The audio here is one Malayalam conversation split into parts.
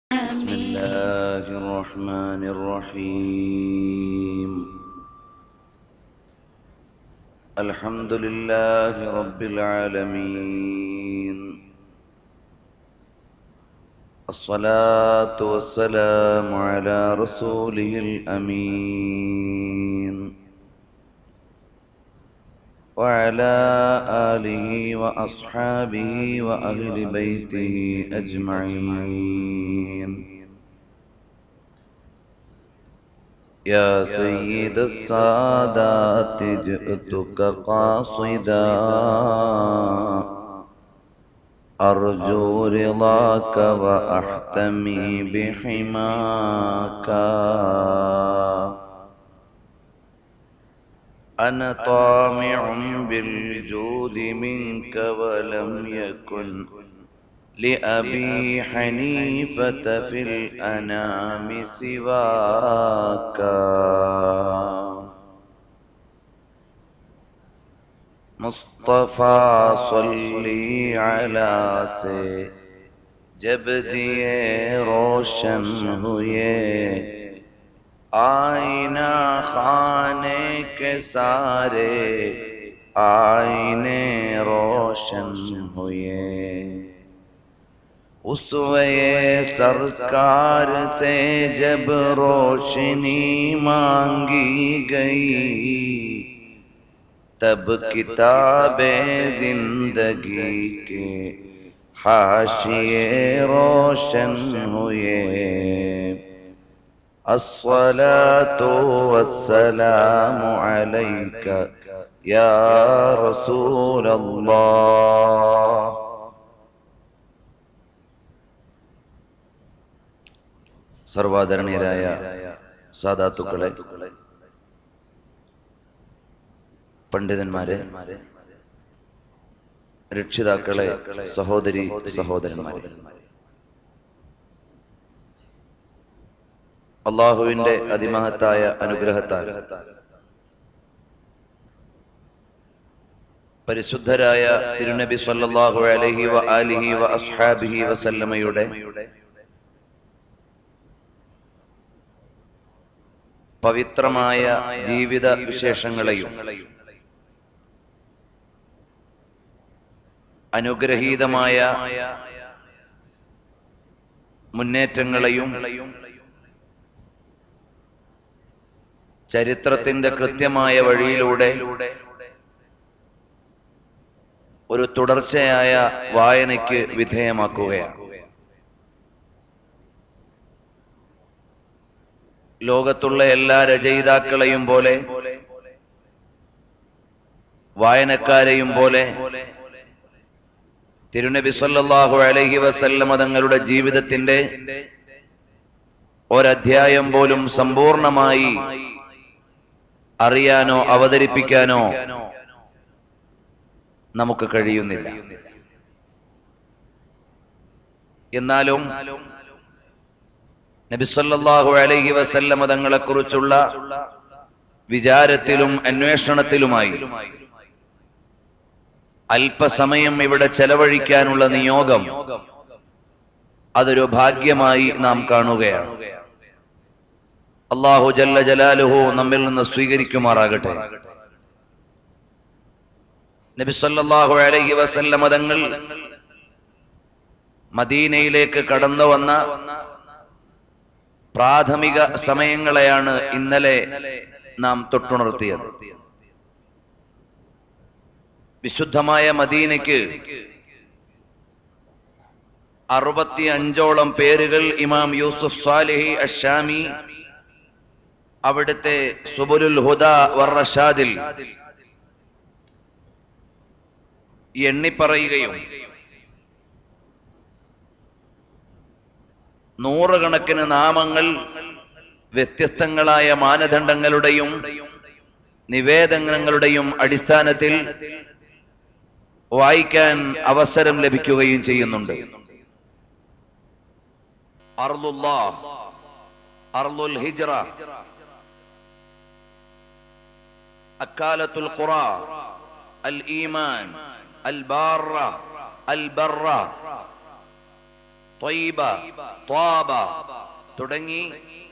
بسم الله الرحمن الرحيم الحمد لله رب العالمين الصلاة والسلام على رسوله الأمين وعلى آله وأصحابه وأهل بيته أجمعين يا سيد السادات جئتك قاصدا أرجو رضاك وأحتمي بحماك أنا طامع بالجود منك ولم يكن لأبي حنيفة في الأنام سواك مصطفى صلي على سے جب دیے روشن ہوئے آئینہ خانے کے سارے آئینے روشن ہوئے اسوے سرکار سے جب روشنی مانگی گئی تب کتاب زندگی کے حاشیے روشن ہوئے الصلاة والسلام عليك يا رسول الله സർവാദരണീയരായ സാധാത്തുക്കളെ പണ്ഡിതന്മാരെ രക്ഷിതാക്കളെ സഹോദരി സഹോദരന്മാരെ അള്ളാഹുവിന്റെ അതിമഹത്തായ അനുഗ്രഹത്താൽ പരിശുദ്ധരായ തിരുനബി സല്ലല്ലാഹു അലൈഹി വ ആലിഹി വ അസ്ഹാബിഹി വസല്ലമയുടെ പവിത്രമായ ജീവിത വിശേഷങ്ങളെയും അനുഗ്രഹീതമായ മുന്നേറ്റങ്ങളെയും ചരിത്രത്തിന്റെ കൃത്യമായ വഴിയിലൂടെ ഒരു തുടർച്ചയായ വായനയ്ക്ക് വിധേയമാക്കുകയാണ് ലോകത്തുള്ള എല്ലാ രചയിതാക്കളെയും പോലെ വായനക്കാരെയും പോലെ തിരുനബി സല്ലല്ലാഹു അലൈഹി വസല്ലമ തങ്ങളുടെ ജീവിതത്തിന്റെ ഒരധ്യായം പോലും സമ്പൂർണമായി അറിയാനോ അവതരിപ്പിക്കാനോ നമുക്ക് കഴിയുന്നില്ല എന്നാലും നബിസല്ലാഹു അലൈഹി വസല്ലമ തങ്ങളെ കുറിച്ചുള്ള വിചാരത്തിലും അന്വേഷണത്തിലുമായി അല്പസമയം ഇവിടെ ചെലവഴിക്കാനുള്ള നിയോഗം അതൊരു ഭാഗ്യമായി നാം കാണുകയാണ് അള്ളാഹു ജല്ല ജലാലുഹു നമ്മിൽ നിന്ന് സ്വീകരിക്കുമാറാകട്ടെ നബിസല്ലാഹു അലൈഹി വസല്ലമ തങ്ങൾ മദീനയിലേക്ക് കടന്നു വന്ന പ്രാഥമിക സമയങ്ങളെയാണ് ഇന്നലെ നാം തൊട്ടുണർത്തിയത് വിശുദ്ധമായ മദീനയ്ക്ക് അറുപത്തി അഞ്ചോളം പേരുകൾ ഇമാം യൂസുഫ് സാലിഹി അഷാമി അവിടുത്തെ സുബുലുൽ ഹുദ വർഷാദിൽ എണ്ണിപ്പറയുകയും നൂറുകണക്കിന് നാമങ്ങൾ വ്യത്യസ്തങ്ങളായ മാനദണ്ഡങ്ങളുടെയും നിവേദനങ്ങളുടെയും അടിസ്ഥാനത്തിൽ വായിക്കാൻ അവസരം ലഭിക്കുകയും ചെയ്യുന്നുണ്ട് അർലുൽ ഹിജ്റ അക്കാലത്തുൽ ഖുറ അൽ ഈമാൻ അൽ ബാറ അൽ ബറ ത്വയ്ബ ത്വാബ തുടങ്ങി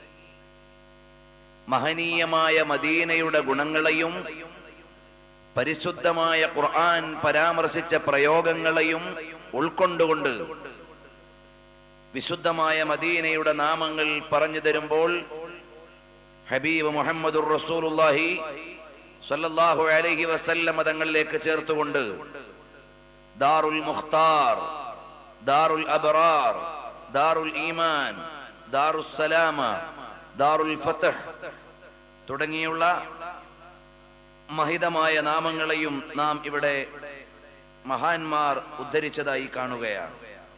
മഹനീയമായ മദീനയുടെ ഗുണങ്ങളെയും പരിശുദ്ധമായ ഖുർആൻ പരാമർശിച്ച പ്രയോഗങ്ങളെയും ഉൾക്കൊണ്ടുകൊണ്ട് വിശുദ്ധമായ മദീനയുടെ നാമങ്ങൾ പറഞ്ഞു തരുമ്പോൾ ഹബീബ് മുഹമ്മദുർ റസൂലുള്ളാഹി സല്ലല്ലാഹു അലൈഹി വസല്ലം തങ്ങളിലേക്ക് ചേർത്തുകൊണ്ട് ദാറുൽ മുഖ്താർ ദാറുൽ അബ്റാർ ദാറുൽ ഈമാൻ ദാറുൽ സലാമ ദാറുൽ ഫതഹ് തുടങ്ങിയുള്ള മഹിതമായ നാമങ്ങളെയും നാം ഇവിടെ മഹാന്മാർ ഉദ്ധരിച്ചതായി കാണുകയാണ്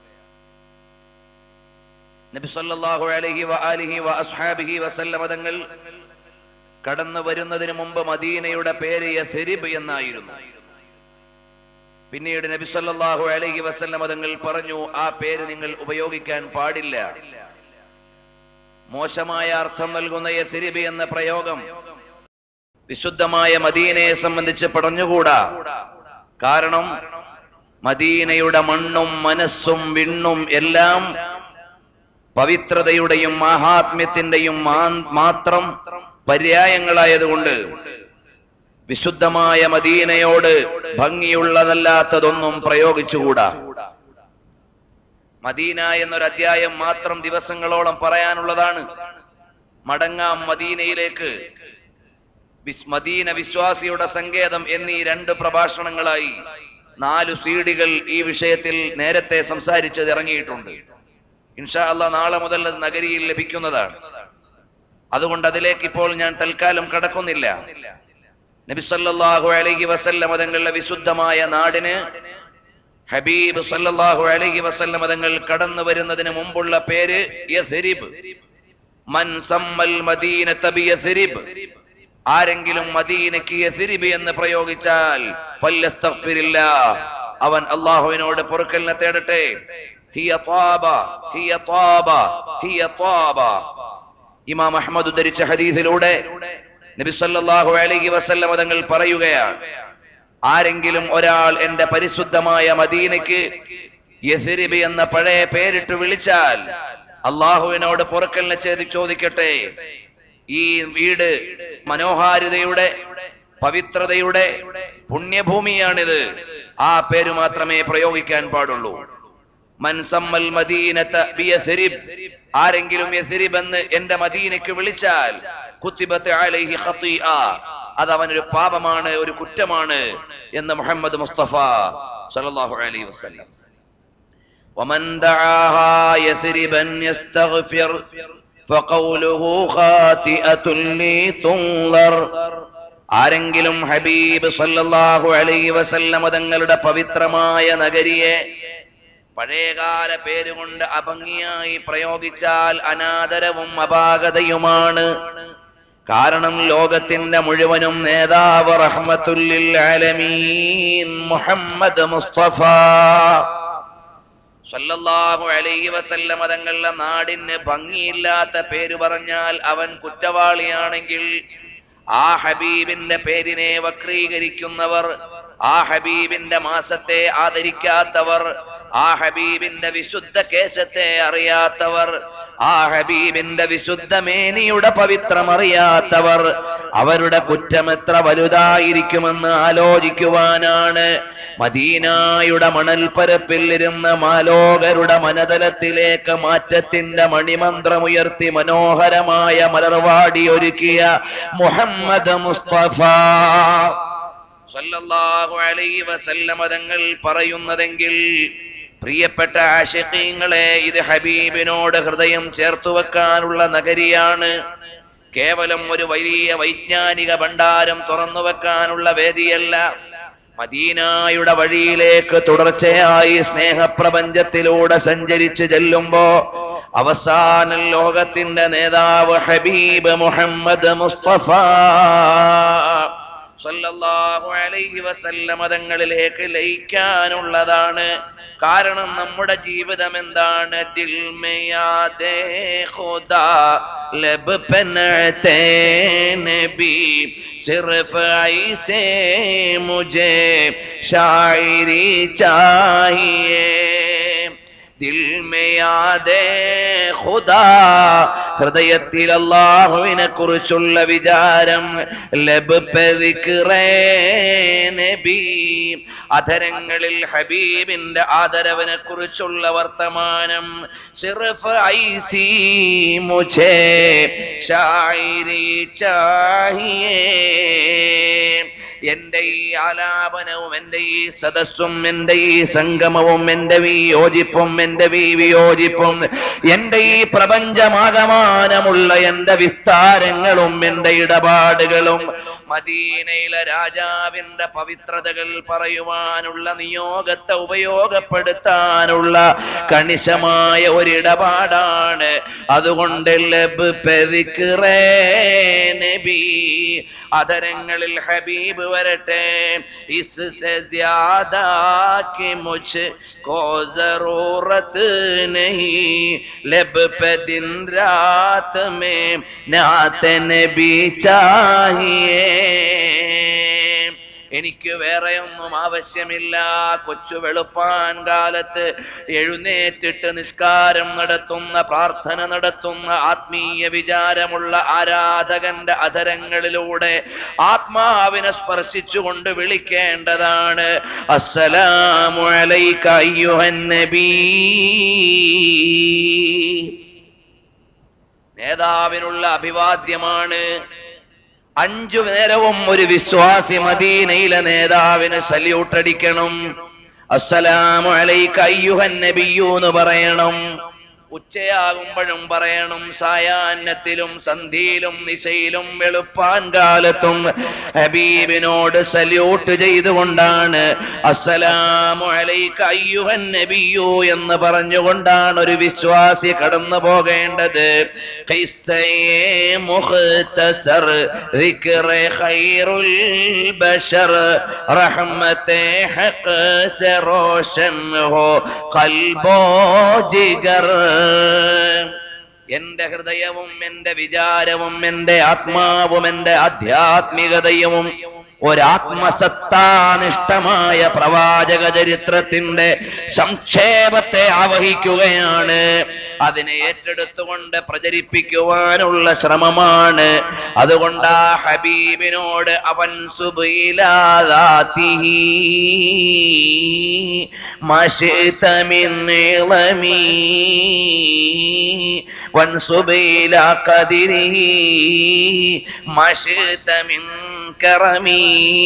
നബി സല്ലല്ലാഹു അലൈഹി വ ആലിഹി വ അസ്ഹാബിഹി വസല്ലമ തങ്ങൾ കടന്നു വരുന്നതിന് മുമ്പ് മദീനയുടെ പേര് യഥരിബ് എന്നായിരുന്നു പിന്നീട് നബി സല്ലല്ലാഹു അലൈഹി വസല്ലമ തങ്ങൾ പറഞ്ഞു ആ പേര് നിങ്ങൾ ഉപയോഗിക്കാൻ പാടില്ല മോശമായ അർത്ഥം നൽകുന്ന യഥരിബ് എന്ന പ്രയോഗം വിശുദ്ധമായ മദീനയെ സംബന്ധിച്ച് പറഞ്ഞുകൂടാ കാരണം മദീനയുടെ മണ്ണും മനസ്സും വിണ്ണും എല്ലാം പവിത്രതയുടെയും മാഹാത്മ്യത്തിന്റെയും മാ- മാത്രം പര്യായങ്ങളായതുകൊണ്ട് വിശുദ്ധമായ മദീനയോട് ഭംഗിയുള്ളതല്ലാത്തതൊന്നും പ്രയോഗിച്ചുകൂടാ മദീന എന്നൊരു അധ്യായം മാത്രം ദിവസങ്ങളോളം പറയാനുള്ളതാണ് മടങ്ങാം മദീനയിലേക്ക് വിസ്- മദീന വിശ്വാസിയുടെ സങ്കേതം എന്നീ രണ്ട് പ്രഭാഷണങ്ങളായി നാലു സീഡികൾ ഈ വിഷയത്തിൽ നേരത്തെ സംസാരിച്ചത് ഇറങ്ങിയിട്ടുണ്ട് ഇൻഷാ അല്ല നാളെ മുതൽ അത് നഗരിയിൽ ലഭിക്കുന്നതാണ് അതുകൊണ്ട് അതിലേക്ക് ഇപ്പോൾ ഞാൻ തൽക്കാലം കടക്കുന്നില്ല നബി സല്ലല്ലാഹു അലൈഹി വസല്ലം തങ്ങളുടെ വിശുദ്ധമായ നാടിന് ഹബീബ് സല്ലല്ലാഹു അലൈഹി വസല്ലം തങ്ങൾ കടന്നു വരുന്നതിന് മുമ്പുള്ള പേര് യഥരിബ് മൻ സമ്മൽ മദീനത ബിയഥരിബ് ആരെങ്കിലും മദീനക്ക് യഥരിബ് എന്ന് പ്രയോഗിച്ചാൽ ഫല്യസ്തഗ്ഫിരില്ലാ അവൻ അള്ളാഹുവിനോട് പൊറുക്കലിനെ തേടട്ടെ ഹിയ ത്വാബ ഹിയ ത്വാബ ഹിയ ത്വാബ ഇമാം അഹ്മദ് ഉദ്ധരിച്ച ഹദീസിലൂടെ നബി സല്ലല്ലാഹു അലൈഹി വസല്ലം തങ്ങൾ പറയുകയാണ് ആരെങ്കിലും ഒരാൾ എന്റെ പരിശുദ്ധമായ മദീനയ്ക്ക് യസിരിബ് എന്ന പഴയ പേരിട്ട് വിളിച്ചാൽ അള്ളാഹുവിനോട് പൊറുക്കലിനെ ചെയ്ത് ചോദിക്കട്ടെ ഈ വീട് മനോഹാരിതയുടെ പവിത്രതയുടെ പുണ്യഭൂമിയാണിത് ആ പേര് മാത്രമേ പ്രയോഗിക്കാൻ പാടുള്ളൂ മൻ സമ്മൽ മദീനത ബിയസ്രിബ് ആരെങ്കിലും യസ്രിബ് എന്ന് എന്റെ മദീനയ്ക്ക് വിളിച്ചാൽ കുത്തിബത്ത് അലൈഹി ഖതീഅ അത് അവനൊരു പാപമാണ് ഒരു കുറ്റമാണ് എന്ന് മുഹമ്മദ് മുസ്തഫ സല്ലല്ലാഹു അലൈഹി വസല്ലം ومن دعاها يثربا يستغفر فقوله خاطئة لتنظر ആരെങ്കിലും ഹബീബ് സല്ലല്ലാഹു അലൈഹി വസല്ലം തങ്ങളുടെ പവിത്രമായ നഗരിയെ പഴയകാല പേരുകൊണ്ട് അഭംഗിയായി പ്രയോഗിച്ചാൽ അനാദരവും അപാകതയുമാണ് കാരണം ലോകത്തിന്റെ മുഴുവനും നേതാവ് റഹ്മത്തുല്ലിൽ ആലമീൻ മുഹമ്മദ് മുസ്തഫ സല്ലല്ലാഹു അലൈഹി വസല്ലമ തങ്ങളുടെ നാടിന് ഭംഗിയില്ലാത്ത പേര് പറഞ്ഞാൽ അവൻ കുറ്റവാളിയാണെങ്കിൽ ആ ഹബീബിന്റെ പേരിനെ വക്രീകരിക്കുന്നവർ ആ ഹബീബിന്റെ മാസത്തെ ആദരിക്കാത്തവർ ആ ഹബീബിന്റെ വിശുദ്ധ കേശത്തെ അറിയാത്തവർ ആ ഹബീബിന്റെ വിശുദ്ധ മേനിയുടെ പവിത്രം അറിയാത്തവർ അവരുടെ കുറ്റം എത്ര വലുതായിരിക്കുമെന്ന് ആലോചിക്കുവാനാണ് മദീനായുടെ മണൽപ്പരപ്പിൽ ഇരുന്ന് മാലോകരുടെ മനതലത്തിലേക്ക് മാറ്റത്തിന്റെ മണിമന്ത്രമുയർത്തി മനോഹരമായ മലർവാടി ഒരുക്കിയ മുഹമ്മദ് മുസ്തഫ സല്ലല്ലാഹു അലൈഹി വസല്ലമ തങ്ങൾ പറയുന്നതെങ്കിൽ പ്രിയപ്പെട്ട ആശിഖീങ്ങളെ ഇത് ഹബീബിനോട് ഹൃദയം ചേർത്തു വെക്കാനുള്ള നഗരിയാണ് കേവലം ഒരു വലിയ വൈജ്ഞാനിക ഭണ്ഡാരം തുറന്നു വെക്കാനുള്ള വേദിയല്ല മദീനായുടെ വഴിയിലേക്ക് തുടർച്ചയായി സ്നേഹപ്രപഞ്ചത്തിലൂടെ സഞ്ചരിച്ചു ചെല്ലുമ്പോ അവസാന ലോകത്തിന്റെ നേതാവ് ഹബീബ് മുഹമ്മദ് മുസ്തഫ സല്ലല്ലാഹു അലൈഹി വസല്ലമ തങ്ങളിലേക്ക് ലയിക്കാനുള്ളതാണ് കാരണം നമ്മുടെ ജീവിതം എന്താണ് ദിൽ മേ യാദേ ഖുദാ ലബ് പെ നഅ്തേ നബി സിർഫ് ഐസേ മുझे शायरी चाहिए ദിൽ മേ യാദേ ഖുദാ ഹൃദയത്തിൽ അള്ളാഹുവിനെ കുറിച്ചുള്ള വിചാരം ലബ് പെ ദിക്റേ നബി അധരങ്ങളിൽ ഹബീബിന്റെ ആദരവിനെ കുറിച്ചുള്ള വർത്തമാനം സിർഫ് ഐസി മുझे ഷായിരി ചാഹിയേ എന്റെ ഈ ആലാപനവും എന്റെ ഈ സദസ്സും എന്റെ ഈ സംഗമവും എന്റെ വിയോജിപ്പും എന്റെ വി വിയോജിപ്പും എന്റെ ഈ പ്രപഞ്ചമാകമാനമുള്ള എന്റെ വിസ്താരങ്ങളും എന്റെ ഇടപാടുകളും മദീനയിലെ രാജാവിന്റെ പവിത്രതകൾ പറയുവാനുള്ള നിയോഗത്തെ ഉപയോഗപ്പെടുത്താനുള്ള കണിശമായ ഒരിടപാടാണ് അതുകൊണ്ട് ലബ് പെതിക്കറേ നബി അധരങ്ങളിൽ ഹബീബ് വരട്ടെ ഇസ് से ज्यादा कि मुझको जरूरत नहीं लब पे दिन रात में नात नबी चाहिए എനിക്ക് വേറെ ഒന്നും ആവശ്യമില്ല കൊച്ചു വെളുപ്പാൻ കാലത്ത് എഴുന്നേറ്റിട്ട് നിസ്കാരം നടത്തുന്ന പ്രാർത്ഥന നടത്തുന്ന ആത്മീയ വിചാരമുള്ള ആരാധകന്റെ അധരങ്ങളിലൂടെ ആത്മാവിനെ സ്പർശിച്ചുകൊണ്ട് വിളിക്കേണ്ടതാണ് അസ്സലാമു അലൈക അയ്യുഹൻ നബീ നേതാവിനുള്ള അഭിവാദ്യമാണ് അഞ്ചു നേരവും ഒരു വിശ്വാസി മദീനയിലെ നേതാവിന് സല്യൂട്ട് അടിക്കണം അസ്സലാമു അലൈക അയ്യുഹൻ നബിയു എന്ന് പറയണം ഉച്ചയാകുമ്പോഴും പറയണം സായാഹ്നത്തിലും സന്ധിയിലും നിശയിലും വെളുപ്പാൻ കാലത്തും ഹബീബിനോട് സല്യൂട്ട് ചെയ്തുകൊണ്ടാണ് അസ്സലാമു അലൈക അയ്യുഹൻ നബിയു എന്ന് പറഞ്ഞുകൊണ്ടാണ് ഒരു വിശ്വാസി കടന്നു പോകേണ്ടത് ഖിസ്സയെ മുഖ്തസർ ذكر خير البشر رحمت حق سے روشن ہو قلب و جگر എന്റെ ഹൃദയവും എന്റെ വിചാരവും എന്റെ ആത്മാവും എന്റെ ആധ്യാത്മികതയും ഒരാത്മസത്താനിഷ്ടമായ പ്രവാചക ചരിത്രത്തിന്റെ സംക്ഷേപത്തെ ആവഹിക്കുകയാണ് അതിനെ ഏറ്റെടുത്തുകൊണ്ട് പ്രചരിപ്പിക്കുവാനുള്ള ശ്രമമാണ് അതുകൊണ്ട് ആ ഹബീബിനോട് അവൻ സുബിലാദാത്തിഹി മഷിതമിന്നീളമീ وانصب إلى قدره ما شئت من كرمي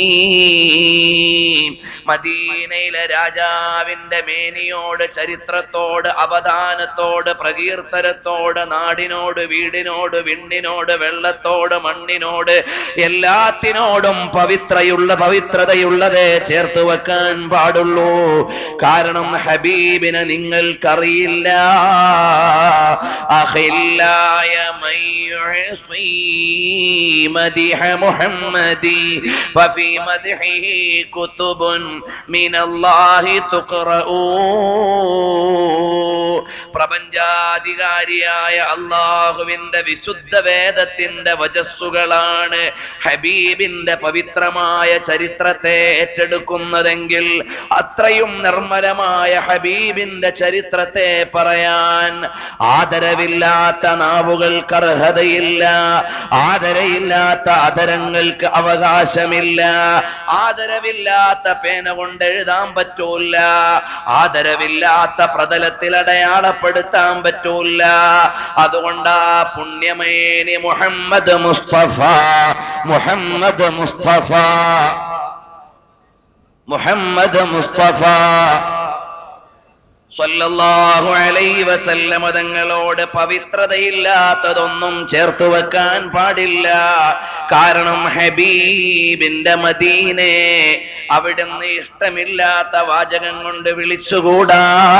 മദീനയിലെ രാജാവിന്റെ മേനിയോട് ചരിത്രത്തോട് അവദാനത്തോട് പ്രകീർത്തനത്തോട് നാടിനോട് വീടിനോട് വിണ്ണിനോട് വെള്ളത്തോട് മണ്ണിനോട് എല്ലാത്തിനോടും പവിത്രയുള്ള പവിത്രതയുള്ളതേ ചേർത്ത് വെക്കാൻ പാടുള്ളൂ കാരണം ഹബീബിനെ നിങ്ങൾക്കറിയില്ല അഖില്ലായ മയ്യുഹ്സി മദിഹ മുഹമ്മദി ഫഫി മദ്ഹിഹി കുതുബുൻ മിനല്ലാഹി തുഖറഊ പ്രപഞ്ചാധികാരിയായ അള്ളാഹുവിന്റെ വിശുദ്ധ വേദത്തിന്റെ വജസ്സുകളാണ് ഹബീബിന്റെ പവിത്രമായ ചരിത്രത്തെ ഏറ്റെടുക്കുന്നതെങ്കിൽ അത്രയും നിർമ്മലമായ ഹബീബിന്റെ ചരിത്രത്തെ പറയാൻ ആദരവില്ലാത്ത നാവുകൾക്ക് അർഹതയില്ല ആദരയില്ലാത്ത അധരങ്ങൾക്ക് അവകാശമില്ല ആദരവില്ലാത്ത പേന കൊണ്ട് എഴുതാൻ പറ്റൂല ആദരവില്ലാത്ത പ്രതലത്തിൽ അടയാളപ്പെടുത്താൻ പറ്റൂല അതുകൊണ്ടാ പുണ്യമേനി മുഹമ്മദ് മുസ്തഫ മുഹമ്മദ് മുസ്തഫ മുഹമ്മദ് മുസ്തഫ സല്ലല്ലാഹു അലൈഹി വസല്ലമ തങ്ങളോട് പവിത്രതയില്ലാത്തതൊന്നും ചേർത്തു വെക്കാൻ പാടില്ല കാരണം ഹബീബിന്റെ മദീനെ അവിടുന്ന് ഇഷ്ടമില്ലാത്ത വാചകം കൊണ്ട് വിളിച്ചുകൂടാ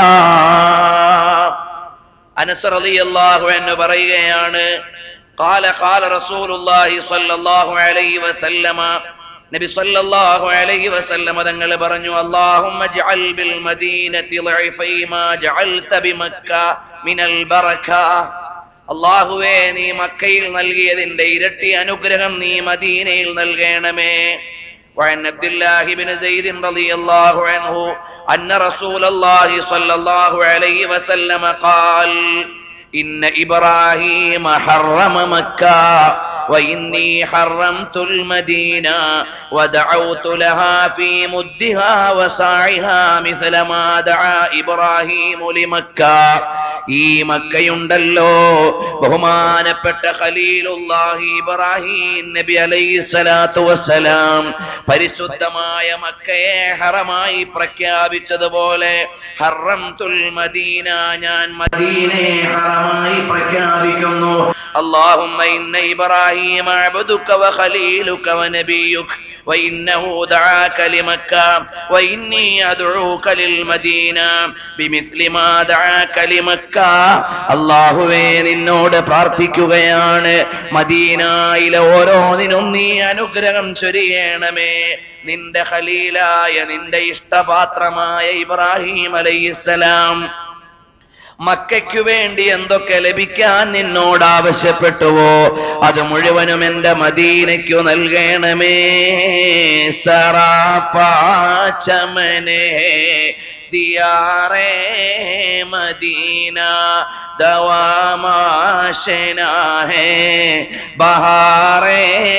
അനസ് റളിയല്ലാഹു എന്ന് പറയുകയാണ് قال قال رسول الله صلى الله عليه وسلم നബി സല്ലല്ലാഹു അലൈഹി വസല്ലമ തങ്ങൾ പറഞ്ഞു അല്ലാഹുമ്മ ജഅൽ ബിൽ മദീനതി ളൈഫൈ മാ ജഅൽത ബിമക്ക മിനൽ ബറക അല്ലാഹുവേ നീ മക്കയിൽ നൽകിയതിന്റെ ഇരട്ടി അനുഗ്രഹം നീ മദീനയിൽ നൽകണമേ وعن عبد الله بن زيد رضي الله عنه أن رسول الله صلى الله عليه وسلم قال إن إبراهيم حرم مكة وإني حرمت المدينة ودعوت لها في مدها وساعها مثل ما دعا إبراهيم لمكة ഈ മക്കയുണ്ടല്ലോ ബഹുമാനപ്പെട്ട ഖലീലുല്ലാഹി ഇബ്രാഹിം നബി അലൈഹി സ്വലാത്തു വസ്സലാം പരിശുദ്ധമായ മക്കയെ ഹറമായി പ്രഖ്യാപിച്ചതുപോലെ ഹറംതുൽ മദീന ഞാൻ മദീനയെ ഹറമായി പ്രഖ്യാപിക്കുന്നു اللهم إن إبراهيم عبدك وخليلك ونبيك وإنه دعاك لمكة وإني أدعوك للمدينة بمثل ما دعاك لمكة അള്ളാഹുവേ നിന്നോട് പ്രാർത്ഥിക്കുകയാണ് മദീനായിലെ ഓരോന്നിനും നീ അനുഗ്രഹം ചൊരിയണമേ നിന്റെ ഖലീലായ നിന്റെ ഇഷ്ടപാത്രമായ ഇബ്രാഹിം അലൈഹിസ്സലാം മക്കയ്ക്കു വേണ്ടി എന്തൊക്കെ ലഭിക്കാൻ നിന്നോട് ആവശ്യപ്പെട്ടുവോ അത് മുഴുവനും എന്റെ മദീനയ്ക്കു നൽകണമേ സറാപ്പാച്ചമനെ ദിയാറേ മദീന ദവാമാശന ഹേ ബഹാറേ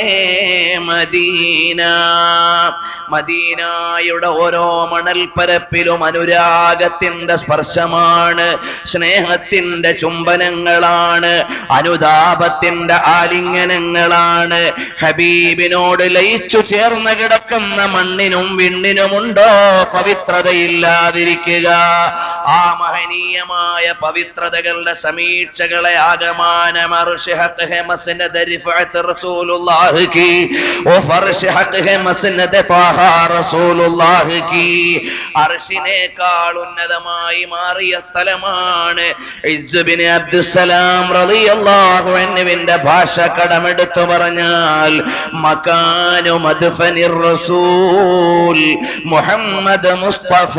മദീന മദീനായുടെ ഓരോ മണൽപ്പരപ്പിലും അനുരാഗത്തിന്റെ സ്പർശമാണ് സ്നേഹത്തിന്റെ ചുംബനങ്ങളാണ് അനുതാപത്തിന്റെ ആലിംഗനങ്ങളാണ് ഹബീബിനോട് ലയിച്ചു ചേർന്ന് കിടക്കുന്ന മണ്ണിനും വിണ്ണിനുമുണ്ടോ പവിത്രതയില്ലാതിരിക്കുക ആ മഹനീയമായ പവിത്രതകളുടെ സമീക്ഷകളെ ആകമാനം അർശ് ഹഖ് ഹെ മസ്നദ് റിഫഅത്ത് റസൂലുള്ളാഹി കി ഓ ഫർശ് ഹഖ് ഹെ മസ്നദ് ത്വാഹ റസൂലുള്ളാഹി കി അർശിനേക്കാൾ ഉന്നതമായി മാറിയ സ്ഥലമാണ് ഇസ്സ് ബിൻ അബ്ദുസ്സലാം റളിയല്ലാഹു അൻഹുവിന്റെ ഭാഷ കടമെടുത്തു പറഞ്ഞാൽ മകാനു മദ്ഫനിർ റസൂൽ മുഹമ്മദ് മുസ്തഫ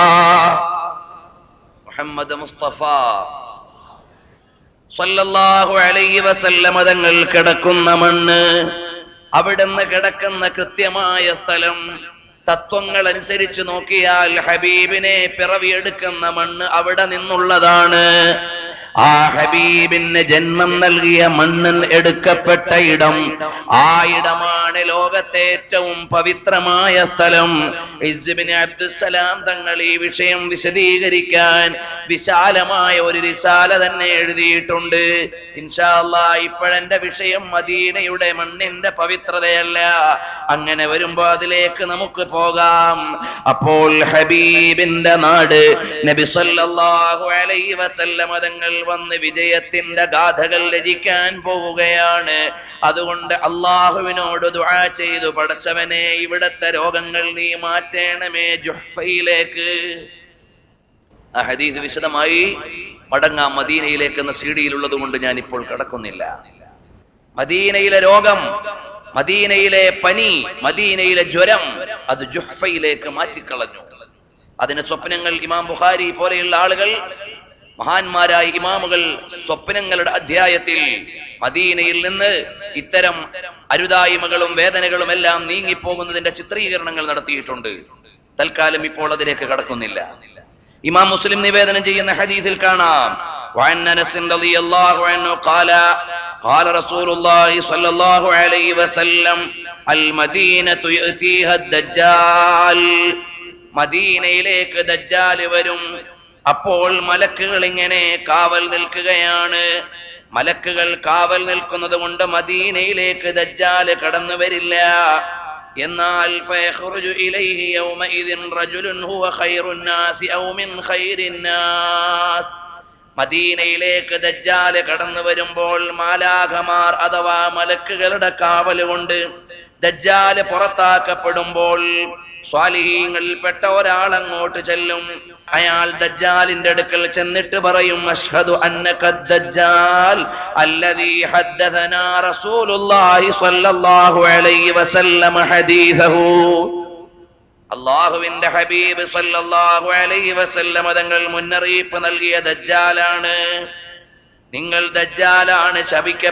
മുഹമ്മദ് മുസ്തഫ സല്ലല്ലാഹു അലൈഹി വസല്ലമ തങ്ങൾ കിടക്കുന്ന മണ്ണ് അവിടുന്ന് കിടക്കുന്ന കൃത്യമായ സ്ഥലം തത്വങ്ങൾ അനുസരിച്ച് നോക്കിയാൽ ഹബീബിനെ പിറവിയെടുക്കുന്ന മണ്ണ് അവിടെ നിന്നുള്ളതാണ് ആ ഹബീബിന് ജന്മം നൽകിയ മണ്ണിൽ എടുക്കപ്പെട്ട ഇടം ആ ഇടമാണ് ലോകത്തെ ഏറ്റവും പവിത്രമായ സ്ഥലം ഇസ്ബിന് അബ്ദുസലാം തങ്ങൾ ഈ വിഷയം വിശദീകരിക്കാൻ വിശാലമായ ഒരു റിസാല തന്നെ എഴുതിയിട്ടുണ്ട് ഇൻഷാല്ല ഇപ്പോഴെന്റെ വിഷയം മദീനയുടെ മണ്ണിന്റെ പവിത്രതയല്ല അങ്ങനെ വരുമ്പോ അതിലേക്ക് നമുക്ക് പോകാം അപ്പോൾ ഹബീബിന്റെ നാട് നബി സല്ലല്ലാഹു അലൈഹി വസല്ലമ തങ്ങൾ വന്ന് വിജയത്തിന്റെ ഗാഥകൾ രചിക്കാൻ പോവുകയാണ് അതുകൊണ്ട് അള്ളാഹുവിനോട് ദുആ ചെയ്തു പടച്ചവനെ ഇവിടത്തെ രോഗങ്ങൾ നീ മാറ്റേണമേ ജുഹ്ഫയിലേക്ക് ആ ഹദീസ് വിശദമായി മടങ്ങാം മദീനയിലേക്ക് എന്ന സീഡിയിലുള്ളത് കൊണ്ട് ഞാൻ ഇപ്പോൾ കടക്കുന്നില്ല മദീനയിലെ രോഗം മദീനയിലെ പനി മദീനയിലെ ജ്വരം അത് ജുഹ്ഫയിലേക്ക് മാറ്റിക്കളഞ്ഞു അതിന് സ്വപ്നങ്ങൾ ഇമാം ബുഖാരി പോലെയുള്ള ആളുകൾ മഹാന്മാരായ ഇമാമുകൾ സ്വപ്നങ്ങളുടെ അധ്യായത്തിൽ മദീനയിൽ നിന്ന് ഇത്തരം അരുതായ്മകളും വേദനകളും എല്ലാം നീങ്ങിപ്പോകുന്നതിന്റെ ചിത്രീകരണങ്ങൾ നടത്തിയിട്ടുണ്ട് തൽക്കാലം ഇപ്പോൾ അതിലേക്ക് കടക്കുന്നില്ല ഇമാം മുസ്ലിം നിവേദനം ചെയ്യുന്ന ഹദീസിൽ കാണാം وعن انس رضي الله عنه قال قال رسول الله صلى الله عليه وسلم المدينة يأتيها الدجال മദീനയിലേക്ക് ദജ്ജാല് വരും അപ്പോൾ മലക്കുകൾ ഇങ്ങനെ കാവൽ നിൽക്കുകയാണ് മലക്കുകൾ കാവൽ നിൽക്കുന്നത് കൊണ്ട് മദീനയിലേക്ക് ദജ്ജാല് കടന്നു വരില്ല എന്നാൽ فيخرج إليه يومئذ رجل هو خير الناس أو من خير الناس മദീനയിലേക്ക് ദജ്ജാല് കടന്നു വരുമ്പോൾ മാലാഖമാർ അഥവാ മലക്കുകളുടെ കാവല് കൊണ്ട് ദജ്ജാല് പുറത്താക്കപ്പെടുമ്പോൾ സ്വാലിഹീങ്ങളിൽപ്പെട്ട ഒരാൾ അങ്ങോട്ട് ചെല്ലും അയാൾ ദജ്ജാലിന്റെ അടുക്കൽ ചെന്നിട്ട് പറയും അഷ്ഹദു അന്നക ദജ്ജാൽ അല്ലദീ ഹദ്ദസനാ റസൂലുള്ളാഹി സ്വല്ലല്ലാഹു അലൈഹി വസല്ലമ ഹദീസഹു അള്ളാഹുവിന്റെ ഹബീബ് സല്ലല്ലാഹു അലൈഹി വസല്ലമ തങ്ങൾ മുന്നറിയിപ്പ് നൽകിയ ദജ്ജാലാണ് നിങ്ങൾ ദജ്ജാലാണ്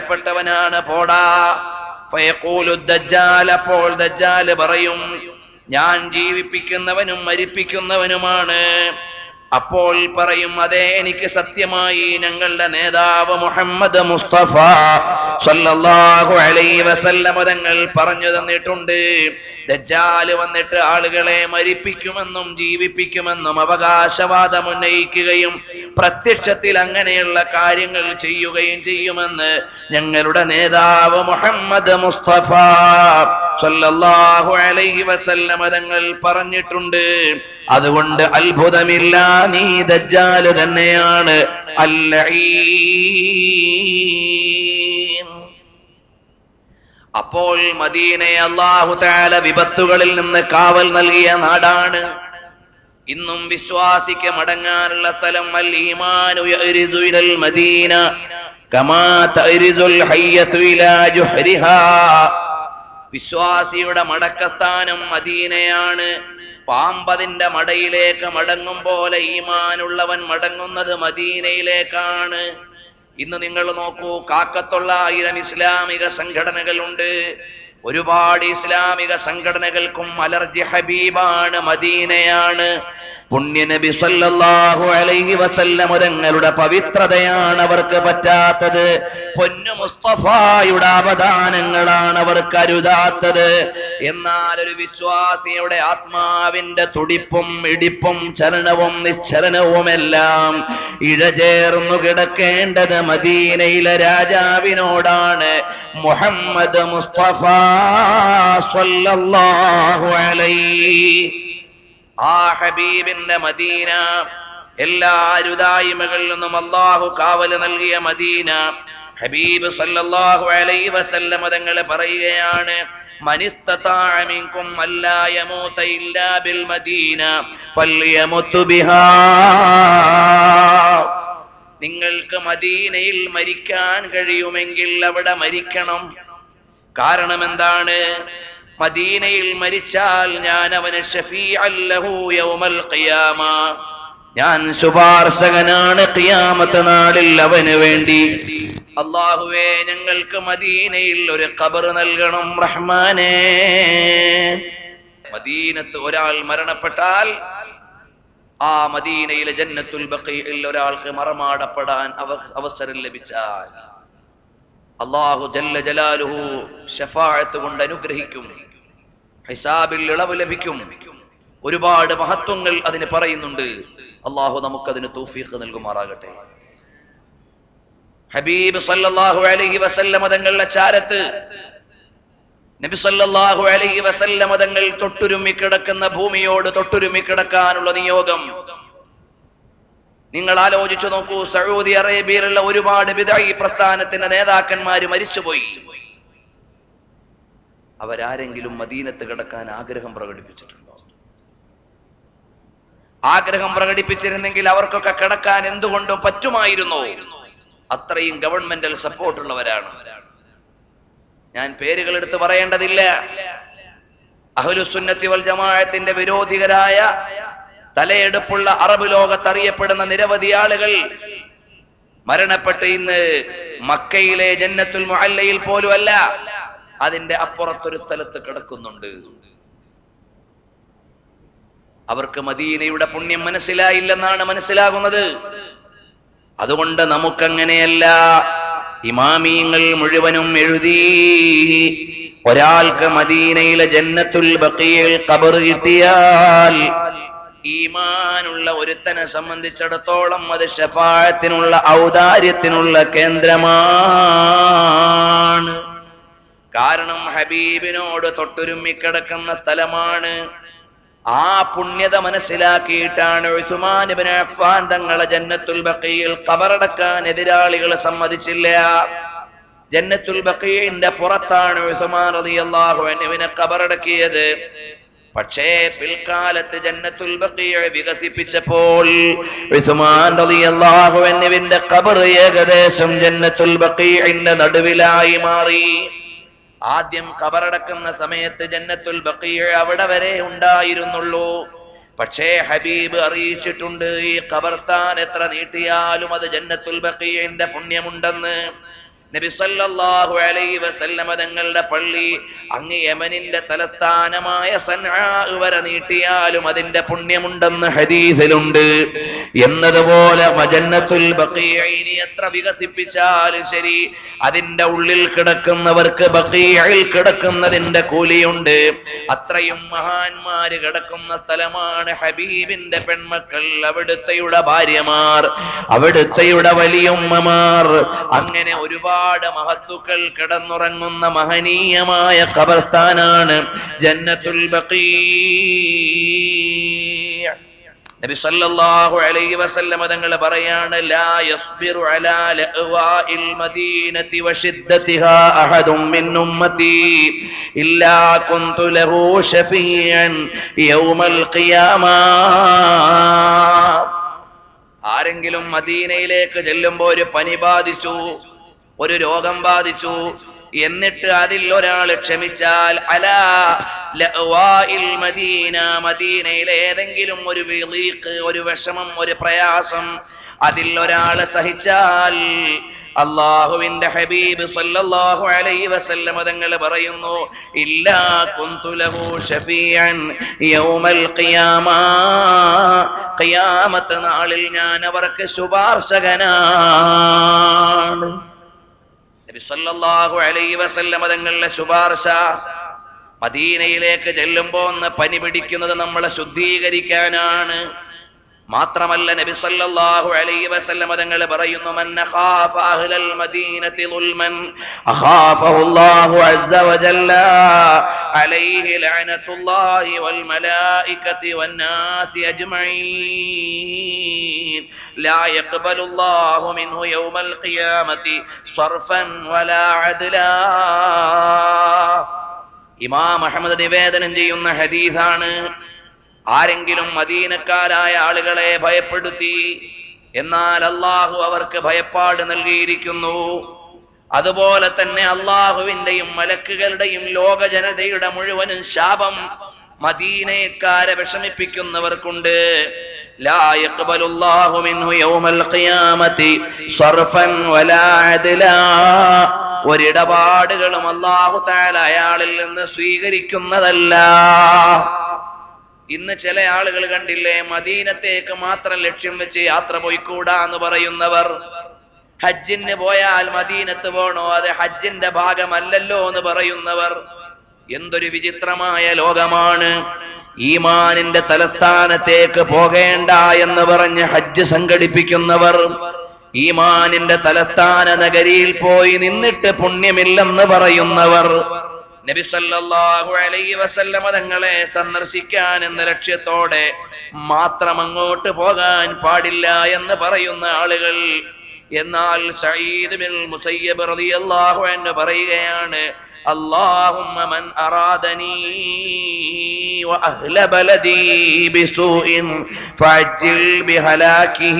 ശപിക്കപ്പെട്ടവനാണ് പോടാ ഫയഖൂലു ദജ്ജാൽ അപ്പോൾ ദജ്ജാൽ പറയും ഞാൻ ജീവിപ്പിക്കുന്നവനും മരിപ്പിക്കുന്നവനുമാണ് അപ്പോൾ പറയും അതെ എനിക്ക് സത്യമായി ഞങ്ങളുടെ നേതാവ് മുഹമ്മദ് മുസ്തഫ സല്ലല്ലാഹു അലൈഹി വസല്ലമ തങ്ങൾ പറഞ്ഞു തന്നിട്ടുണ്ട് ദജ്ജാല് വന്നിട്ട് ആളുകളെ മരിപ്പിക്കുമെന്നും ജീവിപ്പിക്കുമെന്നും അവകാശവാദം ഉന്നയിക്കുകയും പ്രത്യക്ഷത്തിൽ അങ്ങനെയുള്ള കാര്യങ്ങൾ ചെയ്യുകയും ചെയ്യുമെന്ന് ഞങ്ങളുടെ നേതാവ് മുഹമ്മദ് മുസ്തഫ സല്ലല്ലാഹു അലൈഹി വസല്ലമ തങ്ങൾ പറഞ്ഞിട്ടുണ്ട് അതുകൊണ്ട് അത്ഭുതമില്ല നീ ദജ്ജാല് തന്നെയാണ് അല്ലഈൻ അപ്പോൾ മദീനയെ അള്ളാഹു താല വിപത്തുകളിൽ നിന്ന് കാവൽ നൽകിയ നാടാണ് ഇന്നും വിശ്വാസിക്ക് മടങ്ങാനുള്ള സ്ഥലം അൽ ഈമാനു യഅ്രിദു ഇലൽ മദീന കമാ തഅ്രിദുൽ ഹയ്യതു ഇലാ ജുഹ്രിഹാ വിശ്വാസിയുടെ മടക്കസ്ഥാനം മദീനയാണ് പാമ്പതിന്റെ മടയിലേക്ക് മടങ്ങും പോലെ ഈമാനുള്ളവൻ മടങ്ങുന്നത് മദീനയിലേക്കാണ് ഇന്ന് നിങ്ങൾ നോക്കൂ കാക്കത്തൊള്ളായിരം ഇസ്ലാമിക സംഘടനകളുണ്ട് ഒരുപാട് ഇസ്ലാമിക സംഘടനകൾക്കും അലർജി ഹബീബാണ് മദീനയാണ് പുണ്യനബി സല്ലല്ലാഹു അലൈഹി വസല്ലമ തങ്ങളുടെ പവിത്രതയാണ് അവർക്ക് പറ്റാത്തത് പൊന്നു മുസ്തഫായുടെ അവദാനങ്ങളാണ് അവർക്ക് അരുതാത്തത് എന്നാൽ ഒരു വിശ്വാസിയുടെ ആത്മാവിന്റെ തുടിപ്പും ഇടിപ്പും ചലനവും നിശ്ചലനവുമെല്ലാം ഇഴചേർന്നു കിടക്കേണ്ടത് മദീനയിലെ രാജാവിനോടാണ് മുഹമ്മദ് മുസ്തഫ സല്ലല്ലാഹു അലൈഹി ആ ഹബീബിന്റെ മദീന എല്ലാ അരുതായ്മകളിൽ നിന്നും അള്ളാഹു കാവല് നൽകിയ മദീന ഹബീബ് സല്ലല്ലാഹു അലൈഹി വസല്ലം തങ്ങൾ പറയുകയാണ് മനിസ്തതാഅ മിൻകും അല്ലാ യമൂത ഇല്ലാ ബിൽ മദീന ഫൽയമുതു ബിഹാ നിങ്ങൾക്ക് മദീനയിൽ മരിക്കാൻ കഴിയുമെങ്കിൽ അവിടെ മരിക്കണം കാരണം എന്താണ് മദീനയിൽ മരിച്ചാൽ ഞാൻ അവന് ഷഫീഅൻ ലഹു യൗമൽ ഖിയാമ ഞാൻ ശുപാർശകനാണ് ഖിയാമത്ത് നാളിൽ അവന് വേണ്ടി അള്ളാഹുവേ ഞങ്ങൾക്ക് മദീനയിൽ ഒരു ഖബർ നൽകണം റഹ്മാനേ മദീനത്ത് ഒരാൾ മരണപ്പെട്ടാൽ ആ മദീനയിലെ ജന്നത്തുൽ ബഖീഇൽ ഒരാൾക്ക് മറമാടപ്പെടാൻ അവ- അവസരം ലഭിച്ചാൽ അള്ളാഹു ജല്ല ജലാലുഹു ഷഫാഅത്ത് കൊണ്ട് അനുഗ്രഹിക്കും ഹിസാബിൽ ഇളവ് ലഭിക്കും ഒരുപാട് മഹത്വങ്ങൾ അതിന് പറയുന്നുണ്ട് അള്ളാഹു നമുക്കതിന് തൗഫീഖ് നൽകുമാറാകട്ടെ ഹബീബ് സല്ലല്ലാഹു അലൈഹി വസല്ലമ തങ്ങളുടെ ചാരത്ത് നബി സല്ലല്ലാഹു അലൈഹി വസല്ലമ തങ്ങൾ തൊട്ടുരുമ്മി കിടക്കുന്ന ഭൂമിയോട് തൊട്ടുരുമ്മി കിടക്കാനുള്ള നിയോഗം നിങ്ങൾ ആലോചിച്ചു നോക്കൂ സൗദി അറേബ്യയിലുള്ള ഒരുപാട് വിദായി പ്രസ്ഥാനത്തിന്റെ നേതാക്കന്മാര് മരിച്ചുപോയി അവരാരെങ്കിലും മദീനത്ത് കിടക്കാൻ ആഗ്രഹം പ്രകടിപ്പിച്ചിട്ടുണ്ടോ ആഗ്രഹം പ്രകടിപ്പിച്ചിരുന്നെങ്കിൽ അവർക്കൊക്കെ കിടക്കാൻ എന്തുകൊണ്ടും പറ്റുമായിരുന്നു അത്രയും ഗവൺമെന്റൽ സപ്പോർട്ടുള്ളവരാണ് ഞാൻ പേരുകൾ എടുത്ത് പറയേണ്ടതില്ല അഹ്ലുസുന്നത്തി വൽ ജമാഅത്തിന്റെ വിരോധികരായ തലയെടുപ്പുള്ള അറബ് ലോകത്ത് അറിയപ്പെടുന്ന നിരവധി ആളുകൾ മരണപ്പെട്ട് ഇന്ന് മക്കയിലെ ജന്നത്തുൽ മുഅല്ലയിൽ പോലും അല്ല അതിന്റെ അപ്പുറത്തൊരു സ്ഥലത്ത് കിടക്കുന്നുണ്ട് അവർക്ക് മദീനയുടെ പുണ്യം മനസ്സിലായില്ലെന്നാണ് മനസ്സിലാകുന്നത് അതുകൊണ്ട് നമുക്കങ്ങനെയല്ല ഇമാമീങ്ങൾ മുഴുവനും എഴുതി ഒരാൾക്ക് മദീനയിലെ ജന്നത്തുൽ ബഖീൽ ഖബർ കിട്ടിയാൽ ഈമാനുള്ള ഒരുത്തനെ സംബന്ധിച്ചിടത്തോളം അത് ഷഫായത്തിനുള്ള ഔദാര്യത്തിനുള്ള കേന്ദ്രമാണ് കാരണം ഹബീബിനോട് തൊട്ടുരുമ്മിക്കിടക്കുന്ന സ്ഥലമാണ് ആ പുണ്യത മനസ്സിലാക്കിയിട്ടാണ് ഉസ്മാൻ ഇബ്നു അഫ്ഫാൻ തങ്ങളെ ജന്നത്തുൽ ബഖീൽ ഖബറടക്കാൻ എതിരാളികൾ സമ്മതിച്ചില്ല ജന്നത്തുൽ ബഖീന്റെ പുറത്താണ് ഉസ്മാൻ റളിയല്ലാഹു അൻഹുവിനെ ഖബറടക്കിയത് പക്ഷേ പിൽക്കാലത്ത് ജന്നത്തുൽ ബഖീഅ വികസിപ്പിച്ചപ്പോൾ ഉസ്മാൻ റളിയല്ലാഹു അൻഹുവിന്റെ ഖബർ ഏകദേശം ജന്നത്തുൽ ബഖീഇന്റെ നടുവിലായി മാറി ആദ്യം ഖബറടക്കുന്ന സമയത്ത് ജന്നത്തുൽ ബഖീഅ അവിടെ വരെ ഉണ്ടായിരുന്നുള്ളൂ പക്ഷേ ഹബീബ് അറിയിച്ചിട്ടുണ്ട് ഈ ഖബർത്താൻ എത്ര നീട്ടിയാലും അത് ജന്നത്തുൽ ബഖീഇന്റെ പുണ്യമുണ്ടെന്ന് നബി സല്ലല്ലാഹു അലൈഹി വസല്ലമ തങ്ങളുടെ പള്ളി അങ്ങ് യമനിന്റെ തലസ്ഥാനമായ സൻആ വരെ നീട്ടിയാലും അതിന്റെ പുണ്യമുണ്ടെന്ന് ഹദീസിലുണ്ട് എന്നതുപോലെ മജന്നത്തുൽ ബഖീഇനി എത്ര വികസിപ്പിച്ചാലും ശരി അതിന്റെ ഉള്ളിൽ കിടക്കുന്നവർക്ക് ബഖീഇൽ കിടക്കുന്നതിന്റെ കൂലിയുണ്ട് അത്രയും മഹാന്മാര് കിടക്കുന്ന സ്ഥലമാണ് ഹബീബിന്റെ പെൺമക്കൾ അവിടുത്തെയുടെ ഭാര്യമാർ അവിടുത്തെയുടെ വലിയുമ്മമാർ അങ്ങനെ ഒരുപാട് മഹത്തുക്കൾ കിടന്നുറങ്ങുന്ന മഹനീയമായ ഖബർസ്ഥാനാണ് ജന്നത്തുൽ ബഖീ നബി സല്ലല്ലാഹു അലൈഹി വസല്ലമ തങ്ങൾ പറയാണ് ലാ യസ്ബിറു അലാ ലഅവാഇൽ മദീനതി വശിദ്ദതിഹാ അഹദും മിൻ ഉമ്മതി ഇല്ലാ കുന്തു ലഹു ഷഫീഅൻ യൗമൽ ഖിയാമ ആരെങ്കിലും മദീനയിലേക്ക് ചെല്ലുമ്പോൾ ഒരു പനി ബാധിച്ചു ഒരു രോഗം ബാധിച്ചു എന്നിട്ട് അതിൽ ഒരാൾ ക്ഷമിച്ചാൽ അലാ ലഅവാഇൽ മദീന മദീനയിലെ ഏതെങ്കിലും ഒരു വിളീക്ക് ഒരു വിഷമം ഒരു പ്രയാസം അതിൽ ഒരാൾ സഹിച്ചാൽ അള്ളാഹുവിന്റെ ഹബീബ് സല്ലല്ലാഹു അലൈഹി വസല്ലം തങ്ങൾ പറയുന്നു ഇല്ലാ കുന്തു ലഹു ഷഫീഅൻ യൗമൽ ഖിയാമ ഖിയാമത്ത് നാളിൽ ഞാൻ അവർക്ക് ശുപാർശകനാണ് നബി സല്ലല്ലാഹു അലൈഹി വസല്ലം തങ്ങളുടെ ശുപാർശ മദീനയിലേക്ക് ചെല്ലുമ്പോ ഒന്ന് പനി പിടിക്കുന്നത് നമ്മളെ ശുദ്ധീകരിക്കാനാണ് മാത്രമല്ല നബി സല്ലല്ലാഹു അലൈഹി വസല്ലം തങ്ങൾ പറയുന്നു മൻ ഖാഫ അഹ്ലൽ മദീനതി ദുൽമൻ അഖാഫഹു അല്ലാഹു അസ്സ വജല്ല അലൈഹി ലഅനത്തുല്ലാഹി വൽ മലായികതി വൻ നാസി അജ്മഈൻ لا يقبل الله منه يوم القيامة صرفا ولا عدلا ഇമാം അഹമ്മദ് നിവേദനം ചെയ്യുന്ന ഹദീസാണ് ആരെങ്കിലും മദീനക്കാരായ ആളുകളെ ഭയപ്പെടുത്തി എന്നാൽ അള്ളാഹു അവർക്ക് ഭയപ്പാട് നൽകിയിരിക്കുന്നു അതുപോലെ തന്നെ അള്ളാഹുവിന്റെയും മലക്കുകളുടെയും ലോക ജനതയുടെ മുഴുവനും ശാപം മദീനക്കാരെ വിഷമിപ്പിക്കുന്നവർക്കുണ്ട് لا يقبل الله منه يوم القيامة صرفا ولا عدلا ഒരിടപാടുകളും അള്ളാഹു താല അയാളിൽ നിന്ന് സ്വീകരിക്കുന്നതല്ല ഇന്ന് ചില ആളുകൾ കണ്ടില്ലേ മദീനത്തേക്ക് മാത്രം ലക്ഷ്യം വെച്ച് യാത്ര പോയിക്കൂടാ എന്ന് പറയുന്നവർ ഹജ്ജിന് പോയാൽ മദീനത്ത് പോണോ അത് ഹജ്ജിന്റെ ഭാഗമല്ലല്ലോ എന്ന് പറയുന്നവർ എന്തൊരു വിചിത്രമായ ലോകമാണ് ഈമാനിന്റെ തലസ്ഥാനത്തേക്ക് പോകേണ്ട എന്ന് പറഞ്ഞ് ഹജ്ജ് സംഘടിപ്പിക്കുന്നവർ ഈമാനിന്റെ തലസ്ഥാന നഗരിയിൽ പോയി നിന്നിട്ട് പുണ്യമില്ലെന്ന് പറയുന്നവർ നബി സല്ലല്ലാഹു അലൈഹി വസല്ലമ തങ്ങളെ സന്ദർശിക്കാൻ എന്ന ലക്ഷ്യത്തോടെ മാത്രം അങ്ങോട്ട് പോകാൻ പാടില്ല എന്ന് പറയുന്ന ആളുകൾ എന്നാൽ സഈദ് ബിൻ മുസയ്യബ് റളിയല്ലാഹു അൻഹു പറയുകയാണ് اللهم من أرادني وأهل بلدي بسوء فعجل بهلاكه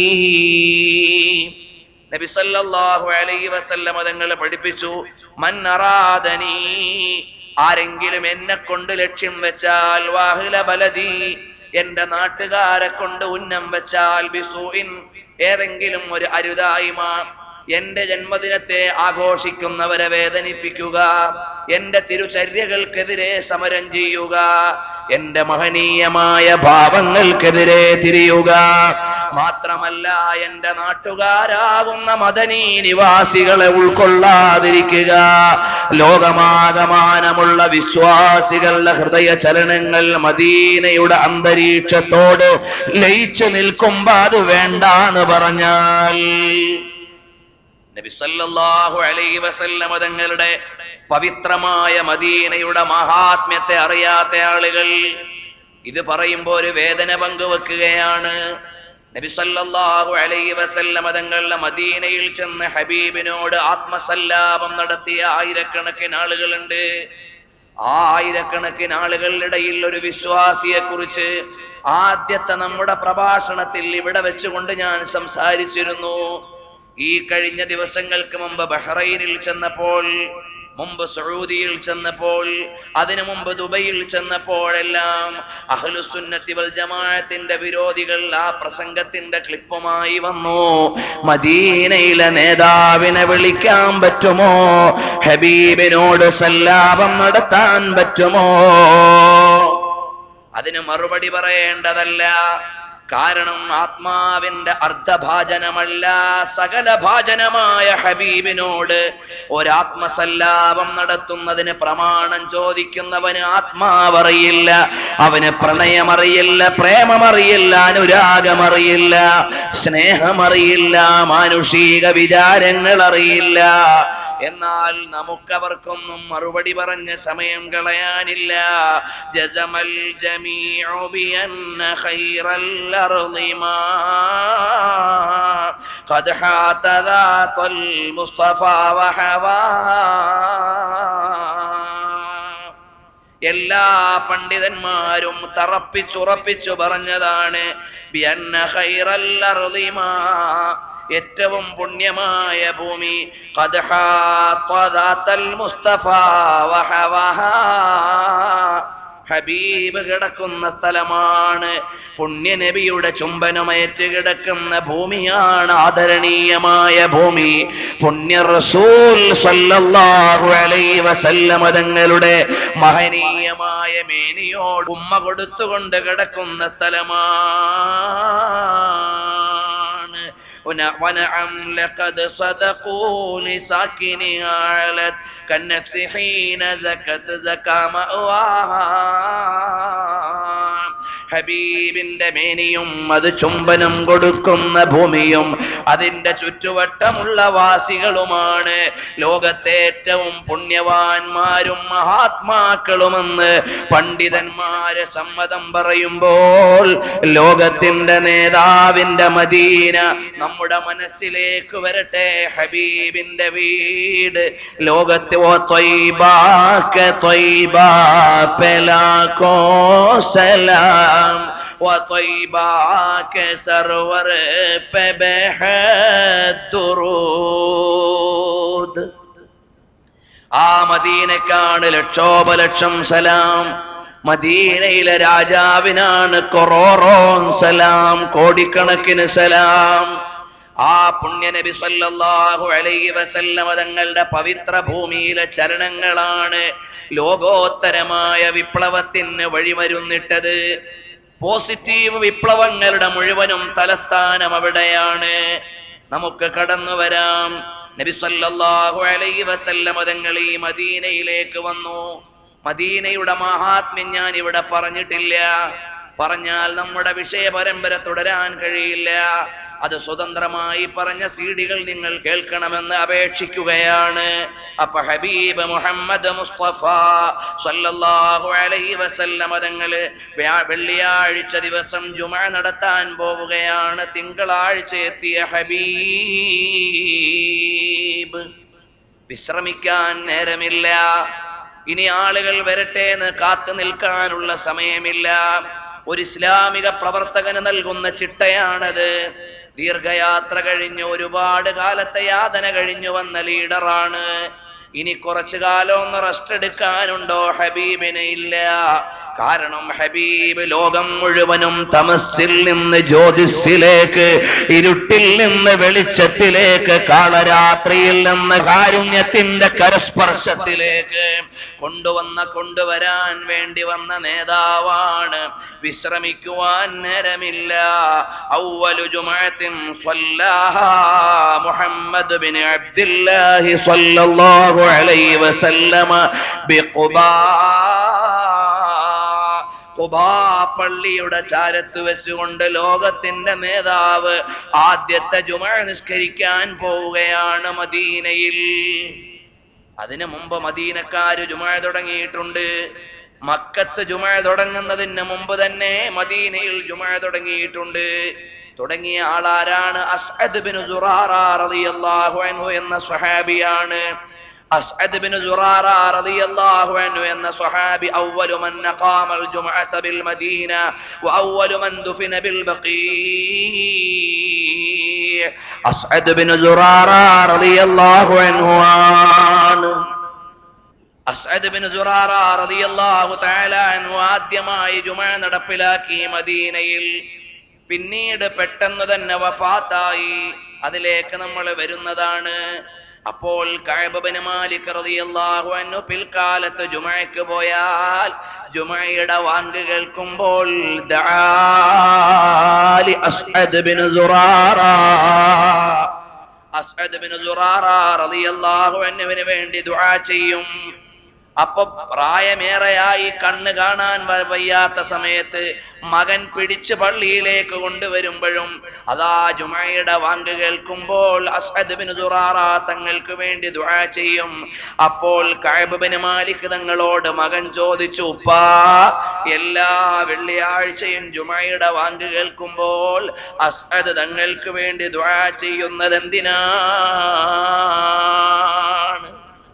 നബി സല്ലല്ലാഹു അലൈഹി വസല്ലമ തങ്ങൾ പഠിപ്പിച്ചു മൻ അറാദനി ആരെങ്കിലും എന്നെ കൊണ്ട് ലക്ഷ്യം വെച്ചാൽ വാഹില ബലദി എന്റെ നാട്ടുകാരെ കൊണ്ട് ഉന്നം വെച്ചാൽ ബിസൂഇൻ ഏതെങ്കിലും ഒരു അരുതായ്മ എന്റെ ജന്മദിനത്തെ ആഘോഷിക്കുന്നവരെ വേദനിപ്പിക്കുക എന്റെ തിരുചര്യകൾക്കെതിരെ സമരം ചെയ്യുക എന്റെ മഹനീയമായ ഭാവങ്ങൾക്കെതിരെ തിരിയുക മാത്രമല്ല എന്റെ നാട്ടുകാരാകുന്ന മദനീ നിവാസികളെ ഉൾക്കൊള്ളാതിരിക്കുക ലോകമാകമാനമുള്ള വിശ്വാസികളുടെ ഹൃദയ ചലനങ്ങൾ മദീനയുടെ അന്തരീക്ഷത്തോട് ലയിച്ചു നിൽക്കുമ്പോ അത് വേണ്ടാന്ന് പറഞ്ഞാൽ നബി സല്ലല്ലാഹു അലൈഹി വസല്ലമ തങ്ങളുടെ പവിത്രമായ മദീനയുടെ മഹാത്മ്യത്തെ അറിയാത്ത ആളുകൾ ഇത് പറയുമ്പോൾ ഒരു വേദന പങ്കുവെക്കുകയാണ് നബി സല്ലല്ലാഹു അലൈഹി വസല്ലമ തങ്ങളുടെ മദീനയിൽ ചെന്ന് ഹബീബിനോട് ആത്മസല്ലാപം നടത്തിയ ആയിരക്കണക്കിന് ആളുകളുണ്ട് ആ ആയിരക്കണക്കിന് ആളുകളുടെ ഇടയിൽ ഒരു വിശ്വാസിയെ കുറിച്ച് ആദ്യത്തെ നമ്മുടെ പ്രഭാഷണത്തിൽ ഇവിടെ വെച്ചുകൊണ്ട് ഞാൻ സംസാരിച്ചിരുന്നു ഈ കഴിഞ്ഞ ദിവസങ്ങൾക്ക് മുമ്പ് ബഹ്റൈനിൽ ചെന്നപ്പോൾ മുമ്പ് സൗദിയിൽ ചെന്നപ്പോൾ അതിനു മുമ്പ് ദുബൈയിൽ ചെന്നപ്പോഴെല്ലാം അഹ്ലുസുന്നത്തി വൽ ജമാഅത്തിന്റെ വിരോധികൾ ആ പ്രസംഗത്തിന്റെ ക്ലിപ്പുമായി വന്നു മദീനയിലെ നേതാവിനെ വിളിക്കാൻ പറ്റുമോ ഹബീബിനോട് സല്ലാപം നടത്താൻ പറ്റുമോ അതിന് മറുപടി പറയേണ്ടതല്ല കാരണം ആത്മാവിന്റെ അർദ്ധഭാജനമല്ല സകല ഭാജനമായ ഹബീബിനോട് ഒരാത്മസല്ലാപം നടത്തുന്നതിന് പ്രമാണം ചോദിക്കുന്നവന് ആത്മാവറിയില്ല അവന് പ്രണയമറിയില്ല പ്രേമമറിയില്ല അനുരാഗമറിയില്ല സ്നേഹമറിയില്ല മാനുഷിക വിചാരങ്ങൾ അറിയില്ല എന്നാൽ നമുക്കവർക്കൊന്നും മറുപടി പറഞ്ഞ സമയം കളയാനില്ല ജസമൽ ജമീഉ ബിഅന്ന ഖൈറൽ അർളി മാ ഖദ് ഹാത ദാതൽ മുസ്തഫ വഹവാ എല്ലാ പണ്ഡിതന്മാരും തറപ്പിച്ചുറപ്പിച്ചു പറഞ്ഞതാണ് ബിഅന്ന ഖൈറൽ അർളി മാ ഏറ്റവും പുണ്യമായ ഭൂമി ഖദ് ഹാത്ത ദാതൽ മുസ്തഫ വഹവഹാ ഹബീബ് കിടക്കുന്ന സ്ഥലമാണ് പുണ്യനബിയുടെ ചുംബനമേറ്റ് കിടക്കുന്ന ഭൂമിയാണ് ആദരണീയമായ ഭൂമി പുണ്യ റസൂൽ സല്ലല്ലാഹു അലൈഹി വസല്ലമ തങ്ങളുടെ മഹനീയമായ മേനിയോട് ഉമ്മ കൊടുത്തുകൊണ്ട് കിടക്കുന്ന സ്ഥലമാണ് ون- ونعم لقد صدقوا لساكنها علت كالنفس حين زكت زكى مأواها ഹബീബിന്റെ മേനിയും അത് ചുംബനം കൊടുക്കുന്ന ഭൂമിയും അതിന്റെ ചുറ്റുവട്ടമുള്ള വാസികളുമാണ് ലോകത്തെ ഏറ്റവും പുണ്യവാന്മാരും മഹാത്മാക്കളുമെന്ന് പണ്ഡിതന്മാരെ സമ്മതം പറയുമ്പോൾ ലോകത്തിന്റെ നേതാവിന്റെ മദീന നമ്മുടെ മനസ്സിലേക്ക് വരട്ടെ ഹബീബിന്റെ വീട് ലോകത്തെ ഓ ത്വയ്ബാക്ക ത്വയ്ബാ പെലാക്കോ സലാം وطيباك سرور पे बेहद दुरूद ആ മദീനക്കാണ് ലക്ഷോപലക്ഷം സലാം മദീനയിലെ രാജാവിനാണ് കൊറോറോൻ സലാം കോടിക്കണക്കിന് സലാം ആ പുണ്യനബി സല്ലല്ലാഹു അലൈഹി വസല്ലമ തങ്ങളുടെ പവിത്ര ഭൂമിയിലെ ചരണങ്ങളാണ് ലോകോത്തരമായ വിപ്ലവത്തിന് വഴിമരുന്നിട്ടത് പോസിറ്റീവ് വിപ്ലവങ്ങളുടെ മുഴുവനും തലസ്ഥാനം അവിടെയാണ് നമുക്ക് കടന്നു വരാം നബി സല്ലല്ലാഹു അലൈഹി വസല്ലമ തങ്ങൾ ഈ മദീനയിലേക്ക് വന്നു മദീനയുടെ മഹാത്മ്യം ഞാൻ ഇവിടെ പറഞ്ഞിട്ടില്ല പറഞ്ഞാൽ നമ്മുടെ വിഷയ പരമ്പര തുടരാൻ കഴിയില്ല അത് സ്വതന്ത്രമായി പറഞ്ഞ സീഡികൾ നിങ്ങൾ കേൾക്കണമെന്ന് അപേക്ഷിക്കുകയാണ് അപ്പൊ ഹബീബ് മുഹമ്മദ് മുസ്തഫ സല്ലല്ലാഹു അലൈഹി വസല്ലമ തങ്ങള് വ്യാ- വെള്ളിയാഴ്ച ദിവസം ജുമ നടത്താൻ പോവുകയാണ് തിങ്കളാഴ്ച എത്തിയ ഹബീബ് വിശ്രമിക്കാൻ നേരമില്ല ഇനി ആളുകൾ വരട്ടെ എന്ന് കാത്തു നിൽക്കാനുള്ള സമയമില്ല ഒരു ഇസ്ലാമിക പ്രവർത്തകന് നൽകുന്ന ചിട്ടയാണത് ദീർഘയാത്ര കഴിഞ്ഞ് ഒരുപാട് കാലത്തെ യാതന കഴിഞ്ഞു വന്ന ലീഡറാണ് ഇനി കുറച്ചു കാലം ഒന്ന് റെസ്റ്റ് എടുക്കാനുണ്ടോ ഹബീബിന് ഇല്ല കാരണം ഹബീബ് ലോകം മുഴുവനും തമസ്സിൽ നിന്ന് ജ്യോതിസിലേക്ക് ഇരുട്ടിൽ നിന്ന് വെളിച്ചത്തിലേക്ക് കാളരാത്രിയിൽ നിന്ന് കാരുണ്യത്തിന്റെ കരസ്പർശത്തിലേക്ക് കൊണ്ടുവന്ന കൊണ്ടുവരാൻ വേണ്ടി വന്ന നേതാവാണ് വിശ്രമിക്കുവാൻ നേരമില്ല ഔവലു ജുമഅത്തിൻ സ്വല്ലാഹാ മുഹമ്മദ് ബിൻ അബ്ദുല്ലാഹി സ്വല്ലല്ലാഹു അലൈഹി വസല്ലമ ബിഖുബാ ഖുബാ പള്ളിയുടെ ചാരത്ത് വെച്ചുകൊണ്ട് ലോകത്തിന്റെ നേതാവ് ആദ്യത്തെ ജുമ നിസ്കരിക്കാൻ പോവുകയാണ് മദീനയിൽ അതിനു മുമ്പ് മദീനക്കാര് ജുമ തുടങ്ങിയിട്ടുണ്ട് മക്കത്ത് ജുമ തുടങ്ങുന്നതിന് മുമ്പ് തന്നെ മദീനയിൽ ജുമ തുടങ്ങിയിട്ടുണ്ട് തുടങ്ങിയ ആളാരാണ് അസ്അദ് ബിൻ സുറാറ റളിയല്ലാഹു അൻഹു എന്ന സ്വഹാബിയാണ് അസ്അദ് ബിൻ സുറാറ റളിയല്ലാഹു അൻഹു എന്ന സ്വഹാബി അവ്വലു മൻ അഖാമ അൽ ജുമഅത ബിൽ മദീന വഅവ്വലു മൻ ദുഫിന ബിൽ ബഖീ അസ്അദ് ബിൻ സുറാറ റളിയല്ലാഹു അൻഹു ആണ് അസ്അദ് ബിൻ സുറാറ റളിയല്ലാഹു തആല അൻഹു ആദ്യമായി ജുമഅ നടപ്പിലാക്കി മദീനയിൽ പിന്നീട് പെട്ടെന്ന് തന്നെ വഫാത്തായി അതിലേക്ക് നമ്മൾ വരുന്നതാണ് അപ്പോൾ കഅബ് മാലിക് റളിയല്ലാഹു അൻഹു പിൽക്കാലത്ത് ജുമഅക്ക് പോയാൽ ജുമഅയുടെ വാങ്ക് കേൾക്കുമ്പോൾ ദആലി Asad bin Zurara Asad bin Zurara റളിയല്ലാഹു അൻഹുവിന് വേണ്ടി ദുആ ചെയ്യും അപ്പൊ പ്രായമേറെയായി കണ്ണ് കാണാൻ വ- വയ്യാത്ത സമയത്ത് മകൻ പിടിച്ച് പള്ളിയിലേക്ക് കൊണ്ടുവരുമ്പോഴും അതാ ജുമയുടെ വാങ്ക് കേൾക്കുമ്പോൾ അസ്അദ് ബിൻ ദുറാറ തങ്ങൾക്ക് വേണ്ടി ദുആ ചെയ്യും അപ്പോൾ കഅബ് ബിൻ മാലിക് തങ്ങളോട് മകൻ ചോദിച്ചു ഉപ്പാ എല്ലാ വെള്ളിയാഴ്ചയും ജുമയുടെ വാങ്ക് കേൾക്കുമ്പോൾ അസ്അദ് തങ്ങൾക്ക് വേണ്ടി ദുആ ചെയ്യുന്നത് എന്തിനാണ്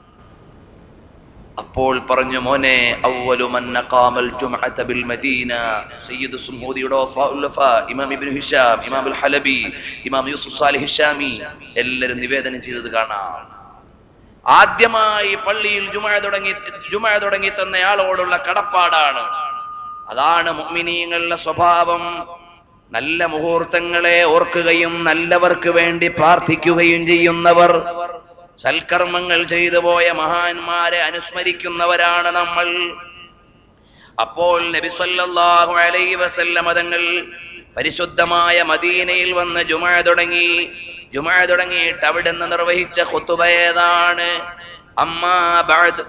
അപ്പോൾ പറഞ്ഞു മോനെ അവ്വലു മൻ നഖാമൽ ജുംഅത ബിൽ മദീന സയ്യിദ് സുമൂദിയുടെ വഫാഉൽ വഫാ ഇമാം ഇബ്നു ഹിഷാം ഇമാം അൽ ഹലബി ഇമാം യൂസുഫ് സാലിഹ് ഹിഷാമി എല്ലാവരും നിവേദനം ചെയ്തത് കാണാം ആദ്യമായി പള്ളിയിൽ ജുമഅ തുടങ്ങി ജുമഅ തുടങ്ങി തന്നയാളോടുള്ള കടപ്പാടാണ് അതാണ് മുഅ്മിനീങ്ങളുടെ സ്വഭാവം നല്ല മുഹൂർത്തങ്ങളെ ഓർക്കുകയും നല്ലവർക്ക് വേണ്ടി പ്രാർത്ഥിക്കുകയും ചെയ്യുന്നവർ സൽക്കർമ്മങ്ങൾ ചെയ്തു പോയ മഹാന്മാരെ അനുസ്മരിക്കുന്നവരാണ് നമ്മൾ അപ്പോൾ നബി സല്ലല്ലാഹു അലൈഹി വസല്ലമ തങ്ങൾ പരിശുദ്ധമായ മദീനയിൽ വന്ന് ജുമഅ തുടങ്ങി ജുമഅ തുടങ്ങിയിട്ട് അവിടെ നിന്ന് നിർവഹിച്ച ഖുതുബ ഏതാണ് അമ്മാ ബഅദ്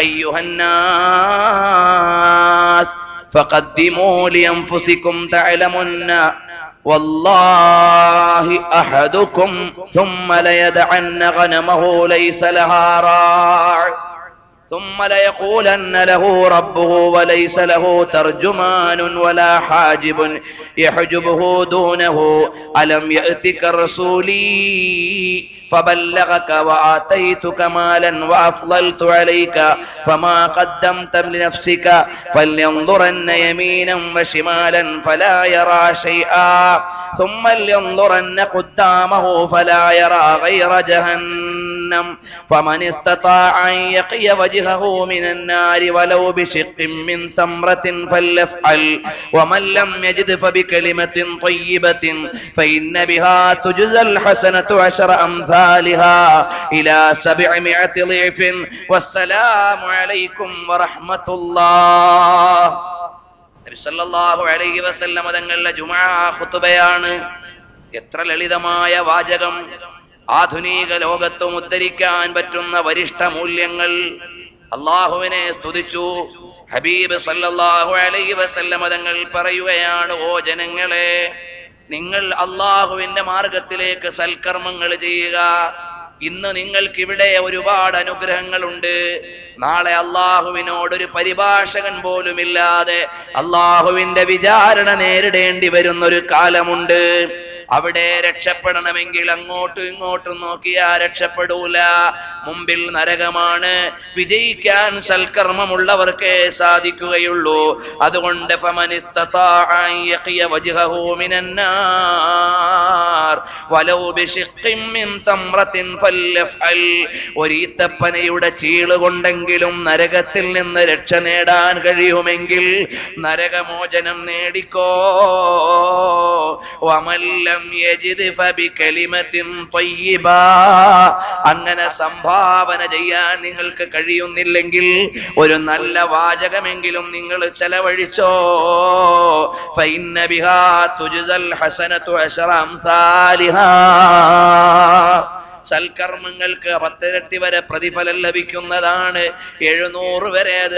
അയ്യുഹന്നാസ് فقدموا لأنفسكم تعلمن والله أحدكم ثم ليدعن غنمه ليس لها راع ثم ليقولن له ربه وليس له ترجمان ولا حاجب يحجبه دونه ألم يأتك رسولي فبلغك وآتيتك مالا وأفضلت عليك فما قدمت لنفسك فلينظرن يمينا وشمالا فلا يرى شيئا ثم لينظرن قدامه فلا يرى غير جهنم فمن استطاع أن يقي وجهه من النار ولو بشق من تمرة فليفعل ومن لم يجد فبكلمة طيبة فإن بها تجزى الحسنة عشر أمثالها إلى سبعمائة ضعف والسلام عليكم ورحمة الله നബി സല്ലല്ലാഹു അലൈഹി വസല്ലമ തങ്ങളുടെ ജുമാ ഖുതുബയാണ് എത്ര ലളിതമായ വാചകം ആധുനിക ലോകത്തും ഉദ്ധരിക്കാൻ പറ്റുന്ന വരിഷ്ഠ മൂല്യങ്ങൾ അള്ളാഹുവിനെ സ്തുതിച്ചു ഹബീബ് സല്ലല്ലാഹു അലൈഹി വസല്ലമ തങ്ങൾ പറയുകയാണ് ഓ ജനങ്ങളെ നിങ്ങൾ അള്ളാഹുവിന്റെ മാർഗത്തിലേക്ക് സൽക്കർമ്മങ്ങൾ ചെയ്യുക ഇന്ന് നിങ്ങൾക്ക് ഇവിടെ ഒരുപാട് അനുഗ്രഹങ്ങളുണ്ട് നാളെ അള്ളാഹുവിനോട് ഒരു പരിഭാഷകൻ പോലും ഇല്ലാതെ അള്ളാഹുവിന്റെ വിചാരണ നേരിടേണ്ടി വരുന്ന ഒരു കാലമുണ്ട് അവിടെ രക്ഷപ്പെടണമെങ്കിൽ അങ്ങോട്ടും ഇങ്ങോട്ടും നോക്കിയാ രക്ഷപ്പെടൂല മുമ്പിൽ നരകമാണ് വിജയിക്കാൻ സൽക്കർമ്മമുള്ളവർക്കേ സാധിക്കുകയുള്ളൂ അതുകൊണ്ട് فمن استطاع أن يقي وجهه من النار ولو بشق من تمرة فليفعل ഒരീത്തപ്പനയുടെ ചീള് കൊണ്ടെങ്കിലും നരകത്തിൽ നിന്ന് രക്ഷ നേടാൻ കഴിയുമെങ്കിൽ നരകമോചനം നേടിക്കോ വമല്ലം യജിദ് ഫബികലിമത്തിൻ ത്വയ്യിബാ അങ്ങനെ സംഭാവന ചെയ്യാൻ നിങ്ങൾക്ക് കഴിയുന്നില്ലെങ്കിൽ ഒരു നല്ല വാചകമെങ്കിലും നിങ്ങൾ ചെലവഴിച്ചോ ഫൈന്ന ബിഹാ തുജ്സൽ ഹസനതു അശറ അംസാലിഹാ സൽക്കർമ്മങ്ങൾക്ക് പത്തിരട്ടി വരെ പ്രതിഫലം ലഭിക്കുന്നതാണ് എഴുന്നൂറ് വരെ അത്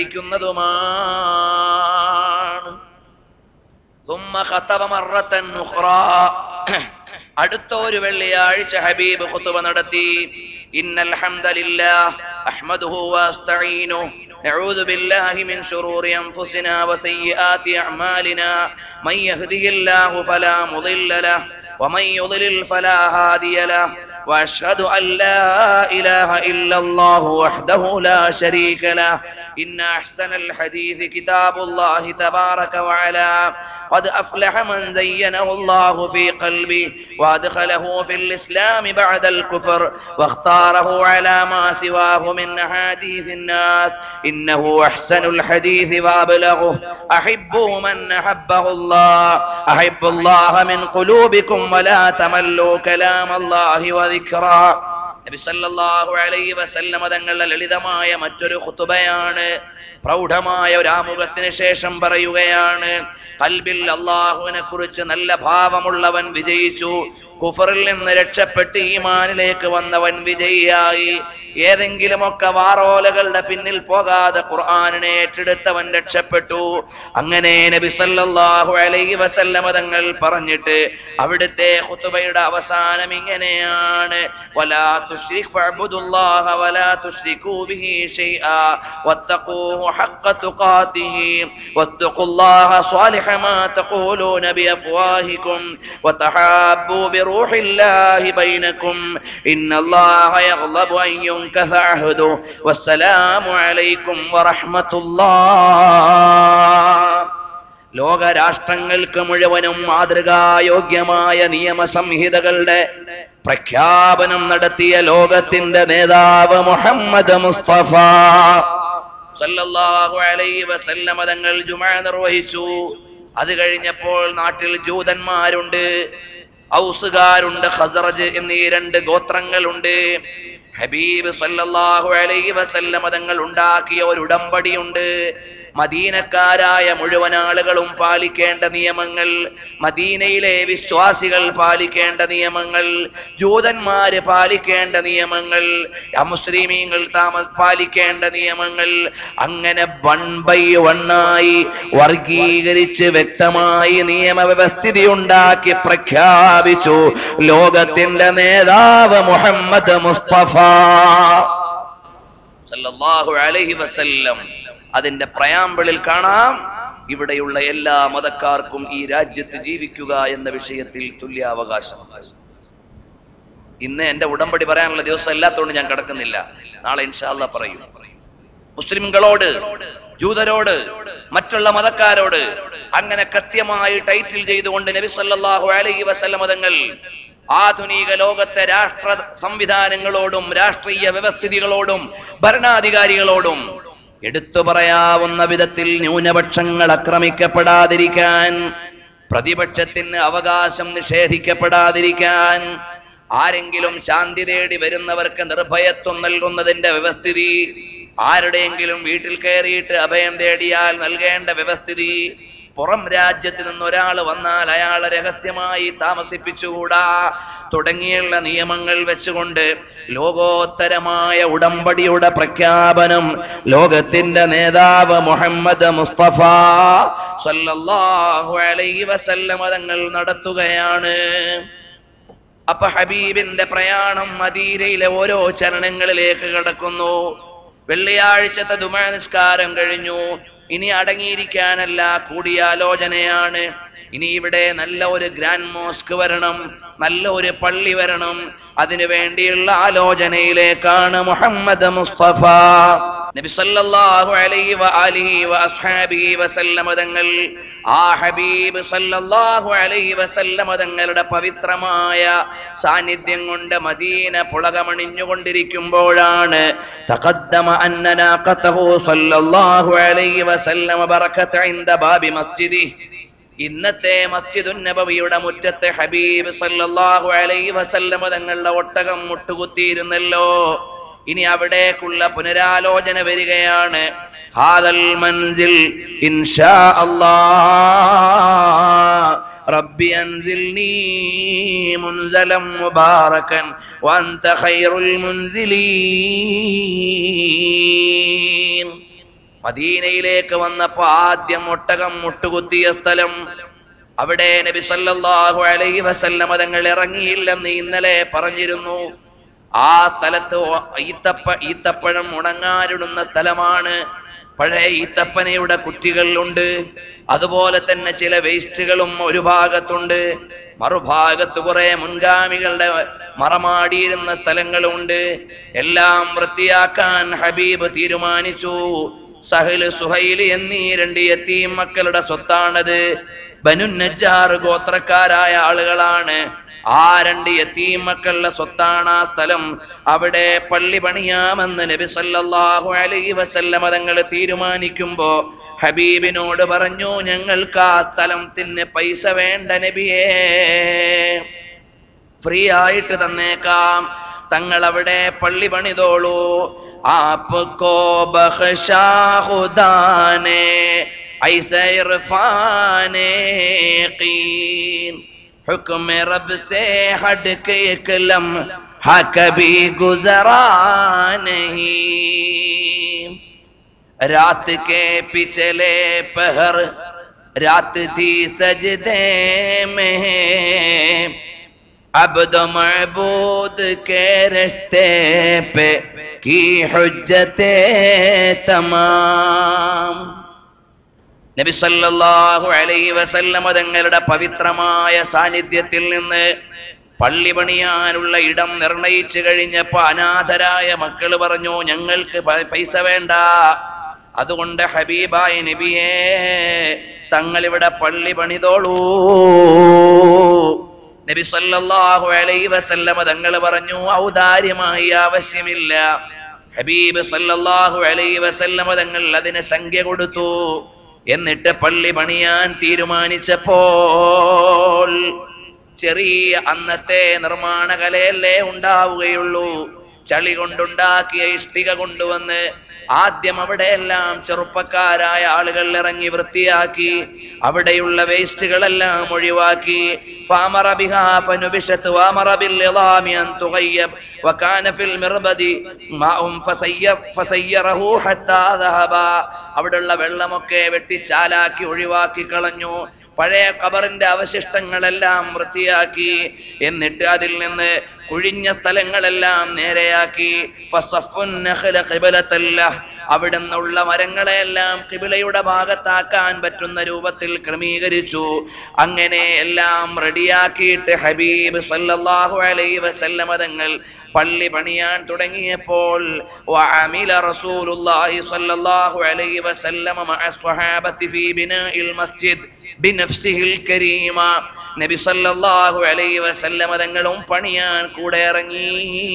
അധികരിക്കുന്നതുമാണ് ثم خطب مرة أخرى അടുത്ത ഒരു വെള്ളിയാഴ്ച ഹബീബ് ഖുതുബ നടത്തി ഇന്നൽ ഹംദലില്ലാഹ് അഹ്മദുഹു വഅസ്തഈനുഹു نعوذ بالله من شرور أنفسنا وسيئات أعمالنا من يهده الله فلا مضل له ومن يضلل فلا هادي له واشهد ان لا اله الا الله وحده لا شريك له ان احسن الحديث كتاب الله تبارك وعلا قد افلح من زينه الله في قلبه وادخله في الاسلام بعد الكفر واختاره على ما سواه من احاديث الناس انه احسن الحديث وابلغه احبوا من احبه الله احب الله من قلوبكم ولا تملوا كلام الله وذكرا നബി സല്ലല്ലാഹു അലൈഹി വസല്ലമ തങ്ങളുടെ ലളിതമായ മറ്റൊരു ഖുതുബയാണ് പ്രൗഢമായ ഒരു ആമുഖത്തിന് ശേഷം പറയുകയാണ് കൽബിൽ അള്ളാഹുവിനെ കുറിച്ച് നല്ല ഭാവമുള്ളവൻ വിജയിച്ചു കുഫറിൽ നിന്ന് രക്ഷപ്പെട്ട് ഈമാനിലേക്ക് വന്നവൻ വിജയിയായി ഏതെങ്കിലുമൊക്കെ വാറോലകളുടെ പിന്നിൽ പോകാതെ ഖുർആാനിനെ ഏറ്റെടുത്തവൻ രക്ഷപ്പെട്ടു അങ്ങനെ നബി സല്ലല്ലാഹു അലൈഹി വസല്ലമ തങ്ങൾ പറഞ്ഞിട്ട് അവിടുത്തെ ഖുതുബയുടെ അവസാനം ഇങ്ങനെയാണ് വലാ തുശ്രിക് ഫഅബ്ദുല്ലാഹ വലാ തുശ്രികൂ ബിഹി ഷൈആ വത്തഖൂഹു ഹഖ്ക തുഖാതിഹി വത്തഖുല്ലാഹ സ്വാലിഹ മാ തഖൂലൂന ബിഅഫ്വാഹികും വതഹാബ്ബൂ ബിറൂഹില്ലാഹി ബൈനകും ഇന്നല്ലാഹ യഗ്ളബു അൻ യുൻകസ അഹ്ദു വസ്സലാമു അലൈക്കും വറഹ്മത്തുള്ളാഹ് ലോക രാഷ്ട്രങ്ങൾക്ക് മുഴുവനും മാതൃകായോഗ്യമായ നിയമസംഹിതകളുടെ പ്രഖ്യാപനം നടത്തിയ ലോകത്തിന്റെ നേതാവ് മുഹമ്മദ് മുസ്തഫ സല്ലല്ലാഹു അലൈഹി വസല്ലമ തങ്ങൾ ജുമഅ നിർവഹിച്ചു അത് കഴിഞ്ഞപ്പോൾ നാട്ടിൽ ജൂതന്മാരുണ്ട് ഔസുകാരുണ്ട് ഖസറജ് എന്നീ രണ്ട് ഗോത്രങ്ങളുണ്ട് ഹബീബ് സല്ലല്ലാഹു അലൈഹി വസല്ലമ തങ്ങൾ ഉണ്ടാക്കിയ ഒരു ഉടമ്പടിയുണ്ട് മദീനക്കാരായ മുഴുവൻ ആളുകളും പാലിക്കേണ്ട നിയമങ്ങൾ മദീനയിലെ വിശ്വാസികൾ പാലിക്കേണ്ട നിയമങ്ങൾ ജൂതന്മാര് പാലിക്കേണ്ട നിയമങ്ങൾ അമുസ്ലിമീങ്ങൾ താമ പാലിക്കേണ്ട നിയമങ്ങൾ അങ്ങനെ വൺ ബൈ വണ്ണായി വർഗീകരിച്ച് വ്യക്തമായി നിയമവ്യവസ്ഥിതി ഉണ്ടാക്കി പ്രഖ്യാപിച്ചു ലോകത്തിന്റെ നേതാവ് മുഹമ്മദ് മുസ്തഫ സല്ലല്ലാഹു അലൈഹി വസല്ലം അതിന്റെ പ്രയാമ്പിളിൽ കാണാം ഇവിടെയുള്ള എല്ലാ മതക്കാർക്കും ഈ രാജ്യത്ത് ജീവിക്കുക എന്ന വിഷയത്തിൽ തുല്യാവകാശം ഇന്ന് എന്റെ ഉടമ്പടി പറയാനുള്ള ദിവസം അല്ലാത്തതുകൊണ്ട് ഞാൻ കിടക്കുന്നില്ല നാളെ ഇൻഷാല്ല പറയും മുസ്ലിംകളോട് ജൂതരോട് മറ്റുള്ള മതക്കാരോട് അങ്ങനെ കൃത്യമായി ടൈറ്റിൽ ചെയ്തുകൊണ്ട് നബി സല്ലല്ലാഹു അലൈഹി വസല്ലം മതങ്ങൾ ആധുനിക ലോകത്തെ രാഷ്ട്ര സംവിധാനങ്ങളോടും രാഷ്ട്രീയ വ്യവസ്ഥിതികളോടും ഭരണാധികാരികളോടും എടുത്തു പറയാവുന്ന വിധത്തിൽ ന്യൂനപക്ഷങ്ങൾ ആക്രമിക്കപ്പെടാതിരിക്കാൻ പ്രതിപക്ഷത്തിന് അവകാശം നിഷേധിക്കപ്പെടാതിരിക്കാൻ ആരെങ്കിലും ശാന്തി തേടി വരുന്നവർക്ക് നിർഭയത്വം നൽകുന്നതിന്റെ വ്യവസ്ഥിതി ആരുടെയെങ്കിലും വീട്ടിൽ കയറിയിട്ട് അഭയം തേടിയാൽ നൽകേണ്ട വ്യവസ്ഥിതി പുറം രാജ്യത്ത് നിന്ന് ഒരാൾ വന്നാൽ അയാളെ രഹസ്യമായി താമസിപ്പിച്ചുകൂടാ തുടങ്ങിയുള്ള നിയമങ്ങൾ വെച്ചുകൊണ്ട് ലോകോത്തരമായ ഉടമ്പടിയുടെ പ്രഖ്യാപനം ലോകത്തിന്റെ നേതാവ് മുഹമ്മദ് മുസ്തഫ സല്ലല്ലാഹു അലൈഹി വസല്ലമ തങ്ങൾ നടത്തുകയാണ് അപ്പൊ ഹബീബിന്റെ പ്രയാണം മദീനയിലെ ഓരോ ചരണങ്ങളിലേക്ക് കടക്കുന്നു വെള്ളിയാഴ്ചത്തെ ദുമ നിസ്കാരം കഴിഞ്ഞു ഇനി അടങ്ങിയിരിക്കാനല്ല കൂടിയാലോചനയാണ് ഇനി ഇവിടെ നല്ല ഒരു ഗ്രാൻഡ് മോസ്ക് വരണം നല്ല ഒരു പള്ളി വരണം അതിനു വേണ്ടിയുള്ള ആലോചനയിലേക്കാണ് മുഹമ്മദ് മുസ്തഫ നബി സല്ലല്ലാഹു അലൈഹി വ ആലിഹി വ അസ്ഹാബിഹി വസല്ലമ തങ്ങൾ ആ ഹബീബ് സല്ലല്ലാഹു അലൈഹി വസല്ലമ തങ്ങളുടെ പവിത്രമായ സാന്നിധ്യം കൊണ്ട് മദീന പുളകമണിഞ്ഞുകൊണ്ടിരിക്കുമ്പോഴാണ് തഖദ്ദമ അന്ന നാഖതഹു സല്ലല്ലാഹു അലൈഹി വസല്ലമ ബറകത ഇൻദ ബാബി മസ്ജിദി ഇന്നത്തെ മസ്ജിദുൻ നബവിയുടെ മുറ്റത്തെ ഹബീബ് സല്ലല്ലാഹു അലൈഹി വസല്ലമ തങ്ങളുടെ ഒട്ടകം മുട്ടുകുത്തിയിരുന്നല്ലോ ഇനി അവിടേക്കുള്ള പുനരാലോചന വരികയാണ് ഹാദൽ മൻസിൽ ഇൻഷാ അല്ലാഹ് ربي أنزلني منزلا مباركا وأنت خير المنزلين മദീനയിലേക്ക് വന്നപ്പോ ആദ്യം ഒട്ടകം മുട്ടുകുത്തിയ സ്ഥലം അവിടെ നബി സല്ലല്ലാഹു അലൈഹി വസല്ലമ തങ്ങൾ ഇറങ്ങിയില്ലെന്ന് ഇന്നലെ പറഞ്ഞിരുന്നു ആ സ്ഥലത്ത് ഒ- ഈത്തപ്പ ഈത്തപ്പഴം ഉണങ്ങാനിടുന്ന സ്ഥലമാണ് പഴയ ഈത്തപ്പനയുടെ കുറ്റികളിലുണ്ട് അതുപോലെ തന്നെ ചില വേസ്റ്റുകളും ഒരു ഭാഗത്തുണ്ട് മറുഭാഗത്ത് കുറെ മുൻഗാമികളുടെ മറമാടിയിരുന്ന സ്ഥലങ്ങളുണ്ട് എല്ലാം വൃത്തിയാക്കാൻ ഹബീബ് തീരുമാനിച്ചു സഹല് സുഹൈല് എന്നീ രണ്ട് യത്തീം മക്കളുടെ സ്വത്താണത് ബനു നജ്ജാർ ഗോത്രക്കാരായ ആളുകളാണ് ആ രണ്ട് യത്തീം മക്കളുടെ സ്വത്താണ് ആ സ്ഥലം അവിടെ പള്ളി പണിയാമെന്ന് നബി സല്ലല്ലാഹു അലൈഹി വസല്ലമ തങ്ങൾ തീരുമാനിക്കുമ്പോ ഹബീബിനോട് പറഞ്ഞു ഞങ്ങൾക്ക് ആ സ്ഥലത്തിന് പൈസ വേണ്ട നബിയേ ഫ്രീ ആയിട്ട് തന്നേക്കാം തങ്ങൾ അവിടെ പള്ളി പണിതോളൂ ആപ്കോ ബഖ്ശാ ഖുദാനെ ऐसे इरफान यकीन हुक्म रब से हट के एक लम्हा कभी गुजरा नहीं रात के पिछले पहर रात थी सजदे में अब्द महबूद के रिश्ते पे की हुज्जते तमाम നബി സല്ലല്ലാഹു അലൈഹി വസല്ലമ തങ്ങളുടെ പവിത്രമായ സാന്നിധ്യത്തിൽ നിന്ന് പള്ളി പണിയാനുള്ള ഇടം നിർണയിച്ചു കഴിഞ്ഞപ്പോ അനാഥരായ മക്കള് പറഞ്ഞു ഞങ്ങൾക്ക് പ- പൈസ വേണ്ട അതുകൊണ്ട് ഹബീബായ നബിയേ തങ്ങൾ ഇവിടെ പള്ളി പണിതോളൂ നബി സല്ലല്ലാഹു അലൈഹി വസല്ലമ തങ്ങൾ പറഞ്ഞു ഔദാര്യമായി ആവശ്യമില്ല ഹബീബ് സല്ലല്ലാഹു അലൈഹി വസല്ലമ തങ്ങൾ അതിന് സംഖ്യ കൊടുത്തു എന്നിട്ട് പള്ളി പണിയാൻ തീരുമാനിച്ചപ്പോൾ ചെറിയ അന്നത്തെ നിർമ്മാണ കലയല്ലേ ഉണ്ടാവുകയുള്ളൂ ചളി കൊണ്ടുണ്ടാക്കിയ ഇഷ്ടിക കൊണ്ടുവന്ന് ആദ്യം അവിടെയെല്ലാം ചെറുപ്പക്കാരായ ആളുകൾ ഇറങ്ങി വൃത്തിയാക്കി അവിടെയുള്ള വേസ്റ്റുകളെല്ലാം ഒഴിവാക്കി فامر بها فنبشت وامر بالعظام ان تغيب وكان في المربد ماء فسيف فسيره حتى ذهب അവിടെയുള്ള വെള്ളമൊക്കെ വെട്ടിച്ചാലാക്കി ഒഴിവാക്കി കളഞ്ഞു പഴയ കബറിന്റെ അവശിഷ്ടങ്ങളെല്ലാം വൃത്തിയാക്കി എന്നിട്ട് അതിൽ നിന്ന് കുഴിഞ്ഞ സ്ഥലങ്ങളെല്ലാം നേരെയാക്കി ഫസഫുൻ നഖ്ല ഖിബലത്തല്ല അവിടെ നിന്നുള്ള മരങ്ങളെല്ലാം കിബിലയുടെ ഭാഗത്താക്കാൻ പറ്റുന്ന രൂപത്തിൽ ക്രമീകരിച്ചു അങ്ങനെ എല്ലാം റെഡിയാക്കിയിട്ട് ഹബീബ് സല്ലല്ലാഹു അലൈഹി വസല്ലമ തങ്ങൾ പള്ളി പണിയാൻ തുടങ്ങിയപ്പോൾ وعمل رسول الله صلى الله عليه وسلم مع الصحابة في بناء المسجد بنفسه الكريمة നബി സല്ലല്ലാഹു അലൈഹി വസല്ലമ തങ്ങളും പണിയാൻ കൂടെ ഇറങ്ങി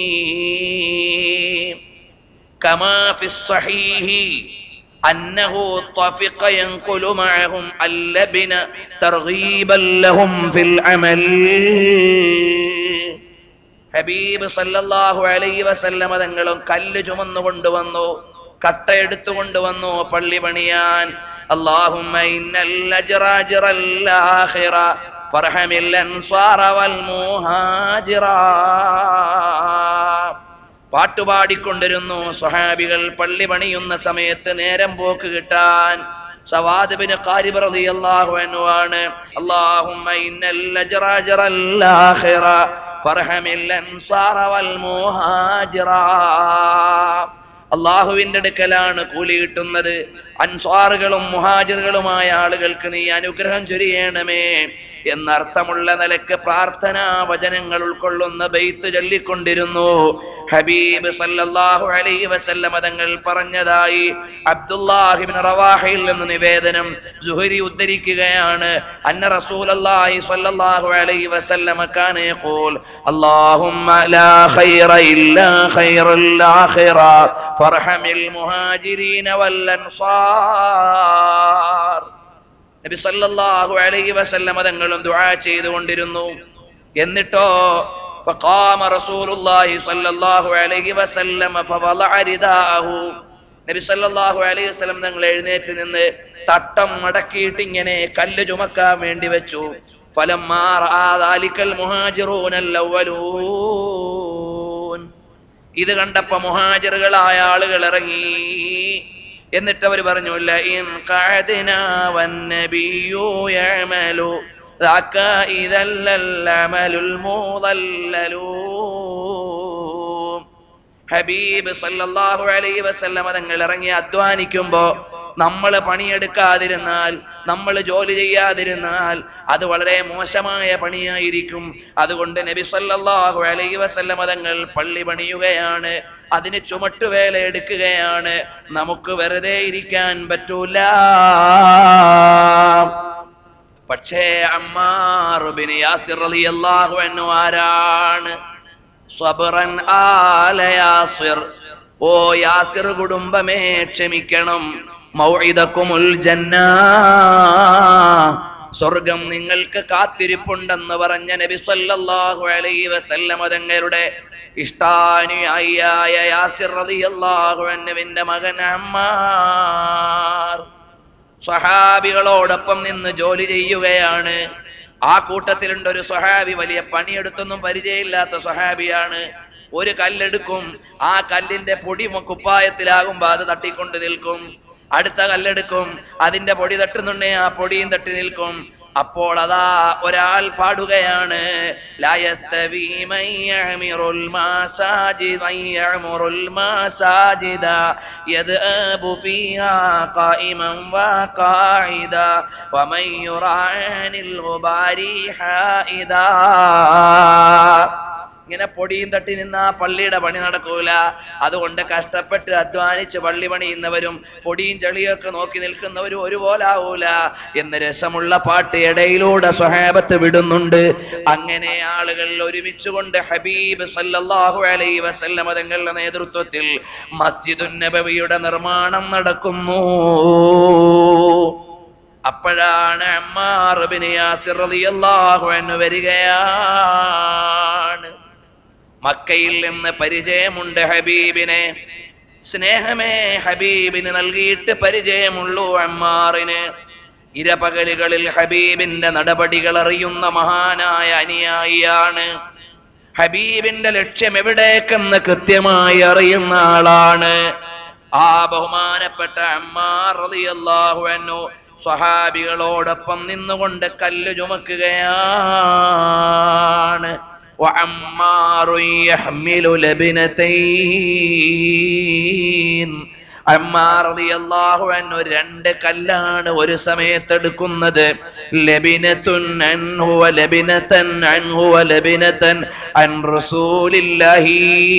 كما في الصحيح أنه طفق ينقل معهم اللبن ترغيبا لهم في العمل ഹബീബ് സല്ലല്ലാഹു അലൈഹി വസല്ലമ തങ്ങളും കല്ല് ചുമന്നു കൊണ്ടുവന്നു കട്ട എടുത്തു കൊണ്ടുവന്നു പള്ളി പണിയാൻ اللهم إن الأجر أجر الآخرة فارحم الأنصار والمهاجرة പാട്ടുപാടിക്കൊണ്ടിരുന്നു സ്വഹാബികൾ പള്ളി പണിയുന്ന സമയത്ത് നേരം പോക്ക് കിട്ടാൻ സവാദിബിന് കാരിബ് റളിയല്ലാഹു അൻഹു ആണ് അല്ലാഹുമ്മ ഇന്നൽ അജ്റ അജ്റൽ ആഖിറ ഫർഹമിൽ അൻസാറ വൽ മുഹാജിറ അള്ളാഹുവിന്റെ അടുക്കലാണ് കൂലി കിട്ടുന്നത് അൻസ്വാറുകളും മുഹാജിറുകളുമായ ആളുകൾക്ക് നീ അനുഗ്രഹം ചൊരിയണമേ എന്നർത്ഥമുള്ള നിലക്ക് പ്രാർത്ഥനാ വചനങ്ങൾ ഉൾക്കൊള്ളുന്ന ബെയ്ത്ത് ചൊല്ലിക്കൊണ്ടിരുന്നു ഹബീബ് സല്ലല്ലാഹു അലൈഹി വസല്ലമ തങ്ങൾ പറഞ്ഞതായി അബ്ദുല്ലാഹിബിൻ റവാഹയിൽ നിന്ന് നിവേദനം സുഹരി ഉദ്ധരിക്കുകയാണ് അന്ന റസൂലല്ലാഹി സ്വല്ലല്ലാഹു അലൈഹി വസല്ലമ കാന യഖൂൽ അല്ലാഹുമ്മ ലാ ഖൈറ ഇല്ലാ ഖൈറുൽ ആഖിറ ഫർഹമിൽ മുഹാജിരീന വൽ അൻസാർ നബി സല്ലല്ലാഹു അലൈഹി വസല്ലമ തങ്ങളും ദുആ ചെയ്തുകൊണ്ടിരുന്നു എന്നിട്ടോ فقام رسول الله صلى الله عليه وسلم فوضع رداءه നബി സല്ലല്ലാഹു അലൈഹി വസല്ലം തങ്ങൾ എഴുന്നേറ്റ് നിന്ന് തട്ടം മടക്കിയിട്ട് ഇങ്ങനെ കല്ല് ചുമക്കാൻ വേണ്ടി വെച്ചു فلما رأى ذلك المهاجرون الأولون ഇത് കണ്ടപ്പോ മുഹാജിറുകളായ ആളുകൾ ഇറങ്ങി എന്നിട്ട് അവർ പറഞ്ഞു ലഇൻ ഖഅദ്നാ വന്നബിയ്യു യഅമലു ذاك إذا للعمل المضلل ഹബീബ് സല്ലല്ലാഹു അലൈഹി വസല്ലമ തങ്ങൾ ഇറങ്ങി അധ്വാനിക്കുമ്പോ നമ്മൾ പണിയെടുക്കാതിരുന്നാൽ നമ്മൾ ജോലി ചെയ്യാതിരുന്നാൽ അത് വളരെ മോശമായ പണിയായിരിക്കും അതുകൊണ്ട് നബി സല്ലല്ലാഹു അലൈഹി വസല്ലമ തങ്ങൾ പള്ളി പണിയുകയാണ് അതിന് ചുമട്ടുവേല എടുക്കുകയാണ് നമുക്ക് വെറുതെ ഇരിക്കാൻ പറ്റൂല പക്ഷേ അമ്മാർ ബിൻ യാസിർ റളിയല്ലാഹു അൻഹു ആരാണ് സ്വബറൻ ആല യാസിർ ഓ യാസിർ കുടുംബമേ ക്ഷമിക്കണം മൗഇദക്കുമുൽ ജന്ന സ്വർഗം നിങ്ങൾക്ക് കാത്തിരിപ്പുണ്ടെന്ന് പറഞ്ഞ നബി സല്ലല്ലാഹു അലൈഹി വസല്ലമ തങ്ങളുടെ ഇഷ്ടാനുയായിയായ യാസിർ റളിയല്ലാഹു അൻഹുവിന്റെ മകൻ അമ്മാർ സ്വഹാബികളോടൊപ്പം നിന്ന് ജോലി ചെയ്യുകയാണ് ആ കൂട്ടത്തിലുണ്ട് ഒരു സ്വഹാബി വലിയ പണിയെടുത്തൊന്നും പരിചയമില്ലാത്ത സ്വഹാബിയാണ് ഒരു കല്ലെടുക്കും ആ കല്ലിന്റെ പൊടി മു- കുപ്പായത്തിലാകുമ്പോ അത് തട്ടിക്കൊണ്ട് നിൽക്കും അടുത്ത കല്ലെടുക്കും അതിന്റെ പൊടി തട്ടുന്നുണ്ടേ ആ പൊടിയും തട്ടി നിൽക്കും അപ്പോൾ അതാ ഒരാൾ പാടുകയാണ് لا يستوي من يعمر المساجد من يعمر المساجد يذهب فيها قائما وقاعدا ومن يرى عن الغبار حائدا ഇങ്ങനെ പൊടിയും തട്ടി നിന്ന ആ പള്ളിയുടെ പണി നടക്കൂല അതുകൊണ്ട് കഷ്ടപ്പെട്ട് അധ്വാനിച്ച് പള്ളി പണിയുന്നവരും പൊടിയും ചെളിയൊക്കെ നോക്കി നിൽക്കുന്നവരും ഒരുപോലെ ആവൂല എന്ന് രസമുള്ള പാട്ട് ഇടയിലൂടെ സ്വഹാബത്ത് വിടുന്നുണ്ട് അങ്ങനെ ആളുകൾ ഒരുമിച്ചുകൊണ്ട് ഹബീബ് സല്ലല്ലാഹു അലൈഹി വസല്ലമ തങ്ങളുടെ നേതൃത്വത്തിൽ മസ്ജിദുൻ നബവിയുടെ നിർമ്മാണം നടക്കുന്നു അപ്പോഴാണ് അമ്മാർ ബിൻ യാസിർ റളിയല്ലാഹു അൻഹു വരികയാണ് മക്കയിൽ നിന്ന് പരിചയമുണ്ട് ഹബീബിനെ സ്നേഹമേ ഹബീബിന് നൽകിയിട്ട് പരിചയമുള്ളൂ അമ്മാറിന് ഇരപകലുകളിൽ ഹബീബിന്റെ നടപടികൾ അറിയുന്ന മഹാനായ അനുയായിയാണ് ഹബീബിന്റെ ലക്ഷ്യം എവിടേക്കെന്ന് കൃത്യമായി അറിയുന്ന ആളാണ് ആ ബഹുമാനപ്പെട്ട അമ്മാർ റളിയല്ലാഹു അൻഹു സ്വഹാബികളോടൊപ്പം നിന്നുകൊണ്ട് കല്ല് ചുമക്കുകയാണ് وعمار يحمل لبنتين അമ്മാർ റളിയല്ലാഹു അൻഹു രണ്ട് കല്ലാണ് ഒരു സമയത്ത് എടുക്കുന്നത് ലബിനത്തുൻ അൻഹു വ ലബിനതൻ അൻഹു വ ലബിനതൻ അൻ റസൂലില്ലാഹി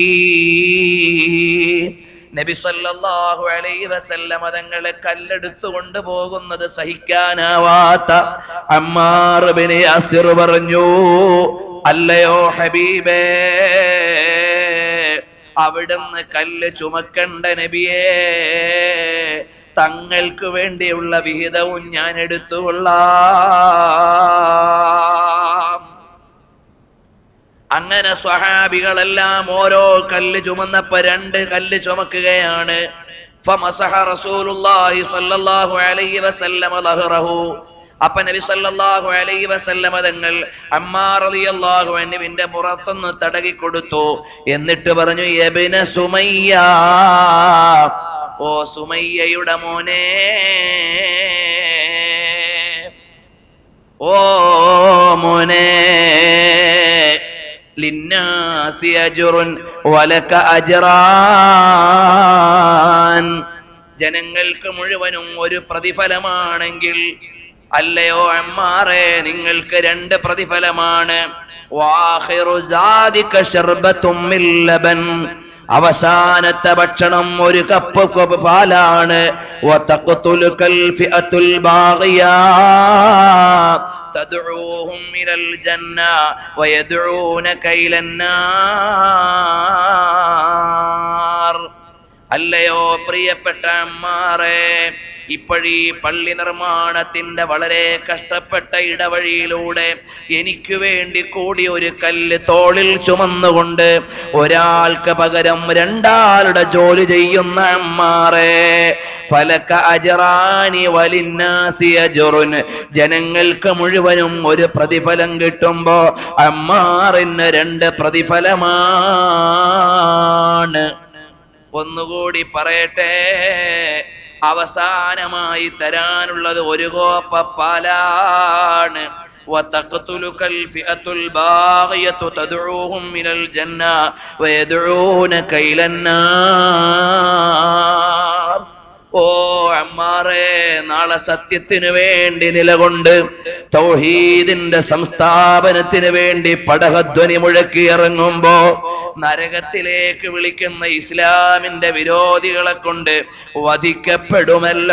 നബി സല്ലല്ലാഹു അലൈഹി വസല്ലമ തങ്ങളെ കല്ലെടുത്തു കൊണ്ടുപോകുന്നത് സഹിക്കാനാവാത്ത അമ്മാർ ബിൻ യാസിർ പറഞ്ഞു അല്ലയോ ഹബീബേ അവിടുന്ന് കല്ല് ചുമക്കണ്ട നബിയേ തങ്ങൾക്ക് വേണ്ടിയുള്ള വിഹിതവും ഞാൻ എടുത്തുകൊള്ളാം അങ്ങനെ സ്വഹാബികളെല്ലാം ഓരോ കല്ല് ചുമന്നപ്പോ രണ്ട് കല്ല് ചുമക്കുകയാണ് ഫമസഹ റസൂലുള്ളാഹി സ്വല്ലല്ലാഹു അലൈഹി വസല്ലമ ലഹ്റഹു അപ്പൊ നബി സല്ലല്ലാഹു അലൈഹി വസല്ലമ തങ്ങൾ അമ്മാർ റളിയല്ലാഹു അൻഹുവിന്റെ പുറത്തൊന്ന് തടകി കൊടുത്തു എന്നിട്ട് പറഞ്ഞു യബ്ന സുമയ്യ ഓ സുമയ്യയുടെ മോനെ ഓ മോനെ ലിന്നാസി അജ്റുൻ വലക അജ്റാൻ ജനങ്ങൾക്ക് മുഴുവനും ഒരു പ്രതിഫലമാണെങ്കിൽ അല്ലയോ അമ്മാറെ നിങ്ങൾക്ക് രണ്ട് പ്രതിഫലമാണ് വാഹിറു സാദിക ശർബത്തും മിൻ ലബൻ അവസാനത്തെ ഭക്ഷണം ഒരു കപ്പ് കൊ- പാലാണ് വതഖ്തുലുകൽ ഫിഅത്തുൽ ബാഗിയാ تدعوهم إلى الجنة ويدعونك إلى النار അല്ലയോ പ്രിയപ്പെട്ട അമ്മാറെ ഇപ്പോഴീ പള്ളി നിർമ്മാണത്തിന്റെ വളരെ കഷ്ടപ്പെട്ട ഇടവഴിയിലൂടെ എനിക്ക് വേണ്ടി കൂടി ഒരു കല്ല് തോളിൽ ചുമന്നുകൊണ്ട് ഒരാൾക്ക് പകരം രണ്ടാളുടെ ജോലി ചെയ്യുന്ന അമ്മാറെ ഫലക അജറാനി വലിന്നാസി അജറുൻ ജനങ്ങൾക്ക് മുഴുവനും ഒരു പ്രതിഫലം കിട്ടുമ്പോ അമ്മാറിന് രണ്ട് പ്രതിഫലമാണ് ഒന്നുകൂടി പറയട്ടെ അവസാനമായി തരാനുള്ളത് ഒരു കോപ്പ പാലാണ് وتقتلك الفئة الباغية تدعوهم إلى الجنة ويدعونك إلى النار ഓ അമ്മാറേ നാളെ സത്യത്തിനു വേണ്ടി നിലകൊണ്ട് തൗഹീദിന്റെ സംസ്ഥാപനത്തിന് വേണ്ടി പടഹധ്വനി മുഴക്കി ഇറങ്ങുമ്പോ നരകത്തിലേക്ക് വിളിക്കുന്ന ഇസ്ലാമിന്റെ വിരോധികളെ കൊണ്ട് വധിക്കപ്പെടുമല്ലോ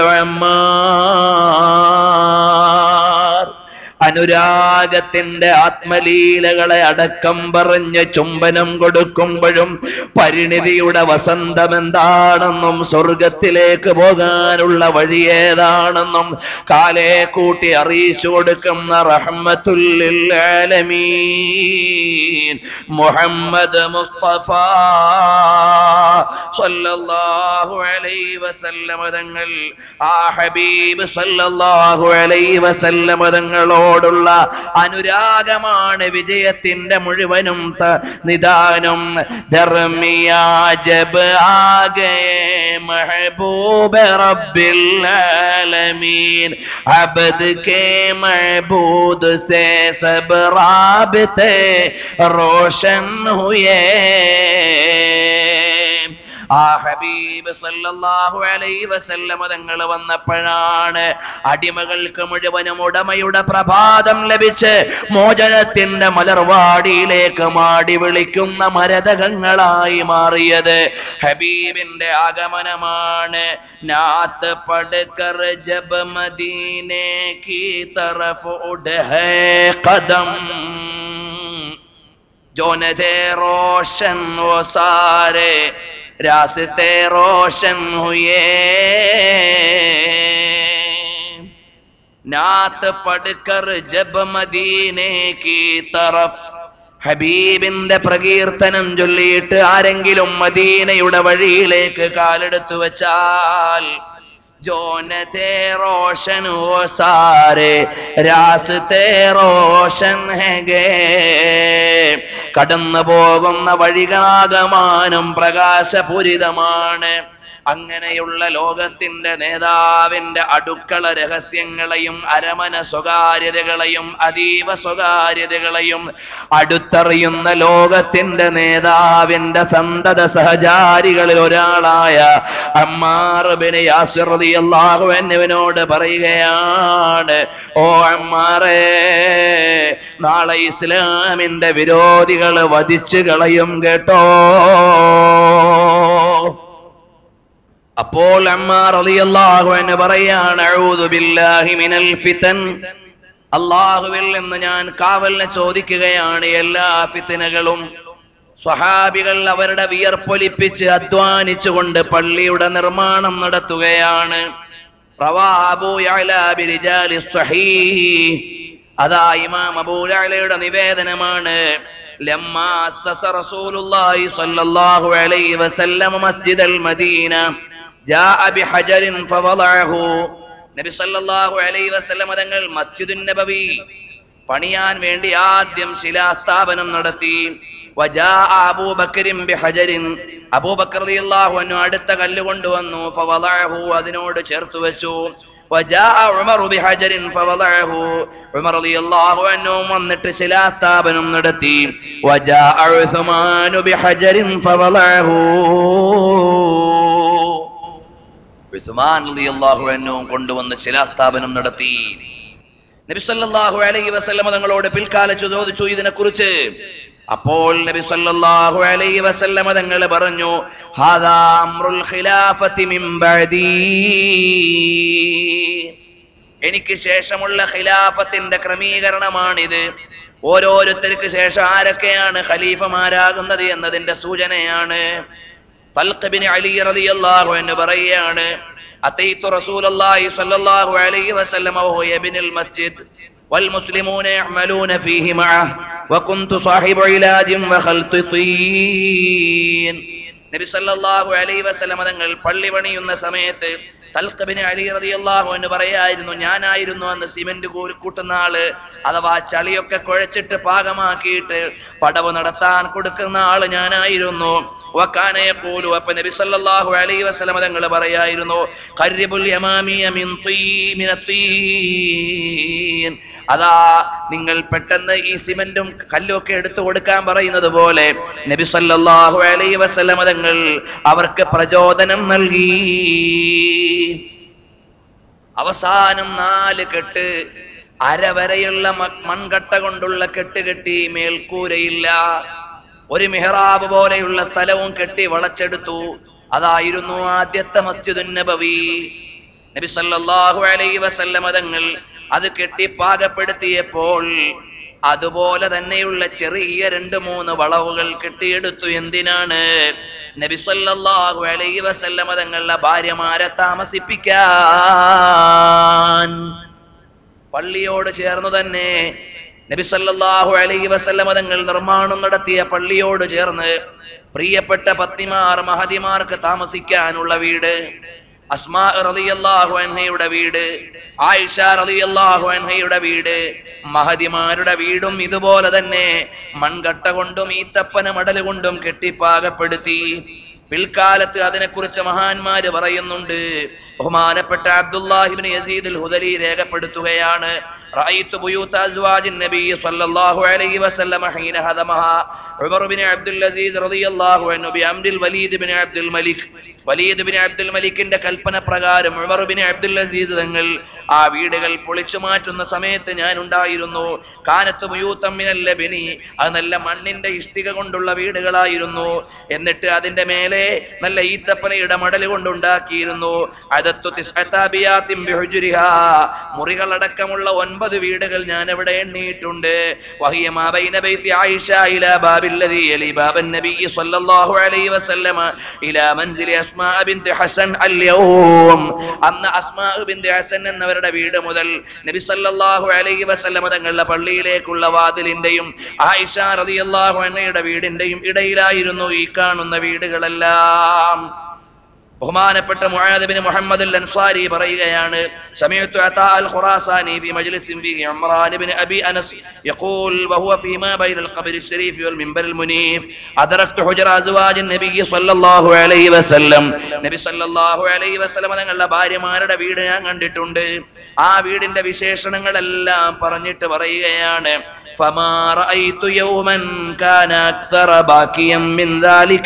അമ്മാർ അനുരാഗത്തിന്റെ ആത്മലീലകളെ അടക്കം പറഞ്ഞ് ചുംബനം കൊടുക്കുമ്പോഴും പരിണിതിയുടെ വസന്തം എന്താണെന്നും സ്വർഗത്തിലേക്ക് പോകാനുള്ള വഴി ഏതാണെന്നും കാലേ കൂട്ടി അറിയിച്ചു കൊടുക്കുന്ന റഹ്മത്തുല്ലിൽ ആലമീൻ മുഹമ്മദ് മുസ്തഫ സല്ലല്ലാഹു അലൈഹി വസല്ലമ തങ്ങൾ ആ ഹബീബ് സല്ലല്ലാഹു അലൈഹി വസല്ലമ തങ്ങളോടുള്ള അനുരാഗമാണ് വിജയത്തിന്റെ മുഴുവനും ത- നിദാനം ധർമ്മിയാ ജബ് ആകെ महबूब रब्बिल आलमीन अबद के महबूद से सब राबते रोशन हुए ആ ഹബീബ് സല്ലല്ലാഹു അലൈഹി വസല്ലമ തങ്ങൾ വന്നപ്പോഴാണ് അടിമകൾക്ക് മുഴുവനും ഉടമയുടെ പ്രഭാതം ലഭിച്ച് മോചനത്തിന്റെ മലർവാടിയിലേക്ക് മാടി വിളിക്കുന്ന മരതകങ്ങളായി മാറിയത് ഹബീബിന്റെ ആഗമനമാണ് നാത്ത് പടുക്കർ ജബ് മദീനെ കി തറഫ് ഉഡഹേ കദം जो न थे रोशन वो सारे रास्ते रोशन हुए नात पढ़कर जब मदीने की तरफ ഹബീബിന്റെ പ്രകീർത്തനം ചൊല്ലിയിട്ട് ആരെങ്കിലും മദീനയുടെ വഴിയിലേക്ക് കാലെടുത്തു വെച്ചാൽ ജോനത്തെ റോഷൻ ഓ സാരെ രാസത്തെ റോഷൻ ഹെഗേ കടന്നു പോകുന്ന വഴികളാകമാനം പ്രകാശപൂരിതമാണ് അങ്ങനെയുള്ള ലോകത്തിന്റെ നേതാവിന്റെ അടുക്കള രഹസ്യങ്ങളെയും അരമന സ്വകാര്യതകളെയും അതീവ സ്വകാര്യതകളെയും അടുത്തറിയുന്ന ലോകത്തിന്റെ നേതാവിന്റെ സന്തത സഹചാരികളിൽ ഒരാളായ അമ്മാറുബിന് യാസുറിയാഹു എന്നിവനോട് പറയുകയാണ് ഓ അമ്മാറേ നാളെ ഇസ്ലാമിന്റെ വിരോധികൾ വധിച്ചു കളയും കേട്ടോ അപ്പോൾ അമ്മാർ റളിയല്ലാഹു അൻഹു പറയാണ് അഊദു ബില്ലാഹി മിനൽ ഫിതൻ അള്ളാഹുവിൽ നിന്ന് ഞാൻ കാവലിനെ ചോദിക്കുകയാണ് എല്ലാ ഫിത്തനകളും സ്വഹാബികൾ അവരുടെ വിയർപ്പൊലിപ്പിച്ച് അധ്വാനിച്ചുകൊണ്ട് പള്ളിയുടെ നിർമ്മാണം നടത്തുകയാണ് റവാ അബൂ യഅ്ല ബിരിജാലി സ്വഹീഹ് അതാ ഇമാം അബൂ യഅ്ലയുടെ നിവേദനമാണ് ലമ്മാ അസ്സസ റസൂലുള്ളാഹി സ്വല്ലല്ലാഹു അലൈഹി വസല്ലം മസ്ജിദൽ മദീന ജാഅ ബിഹജറിൻ ഫവളഅഹു നബി സല്ലല്ലാഹു അലൈഹി വസല്ലം തങ്ങൾ മസ്ജിദുൻ നബവി പണിയാൻ വേണ്ടി ആദ്യം ശിലാസ്ഥാപനം നടത്തി വജാഅ അബൂബക്കറിൻ ബിഹജറിൻ അബൂബക്കർ റളിയല്ലാഹു അൻഹു അടുത്ത കല്ല് കൊണ്ടുവന്നു ഫവളഅഹു അതിനോട് ചേർത്ത് വെച്ചു വജാഅ ഉമർ ബിഹജറിൻ ഫവളഅഹു ഉമർ റളിയല്ലാഹു അൻഹു വന്നിട്ട് ശിലാസ്ഥാപനം നടത്തി വജാഅ ഉസ്മാൻ ബിഹജറിൻ ഫവളഅഹു ഉസ്മാൻ റളിയല്ലാഹു അൻഹു കൊണ്ടുവന്ന് ശിലാസ്ഥാപനം നടത്തി നബി സല്ലല്ലാഹു അലൈഹി വസല്ലമ തങ്ങളോട് പിൽക്കാലത്ത് ചോദിച്ചു ഇതിനെക്കുറിച്ച് അപ്പോൾ നബി സല്ലല്ലാഹു അലൈഹി വസല്ലമ തങ്ങൾ പറഞ്ഞു ഹാദാ അംറുൽ ഖിലാഫത്തി മിൻ ബഅദി എനിക്ക് ശേഷമുള്ള ഖിലാഫത്തിന്റെ ക്രമീകരണമാണിത് ഓരോരുത്തർക്ക് ശേഷം ആരൊക്കെയാണ് ഖലീഫമാരാകുന്നത് എന്നതിന്റെ സൂചനയാണ് തൽഖ് ബിൻ അലി റളിയല്ലാഹു അൻഹു പറയുകയാണ് അത്തൈത്തു റസൂലുള്ളാഹി സ്വല്ലല്ലാഹു അലൈഹി വസല്ലം വഹു യബ്നുൽ മസ്ജിദ് والمسلمون يعملون فيه معه وكنت صاحب علاج وخلط طين നബി സല്ലല്ലാഹു അലൈഹി വസല്ലം തങ്ങൾ പള്ളി പണിയുന്ന സമയത്ത് തൽഖബിന് അലി റളിയല്ലാഹു എന്ന് പറയായിരുന്നു ഞാനായിരുന്നു അന്ന് സിമന്റ് കൂടി കൂട്ടുന്ന ആള് അഥവാ ചളിയൊക്കെ കുഴച്ചിട്ട് പാകമാക്കിയിട്ട് പടവ് നടത്താൻ കൊടുക്കുന്ന ആള് ഞാനായിരുന്നു വക്കാനയെ പോലും അപ്പൊ നബി സല്ലല്ലാഹു അലൈഹി വസല്ലം തങ്ങൾ പറയായിരുന്നു ഖർരിബുൽ യമാമിയ മിൻ തീ മിന തീൻ അതാ നിങ്ങൾ പെട്ടെന്ന് ഈ സിമന്റും കല്ലും ഒക്കെ എടുത്തു കൊടുക്കാൻ പറയുന്നത് പോലെ നബി സല്ലല്ലാഹു അലൈഹി വസല്ലം തങ്ങൾ അവർക്ക് പ്രചോദനം നൽകി അവസാനം നാല് കെട്ട് അരവരെയുള്ള മ- മൺകട്ട കൊണ്ടുള്ള കെട്ട് കെട്ടി മേൽക്കൂരയില്ല ഒരു മെഹ്റാബ് പോലെയുള്ള സ്ഥലവും കെട്ടി വളച്ചെടുത്തു അതായിരുന്നു ആദ്യത്തെ മസ്ജിദുൻ നബവി നബി സല്ലല്ലാഹു അലൈഹി വസല്ലമ തങ്ങൾ അത് കെട്ടി പാകപ്പെടുത്തിയപ്പോൾ അതുപോലെ തന്നെയുള്ള ചെറിയ രണ്ട് മൂന്ന് വളവുകൾ കെട്ടിയെടുത്തു എന്തിനാണ് നബി സല്ലല്ലാഹു അലൈഹി വസല്ലമ തങ്ങളുടെ ഭാര്യമാരെ താമസിപ്പിക്കാൻ പള്ളിയോട് ചേർന്നു തന്നെ നബി സല്ലല്ലാഹു അലൈഹി വസല്ലമ തങ്ങൾ നിർമ്മാണം നടത്തിയ പള്ളിയോട് ചേർന്ന് പ്രിയപ്പെട്ട പത്നിമാർ മഹതിമാർക്ക് താമസിക്കാനുള്ള വീട് അസ്മാ റളിയല്ലാഹു അൻഹയുടെ വീട് ആയിഷ റളിയല്ലാഹു അൻഹയുടെ വീട് മഹതിമാരുടെ വീടും ഇതുപോലെ തന്നെ മൺകട്ട കൊണ്ടും ഈത്തപ്പന മടൽ കൊണ്ടും കെട്ടിപ്പാകപ്പെടുത്തി പിൽക്കാലത്ത് അതിനെക്കുറിച്ച് മഹാന്മാര് പറയുന്നുണ്ട് ബഹുമാനപ്പെട്ട അബ്ദുല്ലാഹിബിൻ യസീദ് അൽ ഹുദലി രേഖപ്പെടുത്തുകയാണ് رأيت بيوت أزواج النبي صلى الله عليه وسلم حين هدمها عمر بن عبد العزيز رضي الله عنه بأمر الوليد بن عبد الملك വലീദ് ബിൻ അബ്ദുൽ മലിക്കിന്റെ കൽപ്പന പ്രകാരം ഉമർ ബിൻ അബ്ദുൽ അസീസ് തങ്ങൾ ആ വീടുകൾ പൊളിച്ചു മാറ്റുന്ന സമയത്ത് ഞാൻ ഉണ്ടായിരുന്നു കാനത്ത് മുയൂത്തമ്മിനല്ല ബിനി അത് നല്ല മണ്ണിന്റെ ഇഷ്ടിക കൊണ്ടുള്ള വീടുകളായിരുന്നു എന്നിട്ട് അതിന്റെ മേലെ നല്ല ഈത്തപ്പനയുടെ മടൽ കൊണ്ടുണ്ടാക്കിയിരുന്നു അതത്തു തിസ്അത്താബിയാത്തിൻ ബിഹുജുരിഹാ. മുറികളടക്കമുള്ള ഒൻപത് വീടുകൾ ഞാൻ അവിടെ എണ്ണിയിട്ടുണ്ട് വഹിയ മാ ബൈന ബൈത്തി ആയിഷ ഇലാ ബാബില്ലദി യലി ബാബൻ നബി സ്വല്ലല്ലാഹു അലൈഹി വസല്ലമ ഇലാ മൻസിലി അസ്മാ ബിൻത് ഹസൻ അൽയൗം അന്ന് അസ്മാ ബിൻത് ഹസൻ എന്നവരുടെ വീട് മുതൽ നബി സല്ലല്ലാഹു അലൈഹി വസല്ലമ തങ്ങളുടെ പള്ളിയിലേക്കുള്ള വാതിലിന്റെയും ആയിഷ റളിയല്ലാഹു അൻഹയുടെ വീടിന്റെയും ഇടയിലായിരുന്നു ഈ കാണുന്ന വീടുകളെല്ലാം ബഹുമാനപ്പെട്ട Muadh bin Muhammad al Ansari പറയുകയാണ് സമയത്തു അതാ അൽ ഖുറാസാനി ഫി മജ്ലിസിൻ ഫി ഇംറാൻ ബിൻ അബി അനസ് يقول وهو فيما بين القبر الشريف والمنبر المنيف أدركت حجر أزواج النبي صلى الله عليه وسلم നബി സല്ലല്ലാഹു അലൈഹി വസല്ലം തങ്ങളുടെ ഭാര്യമാരുടെ വീട് ഞാൻ കണ്ടിട്ടുണ്ട് ആ വീടിന്റെ വിശേഷണങ്ങളെല്ലാം പറഞ്ഞിട്ട് പറയുകയാണ് فما رأيت يوما كان أكثر باكيا من ذلك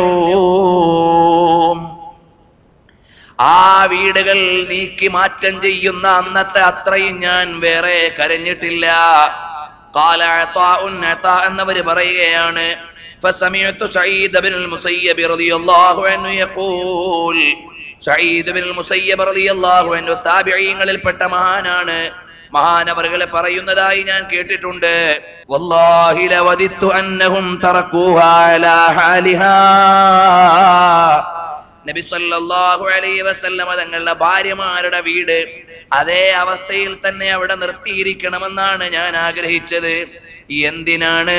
اليوم ആ വീടുകൾ നീക്കി മാറ്റം ചെയ്യുന്ന അന്നത്തെ അത്രയും ഞാൻ വേറെ കരഞ്ഞിട്ടില്ല قال عطاء عطاء എന്നവര് പറയുകയാണ് فسمعت سعيد بن المسيب رضي الله عنه يقول സയ്യിദ് ബിൻ മുസയ്യബ് റളിയല്ലാഹു അൻഹു താബിഈങ്ങളിൽപ്പെട്ട മഹാനാണ് മഹാനവറുകളെ പറയുന്നതായി ഞാൻ കേട്ടിട്ടുണ്ട് വല്ലാഹി ലവദിത്തു അന്നഹും തറക്കൂഹാ അലാ ഹാലിഹാ നബി സല്ലല്ലാഹു അലൈഹി വസല്ലമ തങ്ങളുടെ ഭാര്യമാരുടെ വീട് അതേ അവസ്ഥയിൽ തന്നെ അവിടെ നിർത്തിയിരിക്കണമെന്നാണ് ഞാൻ ആഗ്രഹിച്ചത് എന്തിനാണ്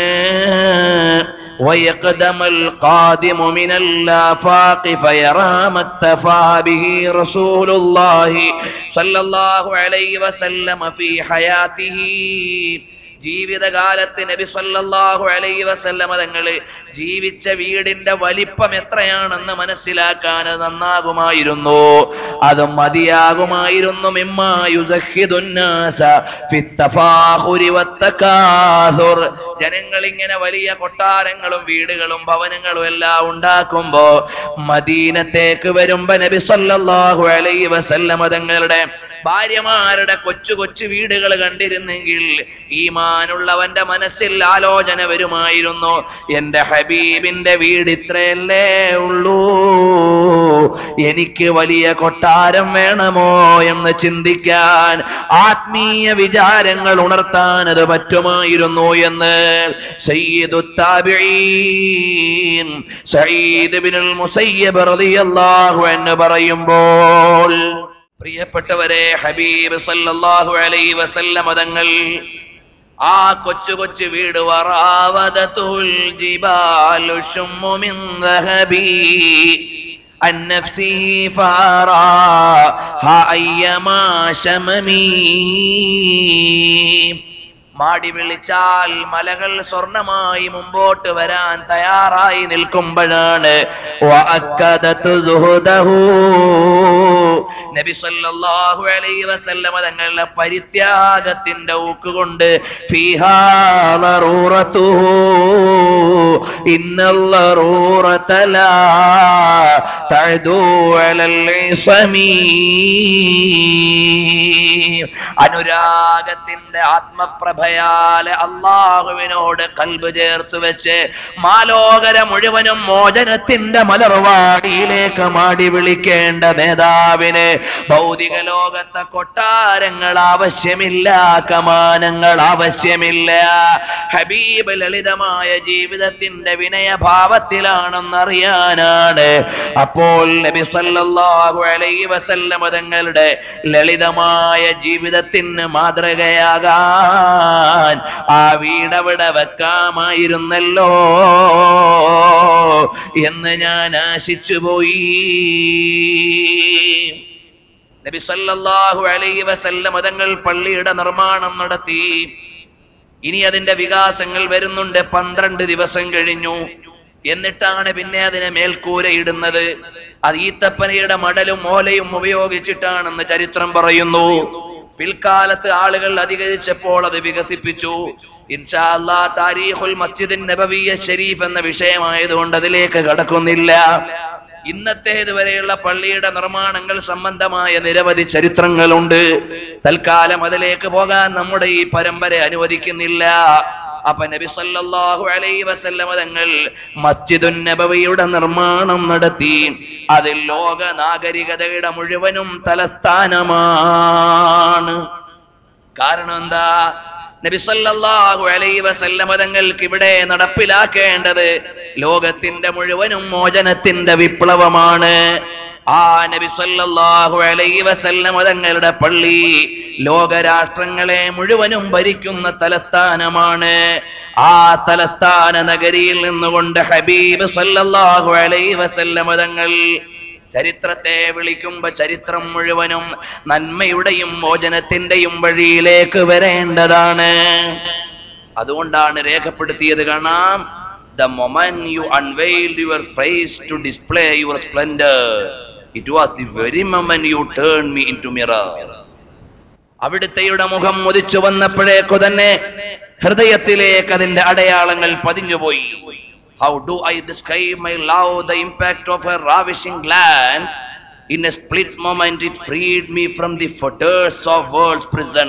ويقدم القادم من الآفاق فيرى ما اكتفى به رسول الله صلى الله عليه وسلم في حياته ജീവിതകാലത്ത് നബി സല്ലല്ലാഹു അലൈഹി വസല്ലമ തങ്ങള് ജീവിച്ച വീടിന്റെ വലിപ്പം എത്രയാണെന്ന് മനസ്സിലാക്കാൻ അത് നന്നാകുമായിരുന്നു അത് മതിയാകുമായിരുന്നു മിമ്മാ യുദഹിദുന്നാസ ഫിത്തഫാഖുരി വത്തകാസുർ ജനങ്ങൾ ഇങ്ങനെ വലിയ കൊട്ടാരങ്ങളും വീടുകളും ഭവനങ്ങളും എല്ലാം ഉണ്ടാക്കുമ്പോ മദീനത്തേക്ക് വരുമ്പോ നബി സല്ലല്ലാഹു അലൈഹി വസല്ലമ തങ്ങളുടെ ഭാര്യമാരുടെ കൊച്ചു കൊച്ചു വീടുകൾ കണ്ടിരുന്നെങ്കിൽ ഈമാനുള്ളവന്റെ മനസ്സിൽ ആലോചന വരുമായിരുന്നു എന്റെ ഹബീബിന്റെ വീട് ഇത്രയല്ലേ ഉള്ളൂ എനിക്ക് വലിയ കൊട്ടാരം വേണമോ എന്ന് ചിന്തിക്കാൻ ആത്മീയ വിചാരങ്ങൾ ഉണർത്താൻ അത് പറ്റുമായിരുന്നു എന്ന് സയ്യിദു താബിഈൻ സയ്യിദ് ബിനുൽ മുസയ്യബ് റളിയല്ലാഹു അൻഹു പറയുമ്പോൾ പ്രിയപ്പെട്ടവരെ ഹബീബ് സല്ലല്ലാഹു അലൈഹി വസല്ലമ തങ്ങൾ ആ കൊച്ചു കൊച്ചു വീട് വറാവതത്തുൽ ജിബാലു ശുമ്മു മിൻ ദഹബി عن نفسه فاراها أيما شممي മാടി വിളിച്ചാൽ മലകൾ സ്വർണമായി മുമ്പോട്ട് വരാൻ തയ്യാറായി നിൽക്കുമ്പോഴാണ് വഅക്കദതു സുഹുദഹു നബി സല്ലല്ലാഹു അലൈഹി വസല്ലമ തങ്ങളുടെ പരിത്യാഗത്തിന്റെ ഊക്കുകൊണ്ട് ഫീഹാ ളറൂറത്തു ഇന്നല്ലറൂറത ലാ തഅദു അലൽ ഇസ്മീ അനുരാഗത്തിന്റെ ആത്മപ്രഭയാലെ അള്ളാഹുവിനോട് കൽബ് ചേർത്ത് വെച്ച് മാലോകര മുഴുവനും മോചനത്തിന്റെ മലർവാടിയിലേക്ക് മാടി വിളിക്കേണ്ട നേതാവിന് ഭൗതിക ലോകത്തെ കൊട്ടാരങ്ങൾ ആവശ്യമില്ല കമാനങ്ങൾ ആവശ്യമില്ല ഹബീബ് ലളിതമായ ജീവിതത്തിന്റെ വിനയഭാവത്തിലാണെന്നറിയാനാണ് അപ്പോൾ നബി സല്ലല്ലാഹു അലൈഹി വസല്ലമ തങ്ങളുടെ ലളിതമായ ജീവിതത്തിന് മാതൃകയാകാൻ ആ വീടവിടെ വെക്കാമായിരുന്നല്ലോ എന്ന് ഞാൻ ആശിച്ചു പോയി നബി സല്ലല്ലാഹു അലൈഹി വസല്ലമ തങ്ങൾ പള്ളിയുടെ നിർമ്മാണം നടത്തി ഇനി അതിന്റെ വികാസങ്ങൾ വരുന്നുണ്ട് പന്ത്രണ്ട് ദിവസം കഴിഞ്ഞു എന്നിട്ടാണ് പിന്നെ അതിനെ മേൽക്കൂര ഇടുന്നത് അത് ഈത്തപ്പനയുടെ മടലും ഓലയും ഉപയോഗിച്ചിട്ടാണെന്ന് ചരിത്രം പറയുന്നു പിൽക്കാലത്ത് ആളുകൾ അധികരിച്ചപ്പോൾ അത് വികസിപ്പിച്ചു ഇൻഷാ അല്ലാ താരീഖുൽ മസ്ജിദിൻ നബവിയ ഷരീഫ് എന്ന വിഷയമായതുകൊണ്ട് അതിലേക്ക് കടക്കുന്നില്ല ഇന്നത്തേതുവരെയുള്ള പള്ളിയുടെ നിർമ്മാണങ്ങൾ സംബന്ധമായ നിരവധി ചരിത്രങ്ങളുണ്ട് തൽക്കാലം അതിലേക്ക് പോകാൻ നമ്മുടെ ഈ പരമ്പര അനുവദിക്കുന്നില്ല അപ്പൊ നബി സല്ലല്ലാഹു അലൈഹി വസല്ലമ തങ്ങൾ മസ്ജിദുൻ നബവിയുടെ നിർമ്മാണം നടത്തി അതിൽ ലോക നാഗരികതയുടെ മുഴുവനും തലസ്ഥാനമാണ് കാരണം എന്താ നബി സല്ലല്ലാഹു അലൈഹി വസല്ലമ തങ്ങൾക്ക് ഇവിടെ നടപ്പിലാക്കേണ്ടത് ലോകത്തിന്റെ മുഴുവനും മോചനത്തിന്റെ വിപ്ലവമാണ് ആ നബി സല്ലല്ലാഹു അലൈഹി വസല്ലമ തങ്ങളുടെ പള്ളി ലോകരാഷ്ട്രങ്ങളെ മുഴുവനും ഭരിക്കുന്ന തലസ്ഥാനമാണ് ആ തലസ്ഥാന നഗരിയിൽ നിന്നുകൊണ്ട് ഹബീബ് സല്ലല്ലാഹു അലൈഹി വസല്ലമ തങ്ങൾ ചരിത്രത്തെ വിളിക്കുമ്പോ ചരിത്രം മുഴുവനും നന്മയുടെയും മോചനത്തിന്റെയും വഴിയിലേക്ക് വരേണ്ടതാണ് അതുകൊണ്ടാണ് രേഖപ്പെടുത്തിയത് കാണാം the moment you unveiled your face to display your splendour it was the very moment you turn me into mirror അവിടുത്തെയുടെ മുഖം മുതിച്ചു വന്നപ്പോഴേക്കു തന്നെ ഹൃദയത്തിലേക്ക് അതിന്റെ അടയാളങ്ങൾ പതിഞ്ഞുപോയി how do I describe my love the impact of a ravishing glance in a split moment it freed me from the fetters of world's prison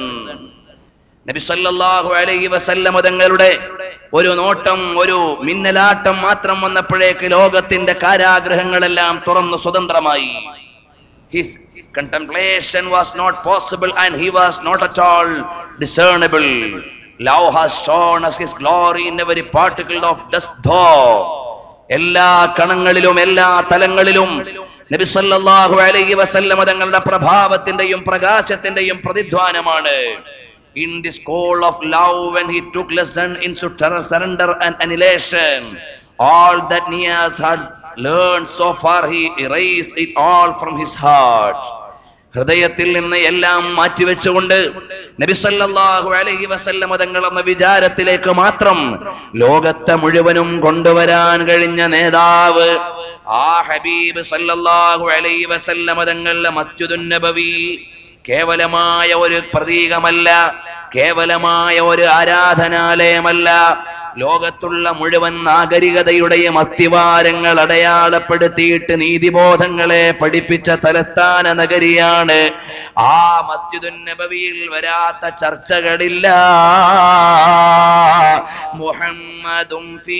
നബി സല്ലല്ലാഹു അലൈഹി വസല്ലമ തങ്ങളുടെ ഒരു നോട്ടം ഒരു മിന്നലാട്ടം മാത്രം വന്നപ്പോഴേക്ക് ലോകത്തിന്റെ കാരാഗ്രഹങ്ങളെല്ലാം തുറന്നു സ്വതന്ത്രമായി his contemplation was not possible and he was not at all discernible. Love has shown us his glory in every particle of dust though. എല്ലാ കണങ്ങളിലും എല്ലാ തലങ്ങളിലും നബി സല്ലല്ലാഹു അലൈഹി വസല്ലമ തങ്ങളുടെ പ്രഭാവത്തിന്റെയും പ്രകാശത്തിന്റെയും പ്രതിധ്വാനമാണ് in the school of love when he took lesson in sur- surrender and annihilation all that Nias had learned so far he erased it all from his heart ഹൃദയത്തിൽ നിന്ന് എല്ലാം മാറ്റിവെച്ചുകൊണ്ട് നബിസല്ലാഹു അലൈഹി വസല്ലമ തങ്ങൾ എന്ന വിചാരത്തിലേക്ക് മാത്രം ലോകത്തെ മുഴുവനും കൊണ്ടുവരാൻ കഴിഞ്ഞ നേതാവ് ആ ഹബീബ് സല്ലല്ലാഹു അലൈഹി വസല്ലമ തങ്ങളുടെ മസ്ജിദുൻ നബവി കേവലമായ ഒരു പ്രതീകമല്ല കേവലമായ ഒരു ആരാധനാലയമല്ല ലോകത്തുള്ള മുഴുവൻ നാഗരികതയുടെയും അസ്ഥിവാരങ്ങൾ അടയാളപ്പെടുത്തിയിട്ട് നീതിബോധങ്ങളെ പഠിപ്പിച്ച തലസ്ഥാന നഗരിയാണ് ആ മസ്ജിദുൻ നബവിയിൽ വരാത്ത ചർച്ചകളില്ല മുഹമ്മദും ഫീ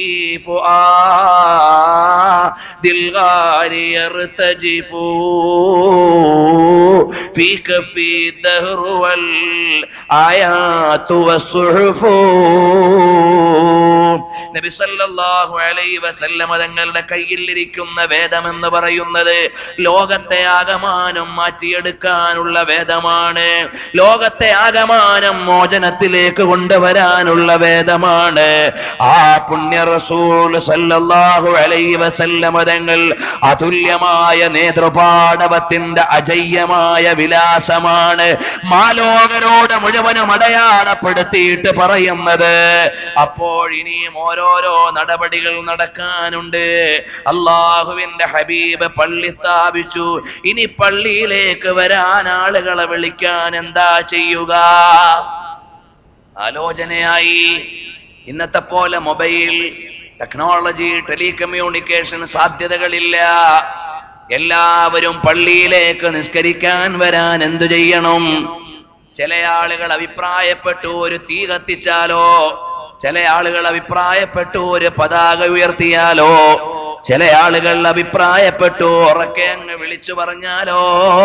ഫുആദിൽ ഗാരി യർതജിഫു في كفي الدهر والآيات والصحف നബി സല്ലല്ലാഹു അലൈഹി വസല്ലമ തങ്ങളുടെ കയ്യിൽ ഇരിക്കുന്ന വേദം എന്ന് പറയുന്നത് ലോകത്തെ ആകമാനം മാറ്റിയെടുക്കാനുള്ള വേദമാണ് ലോകത്തെ ആകമാനം മോചനത്തിലേക്ക് കൊണ്ടുവരാനുള്ള വേദമാണ് ആ പുണ്യ റസൂൽ സല്ലല്ലാഹു അലൈഹി വസല്ലമ തങ്ങൾ അതുല്യമായ നേതൃപാടവത്തിന്റെ അജയ്യമായ വിലാസമാണ് മാലോകരോട് മുഴുവനും അടയാളപ്പെടുത്തിയിട്ട് പറയുന്നത് അപ്പോൾ ഇനിയും ഓരോ ഓരോരോ നടപടികൾ നടക്കാനുണ്ട് അള്ളാഹുവിന്റെ ഹബീബ് പള്ളി സ്ഥാപിച്ചു ഇനി പള്ളിയിലേക്ക് വരാൻ ആളുകളെ വിളിക്കാൻ എന്താ ചെയ്യുക ആലോചനയായി ഇന്നത്തെ പോലെ മൊബൈൽ ടെക്നോളജി ടെലികമ്മ്യൂണിക്കേഷൻ സാധ്യതകളില്ല എല്ലാവരും പള്ളിയിലേക്ക് നിസ്കരിക്കാൻ വരാൻ എന്തു ചെയ്യണം ചില ആളുകൾ അഭിപ്രായപ്പെട്ടു ഒരു തീ കത്തിച്ചാലോ ചില ആളുകൾ അഭിപ്രായപ്പെട്ടു ഒരു പതാക ഉയർത്തിയാലോ ചില ആളുകൾ അഭിപ്രായപ്പെട്ടു ഉറക്കെ അങ്ങ് വിളിച്ചു പറഞ്ഞാലോ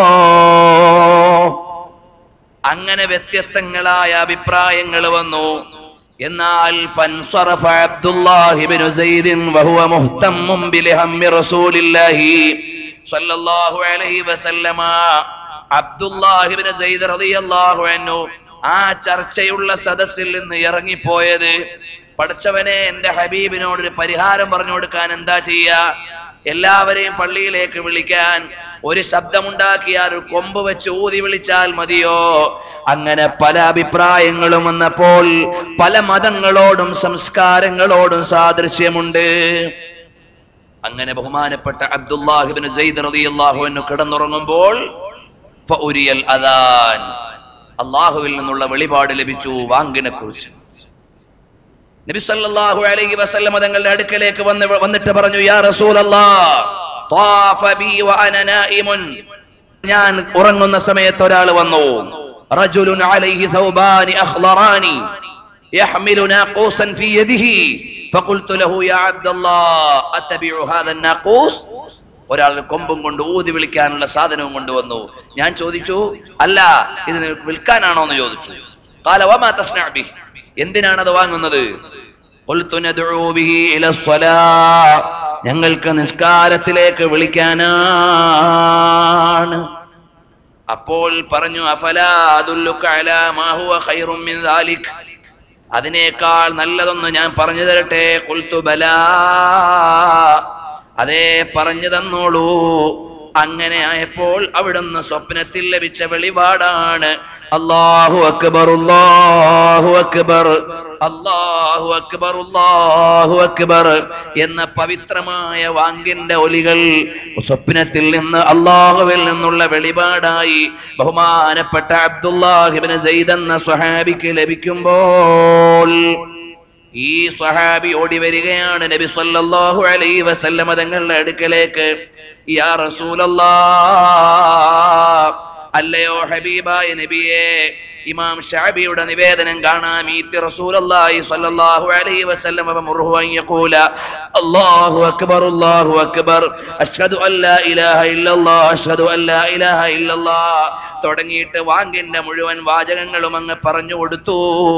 അങ്ങനെ വ്യത്യസ്തങ്ങളായ അഭിപ്രായങ്ങൾ വന്നു എന്നാൽ ഫൻസറഫ അബ്ദുല്ലാഹിബ്നു സൈദിൻ വഹുവ മുഹ്തമ്മും ബിൽഹമ്മി റസൂലില്ലാഹി സ്വല്ലല്ലാഹു അലൈഹി വസല്ലമ അബ്ദുല്ലാഹിബ്നു സൈദ് റളിയല്ലാഹു അൻഹു ആ ചർച്ചയുള്ള സദസ്സിൽ നിന്ന് ഇറങ്ങിപ്പോയത് പഠിച്ചവനെ എന്റെ ഹബീബിനോട് ഒരു പരിഹാരം പറഞ്ഞു കൊടുക്കാൻ എന്താ ചെയ്യാ എല്ലാവരെയും പള്ളിയിലേക്ക് വിളിക്കാൻ ഒരു ശബ്ദമുണ്ടാക്കിയാൽ ഒരു കൊമ്പ് വെച്ച് ഊതി വിളിച്ചാൽ മതിയോ അങ്ങനെ പല അഭിപ്രായങ്ങളും വന്നപ്പോൾ പല മതങ്ങളോടും സംസ്കാരങ്ങളോടും സാദൃശ്യമുണ്ട് അങ്ങനെ ബഹുമാനപ്പെട്ട അബ്ദുല്ലാഹിബിൻ ജയ്ദ് റളിയല്ലാഹു അൻഹു കിടന്നുറങ്ങുമ്പോൾ ഫഉരിയൽ അദാൻ അള്ളാഹുവിൽ നിന്നുള്ള വെളിപാട് ലഭിച്ചു വാങ്കിനെ കുറിച്ച് നബി സല്ലല്ലാഹു അലൈഹി വസല്ലം തങ്ങളുടെ അടുക്കലേക്ക് വന്ന് വന്നിട്ട് പറഞ്ഞു യാ റസൂലല്ലാഹ് ത്വാഫ ബി വഅന നായിമുൻ ഞാൻ ഉറങ്ങുന്ന സമയത്ത് ഒരാൾ വന്നു റജുലുൻ അലൈഹി ഥൗബാനി അഖ്ളറാനി يحمل ناقوسا في يده فقلت له يا عبد الله أتبع هذا الناقوس ഒരാൾ കൊമ്പും കൊണ്ട് ഊതി വിളിക്കാനുള്ള സാധനവും കൊണ്ടുവന്നു ഞാൻ ചോദിച്ചു അല്ല ഇത് നിനക്ക് വിൽക്കാനാണോ എന്ന് ചോദിച്ചു قال وما تصنع به എന്തിനാണ് അത് വാങ്ങുന്നത് قلت ندعو به إلى الصلاة ഞങ്ങൾക്ക് നിസ്കാരത്തിലേക്ക് വിളിക്കാനാണ് അപ്പോൾ പറഞ്ഞു അഫലാ അദുല്ലുക അലാ മാ ഹുവ ഖൈറും മിൻ ദാലിക് അതിനേക്കാൾ നല്ലതൊന്ന് ഞാൻ പറഞ്ഞു തരട്ടെ കുൽത്തു ബലാ അതേ പറഞ്ഞു തന്നോളൂ അങ്ങനെ ആയപ്പോൾ അവിടുന്ന് സ്വപ്നത്തിൽ ലഭിച്ച വെളിപാടാണ് അല്ലാഹു അക്ബർ അല്ലാഹു അക്ബർ അല്ലാഹു അക്ബർ അല്ലാഹു അക്ബർ എന്ന പവിത്രമായ വാങ്കിന്റെ ഒലികൾ സ്വപ്നത്തിൽ നിന്ന് അള്ളാഹുവിൽ നിന്നുള്ള വെളിപാടായി ബഹുമാനപ്പെട്ട അബ്ദുല്ലാഹിബിന് സെയ്ദ് എന്ന സ്വഹാബിക്ക് ലഭിക്കുമ്പോൾ ഈ സ്വഹാബി ഓടി വരികയാണ് നബി സല്ലല്ലാഹു അലൈഹി വസല്ലമ തങ്ങളുടെ അടുക്കലേക്ക് യാ റസൂലല്ലാ അല്ലയോ ഹബീബായ നബിയെ ഇമാം ഷാബിയുടെ നിവേദനം കാണാം ഈത്തി റസൂലല്ലാഹി സ്വല്ലല്ലാഹു അലൈഹി വസല്ലം വമറുഹു അൻ യഖൂല അല്ലാഹു അക്ബർ അല്ലാഹു അക്ബർ അഷ്ഹദു അൻ ലാ ഇലാഹ ഇല്ലല്ലാഹ് അഷ്ഹദു അൻ ലാ ഇലാഹ ഇല്ലല്ലാഹ് തുടങ്ങിയിട്ട് വാങ്കിന്റെ മുഴുവൻ വാചകങ്ങളും അങ്ങ് പറഞ്ഞു കൊടുത്തു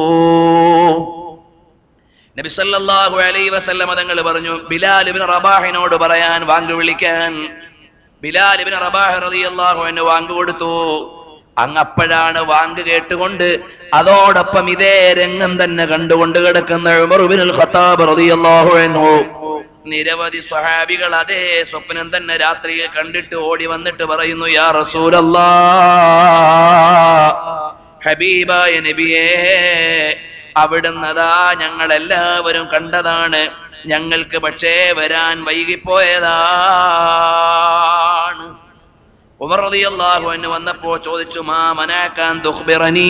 നബി സല്ലല്ലാഹു അലൈഹി വസല്ലം തങ്ങൾ പറഞ്ഞു ബിലാൽ ഇബ്നു റബാഹിനോട് പറയാൻ വാങ്ക് വിളിക്കാൻ ബിലാൽ ഇബ്നു റബാഹ് റളിയല്ലാഹു അൻഹു വാങ്ക് കൊടുത്തു അങ്ങ് അപ്പോഴാണ് വാങ്ക് കേട്ടുകൊണ്ട് അതോടൊപ്പം ഇതേ രംഗം തന്നെ കണ്ടുകൊണ്ട് കിടക്കുന്ന ഉമർ ഇബ്നുൽ ഖത്താബ് റളിയല്ലാഹു അൻഹു നിരവധി സ്വഹാബികൾ അതേ സ്വപ്നം തന്നെ രാത്രിയിൽ കണ്ടിട്ട് ഓടി വന്നിട്ട് പറയുന്നു യാ റസൂലല്ലാ ഹബീബായ നബിയേ അവിടുന്ന് അതാ ഞങ്ങൾ എല്ലാവരും കണ്ടതാണ് ഞങ്ങൾക്ക് പക്ഷേ വരാൻ വൈകിപ്പോയതാണ് ഉമർ റളിയല്ലാഹു അൻഹു വന്നപ്പോ ചോദിച്ചു മാ മനാക്കാൻ തുഖ്ബിറനീ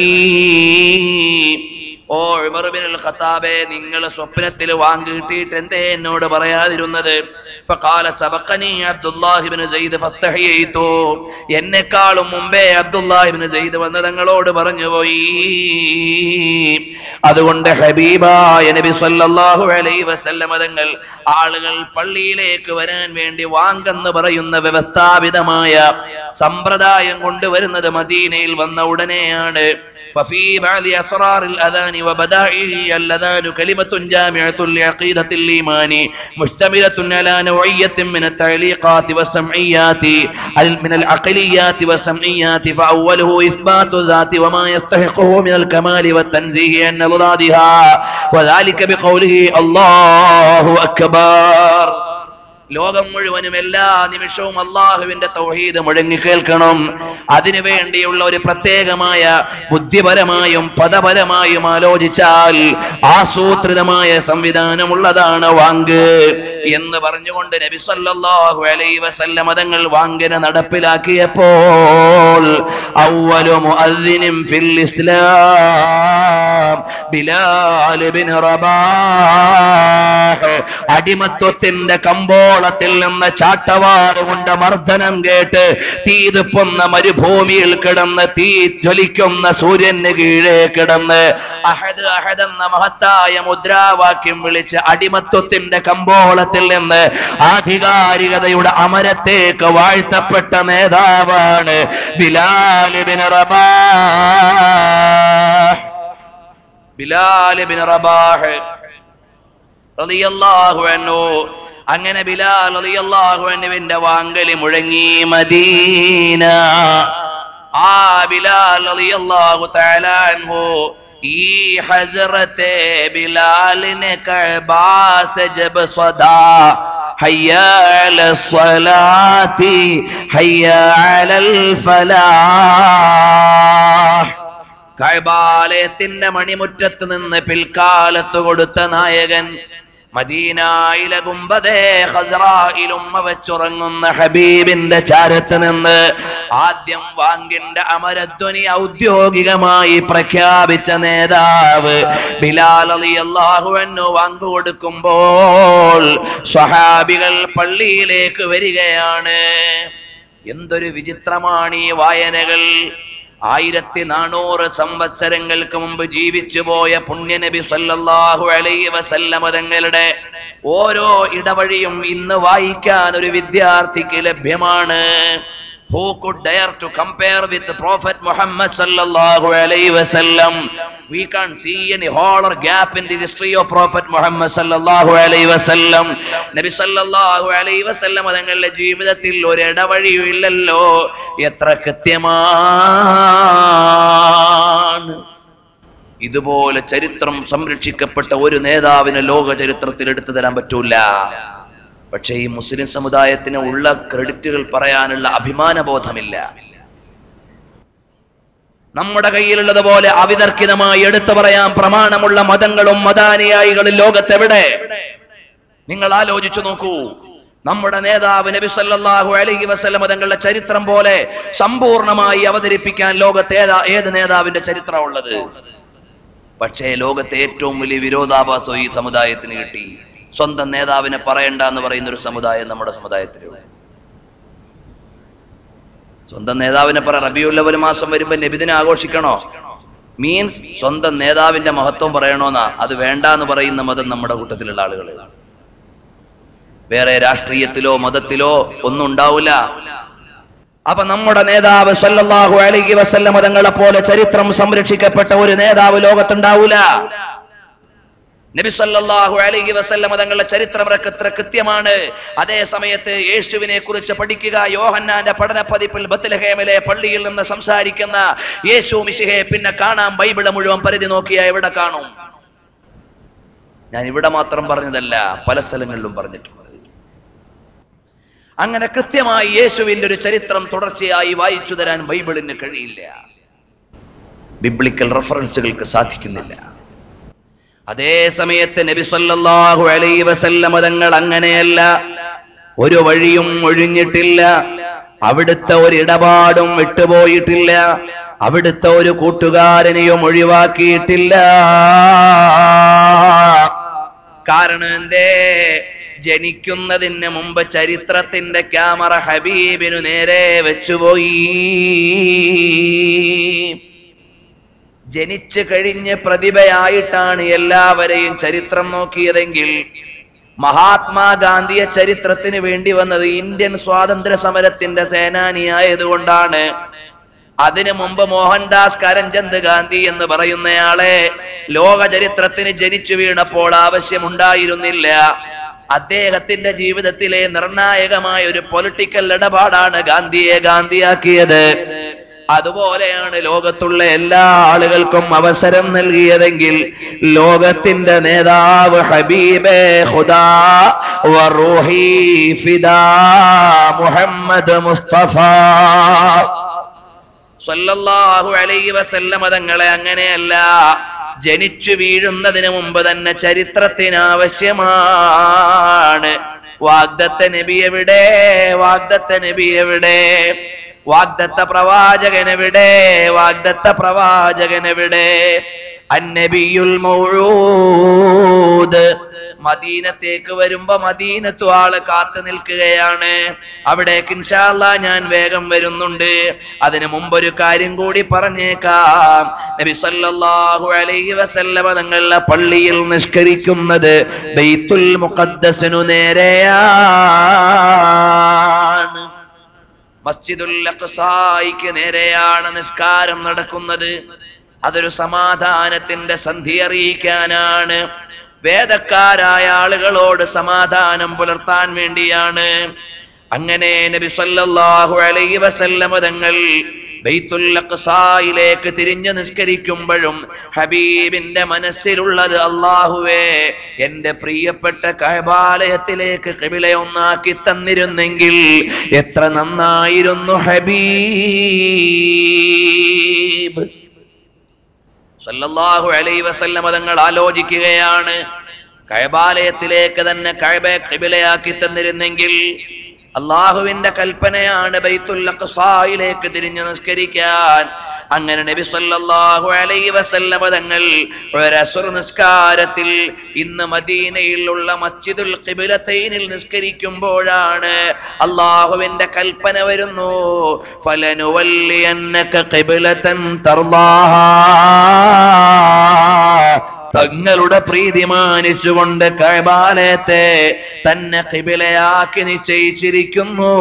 ഓ ഉമർ ബിൻ ഖത്താബെ നിങ്ങൾ സ്വപ്നത്തിൽ വാങ്ങി കിട്ടിയിട്ട് എന്തേ എന്നോട് പറയാതിരുന്നത് ഫഖാല സബഖനി അബ്ദുല്ലാഹി ഇബ്നു സയ്യിദ് ഫസ്തഹിയതു എന്നെക്കാളും മുമ്പേ അബ്ദുല്ലാഹി ഇബ്നു സയ്യിദ് വന്ന് തങ്ങളോട് പറഞ്ഞു പോയി അതുകൊണ്ട് ഹബീബായ നബി സല്ലല്ലാഹു അലൈഹി വസല്ലമ തങ്ങൾ ആളുകൾ പള്ളിയിലേക്ക് വരാൻ വേണ്ടി വാങ്കെന്ന് പറയുന്ന വ്യവസ്ഥാപിതമായ സമ്പ്രദായം കൊണ്ടുവരുന്നത് മദീനയിൽ വന്ന ഉടനെയാണ് ففي بعض أسرار الأذان وبدائعه الأذان كلمة جامعة لعقيدة الإيمان مشتملة على نوعية من التعليقات والسمعيات من العقليات والسمعيات فأوله إثبات الذات وما يستحقه من الكمال والتنزيه عن ضدادها وذلك بقوله الله أكبر ലോകം മുഴുവനും എല്ലാ നിമിഷവും അള്ളാഹുവിന്റെ തൗഹീദ് മുഴങ്ങി കേൾക്കണം അതിനു വേണ്ടിയുള്ള ഒരു പ്രത്യേകമായ ബുദ്ധിപരമായും പദപരമായും ആലോചിച്ചാൽ ആസൂത്രിതമായ സംവിധാനമുള്ളതാണ് വാങ്ക് എന്ന് പറഞ്ഞുകൊണ്ട് നബി സല്ലല്ലാഹു അലൈഹി വസല്ലം മതങ്ങൾ വാങ്കിനെ നടപ്പിലാക്കിയപ്പോൾ അവലു മുഅദ്ദിനും ഫിൽ ഇസ്ലാം ബിലാൽ ബിൻ റബാഹ് അടിമത്വത്തിന്റെ കമ്പോളത്തിൽ നിന്ന് ചാട്ടവാറ് കൊണ്ട് മർദ്ദനം കേട്ട് തീതുപ്പൊന്ന മരുഭൂമിയിൽ കിടന്ന് തീ ജ്വലിക്കുന്ന സൂര്യന് കീഴേ കിടന്ന് അഹദ് അഹദ് എന്ന മഹത്തായ മുദ്രാവാക്യം വിളിച്ച് അടിമത്വത്തിന്റെ കമ്പോളത്തിൽ നിന്ന് ആധികാരികതയുടെ അമരത്തേക്ക് വാഴ്ത്തപ്പെട്ട നേതാവാണ് Bilal bin Rabah Bilal bin Rabah റളിയല്ലാഹു അൻഹു അങ്ങനെ ബിലാൽ റളിയല്ലാഹു അൻഹുവിന്റെ വാങ്കലി മുഴങ്ങി മദീന ആ ബിലാൽ റളിയല്ലാഹു തആല അൻഹു ഈ ഹസ്രത്തെ ബിലാലിനെ കഅബാസ് ജബ് സദാ ഹയ്യ അലസ്സലാത്തി ഹയ്യ അലൽ ഫലാഹ് കൈബാലയത്തിന്റെ മണിമുറ്റത്ത് നിന്ന് പിൽക്കാലത്ത് കൊടുത്ത നായകൻ മദീനായിലെ കുമ്പതേ ഹസ്രായിലുമ്മ വെച്ചുറങ്ങുന്ന ഹബീബിന്റെ ചാരത്ത് നിന്ന് ആദ്യം വാങ്കിന്റെ അമരധ്വനി ഔദ്യോഗികമായി പ്രഖ്യാപിച്ച നേതാവ് ബിലാൽ അലി അള്ളാഹുവന്നു വാങ്ക് കൊടുക്കുമ്പോൾ സ്വഹാബികൾ പള്ളിയിലേക്ക് വരികയാണ് എന്തൊരു വിചിത്രമാണ് ഈ വായനകൾ ആയിരത്തി നാനൂറ് സംവത്സരങ്ങൾക്ക് മുമ്പ് ജീവിച്ചു പോയ പുണ്യനബി സല്ലല്ലാഹു അലൈഹി വസല്ലമ തങ്ങളുടെ ഓരോ ഇടവഴിയും ഇന്ന് വായിക്കാൻ ഒരു വിദ്യാർത്ഥിക്ക് ലഭ്യമാണ് Who could dare to compare with the Prophet Muhammad sallallahu alayhi wasallam? We can't see any hole or gap in the history of Prophet Muhammad sallallahu alayhi wasallam. നബി സല്ലല്ലാഹു അലൈഹി വസല്ലം തങ്ങളുടെ ജീവിതത്തിൽ ഒരു ഇടവഴിയും ഇല്ലല്ലോ എത്ര കൃത്യമാണ് ഇതുപോലെ ചരിത്രം സംരക്ഷിക്കപ്പെട്ട ഒരു നേതാവിന് ലോക ചരിത്രത്തിൽ എടുത്തു തരാൻ പറ്റൂല പക്ഷേ ഈ മുസ്ലിം സമുദായത്തിന് ഉള്ള ക്രെഡിറ്റുകൾ പറയാനുള്ള അഭിമാനബോധമില്ല നമ്മുടെ കയ്യിലുള്ളതുപോലെ അവിതർക്കിതമായി എടുത്തു പറയാൻ പ്രമാണമുള്ള മതങ്ങളും മതാനുയായികളും ലോകത്തെവിടെ നിങ്ങൾ ആലോചിച്ചു നോക്കൂ നമ്മുടെ നേതാവ് നബി സല്ലല്ലാഹു അലൈഹി വസല്ലം തങ്ങളുടെ ചരിത്രം പോലെ സമ്പൂർണമായി അവതരിപ്പിക്കാൻ ലോകത്തെ ഏതാ ഏത് നേതാവിന്റെ ചരിത്രം ഉള്ളത് പക്ഷേ ലോകത്തെ ഏറ്റവും വലിയ വിരോധാഭാസം ഈ സമുദായത്തിന് കിട്ടി സ്വന്തം നേതാവിനെ പറയണ്ട എന്ന് പറയുന്ന ഒരു സമുദായം നമ്മുടെ സമുദായത്തിലുണ്ട് സ്വന്തം നേതാവിനെ പറ റബിയുല്ലവൽ മാസം വരുമ്പോ നബിദിനെ ആഘോഷിക്കണോ മീൻസ് സ്വന്തം നേതാവിന്റെ മഹത്വം പറയണോന്നാ അത് വേണ്ട എന്ന് പറയുന്ന മതം നമ്മുടെ കൂട്ടത്തിലുള്ള ആളുകൾ വേറെ രാഷ്ട്രീയത്തിലോ മതത്തിലോ ഒന്നും ഉണ്ടാവില്ല അപ്പൊ നമ്മുടെ നേതാവ് സല്ലല്ലാഹു അലൈഹി വസല്ലം തങ്ങളെ പോലെ ചരിത്രം സംരക്ഷിക്കപ്പെട്ട ഒരു നേതാവ് ലോകത്തുണ്ടാവൂല നബി സല്ലല്ലാഹു അലൈഹി വസല്ലം തങ്ങളുടെ ചരിത്രം എത്ര കൃത്യമാണ് അതേ സമയത്ത് യേശുവിനെ കുറിച്ച് പഠിക്കുക യോഹന്നാന്റെ പഠന പതിപ്പിൽ ബത്ലഹേമിലെ പള്ളിയിൽ നിന്ന് സംസാരിക്കുന്ന യേശു മിശിഹെ പിന്നെ കാണാം ബൈബിള് മുഴുവൻ പരിധി നോക്കിയാ എവിടെ കാണും ഞാൻ ഇവിടെ മാത്രം പറഞ്ഞതല്ല പല സ്ഥലങ്ങളിലും പറഞ്ഞിട്ടുണ്ട് അങ്ങനെ കൃത്യമായി യേശുവിന്റെ ഒരു ചരിത്രം തുടർച്ചയായി വായിച്ചു തരാൻ ബൈബിളിന് കഴിയില്ല ബിബ്ലിക്കൽ റെഫറൻസുകൾക്ക് സാധിക്കുന്നില്ല അതേ സമയത്ത് നബി സല്ലല്ലാഹു അലൈഹി വസല്ലമ തങ്ങൾ അങ്ങനെയല്ല ഒരു വഴിയും ഒഴിഞ്ഞിട്ടില്ല അവിടുത്തെ ഒരു ഇടപാടും വിട്ടുപോയിട്ടില്ല അവിടുത്തെ ഒരു കൂട്ടുകാരനെയും ഒഴിവാക്കിയിട്ടില്ല കാരണം എന്തേ ജനിക്കുന്നതിന് മുമ്പ് ചരിത്രത്തിന്റെ ക്യാമറ ഹബീബിനു നേരെ വെച്ചുപോയി ജനിച്ചു കഴിഞ്ഞ് പ്രതിഭയായിട്ടാണ് എല്ലാവരെയും ചരിത്രം നോക്കിയതെങ്കിൽ മഹാത്മാഗാന്ധിയെ ചരിത്രത്തിന് വേണ്ടി വന്നത് ഇന്ത്യൻ സ്വാതന്ത്ര്യ സമരത്തിന്റെ സേനാനിയായതുകൊണ്ടാണ് അതിനു മുമ്പ് മോഹൻദാസ് കരംചന്ദ് ഗാന്ധി എന്ന് പറയുന്നയാളെ ലോക ചരിത്രത്തിന് ജനിച്ചു വീണപ്പോൾ ആവശ്യമുണ്ടായിരുന്നില്ല അദ്ദേഹത്തിന്റെ ജീവിതത്തിലെ നിർണായകമായ ഒരു പൊളിറ്റിക്കൽ ഇടപാടാണ് ഗാന്ധിയെ ഗാന്ധിയാക്കിയത് അതുപോലെയാണ് ലോകത്തുള്ള എല്ലാ ആളുകൾക്കും അവസരം നൽകിയതെങ്കിൽ ലോകത്തിന്റെ നേതാവ് ഹബീബെ ഖുദാ വറൂഹി ഫിദാ മുഹമ്മദ് മുസ്തഫ സല്ലല്ലാഹു അലൈഹി വസല്ലമ തങ്ങളെ അങ്ങനെയല്ല ജനിച്ചു വീഴുന്നതിന് മുമ്പ് തന്നെ ചരിത്രത്തിന് ആവശ്യമാണ് വാഗ്ദത്ത നബി എവിടെ വാഗ്ദത്ത നബി എവിടെ വാഗ്ദത്ത പ്രവാചകൻ എവിടെ വാഗ്ദത്ത പ്രവാചകൻ എവിടെ അന്നബിയുൽ മൗഊദ് മദീനത്തേക്ക് വരുമ്പോ മദീനത്തു ആള് കാത്തു നിൽക്കുകയാണ് അവിടേക്ക് ഇൻഷാല്ല ഞാൻ വേഗം വരുന്നുണ്ട് അതിനു മുമ്പ് ഒരു കാര്യം കൂടി പറഞ്ഞേക്കാം നബി സല്ലല്ലാഹു അലൈഹി വസല്ലമ തങ്ങളുടെ പള്ളിയിൽ നിഷ്കരിക്കുന്നത് ബൈത്തുൽ മുഖദ്ദസിനു നേരെയാണ് മസ്ജിദുൽ അഖ്സായിക്ക് നേരെയാണ് നിസ്കാരം നടക്കുന്നത് അതൊരു സമാധാനത്തിന്റെ സന്ധി അറിയിക്കാനാണ് വേദക്കാരായ ആളുകളോട് സമാധാനം പുലർത്താൻ വേണ്ടിയാണ് അങ്ങനെ നബി സല്ലല്ലാഹു അലൈഹി വസല്ലമ തങ്ങൾ ബൈത്തുൽ അഖ്സായിലേക്ക് തിരിഞ്ഞു നിസ്കരിക്കുമ്പോഴും ഹബീബിന്റെ മനസ്സിലുള്ളത് അള്ളാഹുവേ എന്റെ പ്രിയപ്പെട്ട കഴബാലയത്തിലേക്ക് കിബിലയൊന്നാക്കി തന്നിരുന്നെങ്കിൽ എത്ര നന്നായിരുന്നു ഹബീബ് സല്ലല്ലാഹു അലൈഹി വസല്ലമ തങ്ങൾ ആലോചിക്കുകയാണ് കഴബാലയത്തിലേക്ക് തന്നെ കഴബെ കിബിലയാക്കി തന്നിരുന്നെങ്കിൽ അള്ളാഹുവിന്റെ കൽപ്പനയാണ് ബൈത്തുൽ അഖ്സായിലേക്ക് തിരിഞ്ഞു നിസ്കരിക്കാൻ അങ്ങനെ നബി സല്ലല്ലാഹു അലൈഹി വസല്ലമ തങ്ങൾ ഒരസുർ നിസ്കാരത്തിൽ ഇന്ന് മദീനയിലുള്ള മസ്ജിദുൽ ഖിബിലത്തൈനിൽ നിസ്കരിക്കുമ്പോഴാണ് അള്ളാഹുവിന്റെ കൽപ്പന വരുന്നു ഫലനുവല്ലിയന്നക ഖിബിലതൻ തർലാഹാ തങ്ങളുടെ പ്രീതി മാനിച്ചുകൊണ്ട് കൈബാലയത്തെ തന്നെ കിബിലയാക്കി നിശ്ചയിച്ചിരിക്കുന്നു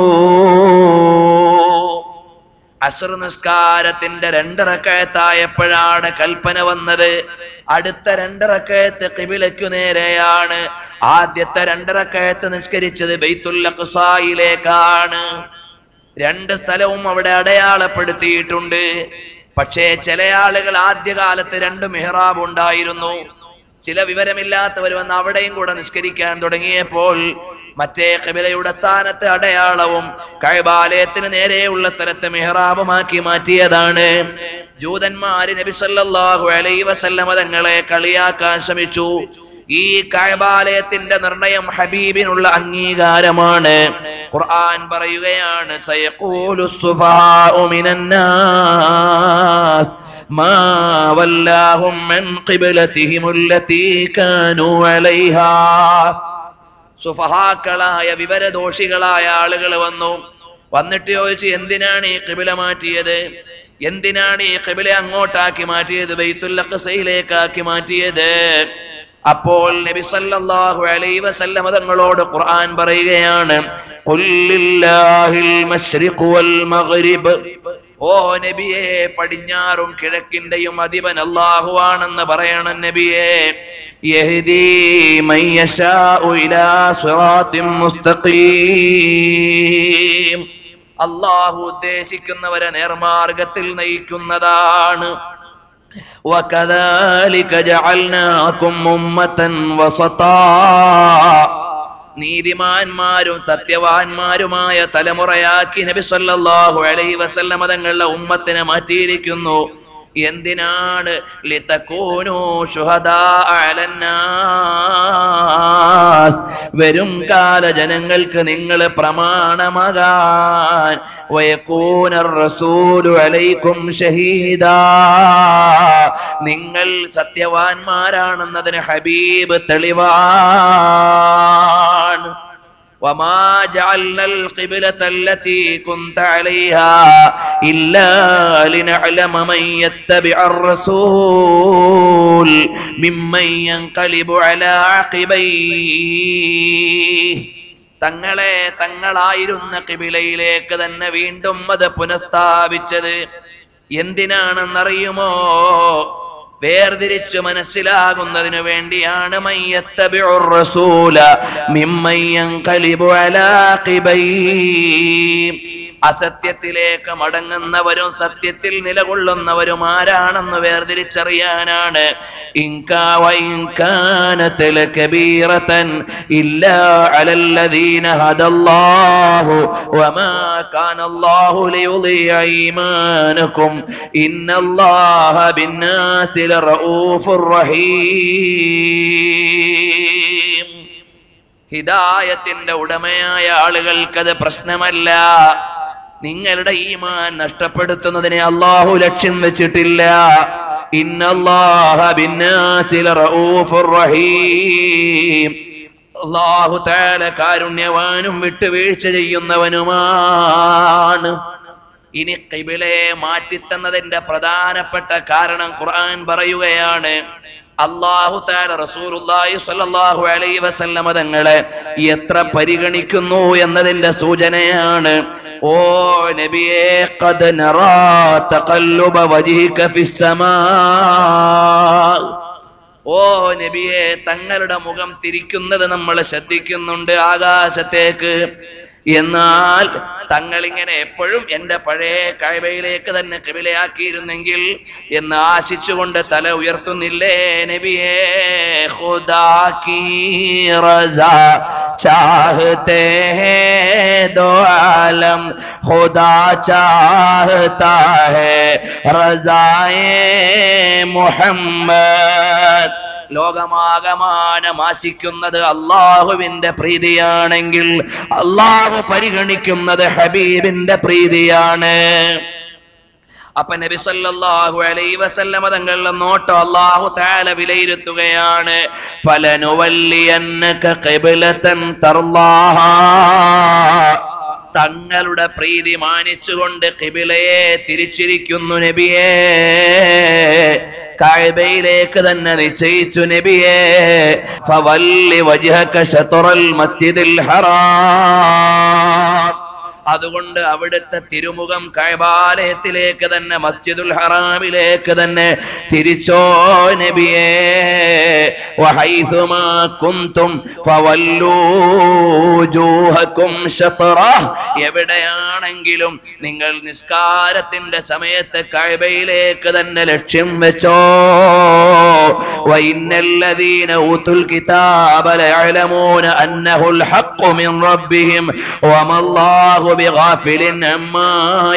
അസുർ നിസ്കാരത്തിന്റെ രണ്ടിറക്കയത്തായപ്പോഴാണ് കൽപ്പന വന്നത് അടുത്ത രണ്ടിറക്കയത്ത് കിബിലയ്ക്കു നേരെയാണ് ആദ്യത്തെ രണ്ടിറക്കയത്ത് നിസ്കരിച്ചത് ബൈത്തുൽ അഖ്സായിലേക്കാണ് രണ്ട് സ്ഥലവും അവിടെ അടയാളപ്പെടുത്തിയിട്ടുണ്ട് പക്ഷേ ചില ആളുകൾ ആദ്യകാലത്ത് രണ്ട് മെഹ്റാബ് ഉണ്ടായിരുന്നു ചില വിവരമില്ലാത്തവർ വന്ന് അവിടെയും കൂടെ നിസ്കരിക്കാൻ തുടങ്ങിയപ്പോൾ മറ്റേ കബിലയുടെ സ്ഥാനത്ത് അടയാളവും കൈബാലയത്തിന് നേരെയുള്ള സ്ഥലത്ത് മെഹ്റാബുമാക്കി മാറ്റിയതാണ് ജൂതന്മാര് നബി സല്ലല്ലാഹു അലൈഹി വസല്ലമ തങ്ങളെ കളിയാക്കാൻ ശ്രമിച്ചു ഈ കഅബാലയത്തിന്റെ നിർണയം ഹബീബിനുള്ള അംഗീകാരമാണ് ഖുർആൻ പറയുകയാണ് സയഖൂലു സുഫാഉ മിനന്നാസ് മാ വല്ലാഹും മിൻ ഖിബ്ലതിഹിം അല്ലതി കാനൂ അലൈഹാ സുഫഹാക്കളായ വിവരദോഷികളായ ആളുകൾ വന്നു വന്നിട്ട് ചോദിച്ചു എന്തിനാണ് ഈ കിബില മാറ്റിയത് എന്തിനാണ് ഈ കിബില അങ്ങോട്ടാക്കി മാറ്റിയത് ബൈത്തുൽ അഖ്സയിലേക്കാക്കി മാറ്റിയത് അപ്പോൾ നബി സല്ലല്ലാഹു അലൈഹി വസല്ലമ തങ്ങളോട് ഖുർആൻ പറയുകയാണ് ഖുൽ ലില്ലാഹിൽ മശ്രിഖ് വൽ മഗ്രിബ് ഓ നബിയെ പടിഞ്ഞാറും കിഴക്കിന്റെയും അധിപൻ അല്ലാഹു ആണെന്ന് പറയണം നബിയെ യഹ്ദി മൻ യശാഉ ഇലാ സിറാത്തിൻ മുസ്തഖീം അല്ലാഹു ഉദ്ദേശിക്കുന്നവരെ നേർമാർഗത്തിൽ നയിക്കുന്നതാണ് وكذلك جعلناكم أمة وسطا നീതിമാന്മാരും സത്യവാന്മാരുമായ തലമുറയാക്കി നബി സല്ലല്ലാഹു അലൈഹി വസല്ലമ തങ്ങളുടെ ഉമ്മത്തിനെ മാറ്റിയിരിക്കുന്നു എന്തിനാണ് ലിതകൂനു ശുഹദാ അലന്നാസ് വരും കാല ജനങ്ങൾക്ക് നിങ്ങൾ പ്രമാണമാകാൻ വയക്കൂന റസൂലു അലൈക്കും ഷഹീദാ നിങ്ങൾ സത്യവാന്മാരാണെന്നതിന് ഹബീബ് തെളിവാണ് وما جعلنا القبلة التي كنت عليها إلا لنعلم من يتبع الرسول ممن ينقلب على عقبيه തങ്ങളെ തങ്ങളായിരുന്ന കിബിലയിലേക്ക് തന്നെ വീണ്ടും അത് പുനഃസ്ഥാപിച്ചത് എന്തിനാണെന്നറിയുമോ വേർതിരിച്ചു മനസ്സിലാകുന്നതിനു വേണ്ടിയാണ് മയ്യത്തബിഉർ റസൂല മിമ്മയ്യൻ ഖലിബു അലാ ഖിബൈ അസത്യത്തിലേക്ക് മടങ്ങുന്നവരും സത്യത്തിൽ നിലകൊള്ളുന്നവരും ആരാണെന്ന് വേർതിരിച്ചറിയാനാണ് ഇൻകാ വഇൻകാനത ലകബീറതൻ ഇല്ലാ അലല്ലദീന ഹദല്ലാഹു വമാ കാനല്ലാഹു ലിയുളിയ ഈമാനകും ഇന്നല്ലാഹ ബിന്നാസി ലറഊഫുർ റഹീം ഹിദായത്തിന്റെ ഉടമയായ ആളുകൾക്കത് പ്രശ്നമല്ല നിങ്ങളുടെ ഈമാൻ നഷ്ടപ്പെടുത്തുന്നതിനെ അള്ളാഹു ലക്ഷ്യം വെച്ചിട്ടില്ല ഇന്നല്ലാഹ ബിന്നാസിൽ റഊഫുർ റഹീം അള്ളാഹു താല കാരുണ്യവാനും വിട്ടുവീഴ്ച ചെയ്യുന്നവനുമാണ് ഇനി കിബിലയെ മാറ്റിത്തന്നതിന്റെ പ്രധാനപ്പെട്ട കാരണം ഖുർആൻ പറയുകയാണ് അള്ളാഹു താല റസൂലുള്ളാഹി സ്വല്ലല്ലാഹു അലൈഹി വസല്ലമ തങ്ങളെ എത്ര പരിഗണിക്കുന്നു എന്നതിന്റെ സൂചനയാണ് ഓ നബിയെ ഖദ് നറാ തഖല്ലുബ വജ്ഹിക ഫിസ്സമാ ഓ നബിയെ തങ്ങളുടെ മുഖം തിരിക്കുന്നത് നമ്മൾ ശ്രദ്ധിക്കുന്നുണ്ട് ആകാശത്തേക്ക് എന്നാൽ തങ്ങൾ ഇങ്ങനെ എപ്പോഴും എന്റെ പഴയ കഴവയിലേക്ക് തന്നെ കിബിലയാക്കിയിരുന്നെങ്കിൽ എന്ന് ആശിച്ചുകൊണ്ട് തല ഉയർത്തുന്നില്ലേ നബിയേ ഖുദാ കീ റസാ चाहते हैं दो आलम खुदा चाहता है रजाए മുഹമ്മദ് ലോകമാകമാനം ആശിക്കുന്നത് അള്ളാഹുവിന്റെ പ്രീതിയാണെങ്കിൽ അള്ളാഹു പരിഗണിക്കുന്നത് ഹബീബിന്റെ പ്രീതിയാണ് അപ്പൊ നബി സല്ലല്ലാഹു അലൈഹി വസല്ലമ തങ്ങളുടെ നോട്ടം അല്ലാഹു തആല വിലയിരുത്തുകയാണ് ഫലനുവല്ലിയന്നക ഖിബ്ലതൻ തർലാഹാ തങ്ങളുടെ പ്രീതി മാനിച്ചുകൊണ്ട് ഖിബിലയെ തിരിച്ചിരിക്കുന്നു നബിയേ കായബയിലേക്ക് തന്നെ നിശ്ചയിച്ചു നബിയേ ഫവല്ലി വജ്ഹക ശത്റൽ മസ്ജിദിൽ ഹറാം അതുകൊണ്ട് അവിടുത്തെ തിരുമുഖം കൈബാലയത്തിലേക്ക് തന്നെ മസ്ജിദുൽ ഹറാമിലേക്ക് തന്നെ തിരിച്ചോ നബിയേ വഹൈസുമാ കുന്തും ഫവല്ലൂ വജൂഹക്കും ശത്റഹ്. എവിടെയാണെങ്കിലും നിങ്ങൾ നിസ്കാരത്തിന്റെ സമയത്ത് കൈബയിലേക്ക് തന്നെ ലക്ഷ്യം വെച്ചോ وإن الذين أوتوا الكتاب ليعلمون أنه الحق من ربهم وما الله بغافل عما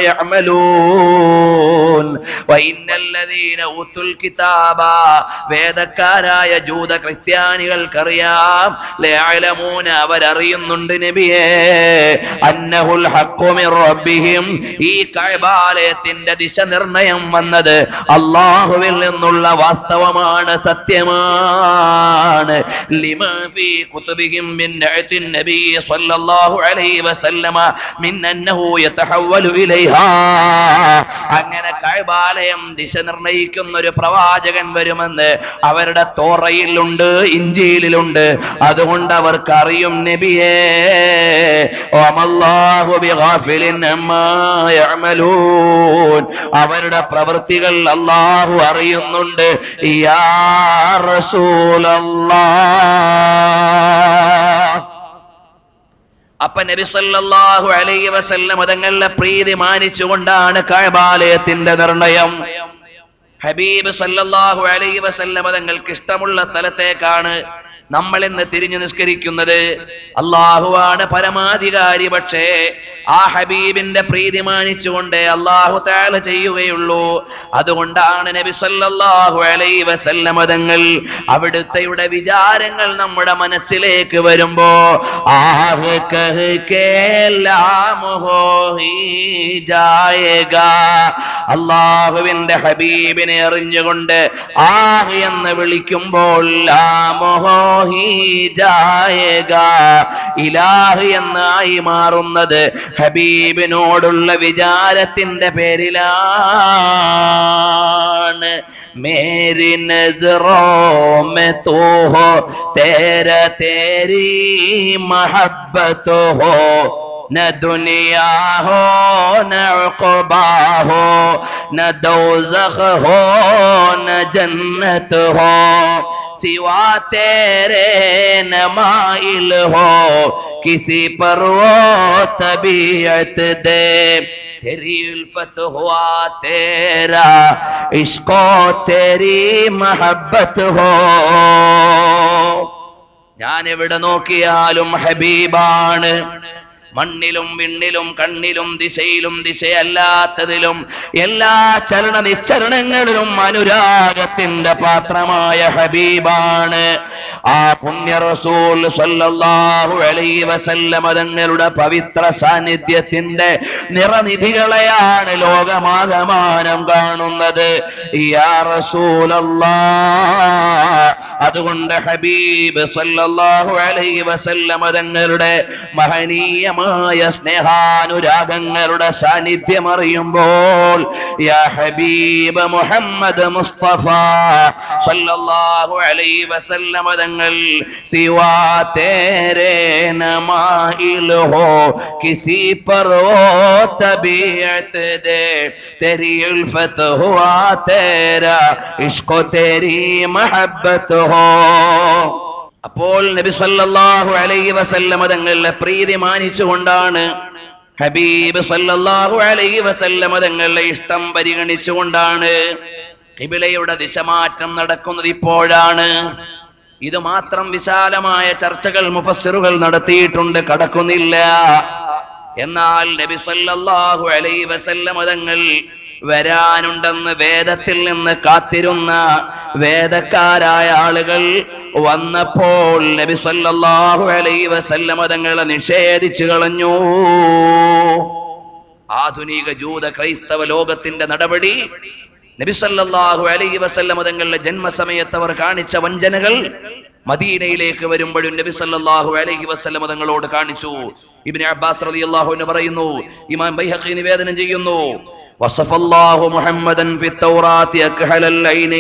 يعملون وإن الذين أوتوا الكتاب വേദക്കാരായ ജൂത ക്രിസ്ത്യാനികൾക്കറിയാം ലയഅലമൂന അവരറിയുന്നുണ്ട് നബിയേ അന്നഹുൽ ഹഖ്ഖു മിർ റബ്ബിഹിം ഈ കഅബാലയത്തിന്റെ ദിശ നിർണയം വന്നത് അള്ളാഹുവിൽ നിന്നുള്ള വാസ്തവമാണ് സത്യമാണ് ലിമാ ഫീ കുതുബിഹിം മിൻ നഅത്തിൻ നബി സ്വല്ലല്ലാഹു അലൈഹി വസല്ലമ മിൻ അന്നഹു യതഹവ്വലു ഇലൈഹാ അങ്ങനെ കഅബാലയം ദിശ നിർണയിക്കുന്ന ഒരു പ്രവാചകൻ വരുമെന്ന് അവരുടെ തോറയിലുണ്ട് ഇഞ്ചിയിലുണ്ട് അതുകൊണ്ട് അവർക്ക് അറിയും നബിയേ വമല്ലാഹു ബിഗാഫിലിൻ അമ്മാ യഅമലൂൻ അവരുടെ പ്രവൃത്തികൾ അല്ലാഹു അറിയുന്നുണ്ട് യാ റസൂലല്ലാഹ് അപ്പൊ നബി സല്ലല്ലാഹു അലൈഹി വസല്ലം തങ്ങളുടെ പ്രീതി മാനിച്ചുകൊണ്ടാണ് കഅബാലയത്തിന്റെ നിർണയം ഹബീബ് സല്ലല്ലാഹു അലൈഹി വസല്ലം തങ്ങൾക്ക് ഇഷ്ടമുള്ള സ്ഥലത്തേക്കാണ് നമ്മൾ ഇന്ന് തിരിഞ്ഞു നിസ്കരിക്കുന്നത് അള്ളാഹുവാണ് പരമാധികാരി പക്ഷേ ആ ഹബീബിന്റെ പ്രീതി മാനിച്ചുകൊണ്ട് അള്ളാഹു താല ചെയ്യുകയുള്ളൂ അതുകൊണ്ടാണ് നബി സല്ലല്ലാഹു അലൈഹി വസല്ലം തങ്ങൾ അവിടുത്തെയുടെ വിചാരങ്ങൾ നമ്മുടെ മനസ്സിലേക്ക് വരുമ്പോ ആഹ് കഹ് കേലാം ഹോ ഹി ജായേഗ അള്ളാഹുവിന്റെ ഹബീബിനെ എറിഞ്ഞുകൊണ്ട് ആഹ് എന്ന് വിളിക്കുമ്പോൾ ലാമോഹി ജായേഗ ഇലാഹ് എന്നായി മാറുന്നത് ഹബീബിനോടുള്ള വിചാരത്തിന്റെ പേരിലാണ് മേരി നസറോ മെ തോ ഹോ തേര തേരി മഹബത്ത് ഹോ न दुनिया हो न उक़बा हो न दोजख हो न जन्नत हो सिवा तेरे न माइल हो किसी पर वो तबीयत दे तेरी उल्फत हुआ तेरा इसको तेरी मोहब्बत हो ഞാൻ എവിടെ നോക്കിയാലും ഹബീബാണ് മണ്ണിലും വിണ്ണിലും കണ്ണിലും ദിശയിലും ദിശയല്ലാത്തതിലും എല്ലാ ചലന നിശ്ചരണങ്ങളിലും അനുരാഗത്തിന്റെ പാത്രമായ ഹബീബാണ് ആ പുണ്യ റസൂൽ സല്ലല്ലാഹു അലൈഹി വസല്ലമ തങ്ങളുടെ പവിത്ര സാന്നിധ്യത്തിന്റെ നിറനിധികളെയാണ് ലോകമാകമാനം കാണുന്നത് യാ റസൂലല്ലാ അതുകൊണ്ട് ഹബീബ് സല്ലല്ലാഹു അലൈഹി വസല്ലമ തങ്ങളുടെ മഹനീയമായ സ്നേഹാനുരാഗങ്ങളുടെ സാന്നിധ്യം അറിയുമ്പോൾ യാ ഹബീബ് മുഹമ്മദ് മുസ്തഫ സല്ലല്ലാഹു അലൈഹി വസല്ലമ തങ്ങൾ സിവാ തേരെ നമായിൽ ഹോ കിസി पर वो तबीयत दे तेरी उल्फत हुआ तेरा इश्को तेरी मोहब्बत हो അപ്പോൾ നബി സല്ലല്ലാഹു അലൈഹി വസല്ലമ തങ്ങളുടെ പ്രീതി മാനിച്ചുകൊണ്ടാണ് ഹബീബ് സല്ലല്ലാഹു അലൈഹി വസല്ലമ തങ്ങളുടെ ഇഷ്ടം പരിഗണിച്ചുകൊണ്ടാണ് കിബിലയുടെ ദിശമാറ്റം നടക്കുന്നത് ഇപ്പോഴാണ് ഇത് മാത്രം വിശാലമായ ചർച്ചകൾ മുഫസ്സിറുകൾ നടത്തിയിട്ടുണ്ട് കടക്കുന്നില്ല എന്നാൽ നബി സല്ലല്ലാഹു അലൈഹി വസല്ലമ തങ്ങൾ വരാനുണ്ടെന്ന് വേദത്തിൽ നിന്ന് കാത്തിരുന്ന വേദക്കാരായ ആളുകൾ വന്നപ്പോൾ നബി സല്ലല്ലാഹു അലൈഹി വസല്ലമ തങ്ങളെ നിഷേധിച്ചു കളഞ്ഞു ആധുനിക ജൂത ക്രൈസ്തവ ലോകത്തിന്റെ നടപടി നബിസല്ലാഹു അലൈഹി വസല്ലമ തങ്ങളുടെ ജന്മസമയത്ത് അവർ കാണിച്ച വഞ്ചനകൾ മദീനയിലേക്ക് വരുമ്പോഴും നബി സല്ലല്ലാഹു അലൈഹി വസല്ലമ തങ്ങളോട് കാണിച്ചു ഇബ്നു അബ്ബാസ് റളിയല്ലാഹു അൻഹു പറയുന്നു ഇമാം ബൈഹഖി നിവേദനം ചെയ്യുന്നു വസഫല്ലാഹു മുഹമ്മദൻ ഫി തൗറാത്തി അക്ഹലൽ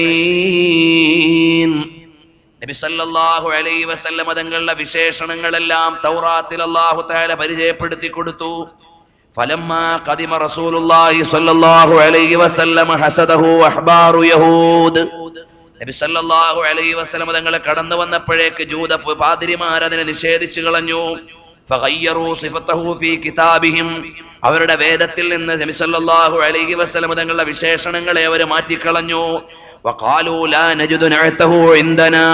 ഐനൈൻ നബി സല്ലല്ലാഹു അലൈഹി വസല്ലമ തങ്ങളുടെ വിശേഷണങ്ങളെല്ലാം തൗറാത്തിൽ അല്ലാഹു തആല പരിചയപ്പെടുത്തി കൊടുത്തു فلما قدم رسول الله صلى الله عليه وسلم حسده احبار يهود നബി സല്ലല്ലാഹു അലൈഹി വസല്ലം തങ്ങളെ കടന്നു വന്നപ്പോഴേക്ക് ജൂത പാതിരിമാർ അതിനെ നിഷേധിച്ചു കളഞ്ഞു ഫഗയ്യറു സിഫത്തഹു ഫീ കിതാബിഹിം അവരുടെ വേദത്തിൽ നിന്ന് നബി സല്ലല്ലാഹു അലൈഹി വസല്ലം തങ്ങളുടെ വിശേഷണങ്ങളെ അവർ മാറ്റിക്കളഞ്ഞു വഖാലു ലാ നജിദു നഅതഹു ഇൻദനാ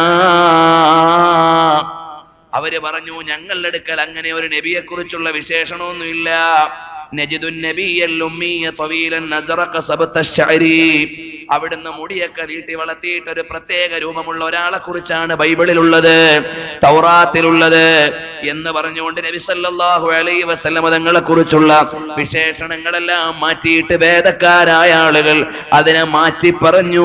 അവര് പറഞ്ഞു ഞങ്ങളുടെ അടുക്കൽ അങ്ങനെ ഒരു നബിയെ കുറിച്ചുള്ള വിശേഷണമൊന്നുമില്ല നജിദുൻ നബിയൽ ഉമ്മിയ ത്വീലൻ അസ്റഖ സബത അശ്ശഅരി അവിടുന്ന് മുടിയൊക്കെ നീട്ടി വളർത്തിയിട്ട് ഒരു പ്രത്യേക രൂപമുള്ള ഒരാളെ കുറിച്ചാണ് ബൈബിളിലുള്ളത് തൗറാത്തിലുള്ളത് എന്ന് പറഞ്ഞുകൊണ്ട് നബി സല്ലല്ലാഹു അലൈഹി വസല്ലമ തങ്ങളെ കുറിച്ചുള്ള വിശേഷണങ്ങളെല്ലാം മാറ്റിയിട്ട് വേദക്കാരായ ആളുകൾ അതിനെ മാറ്റി പറഞ്ഞു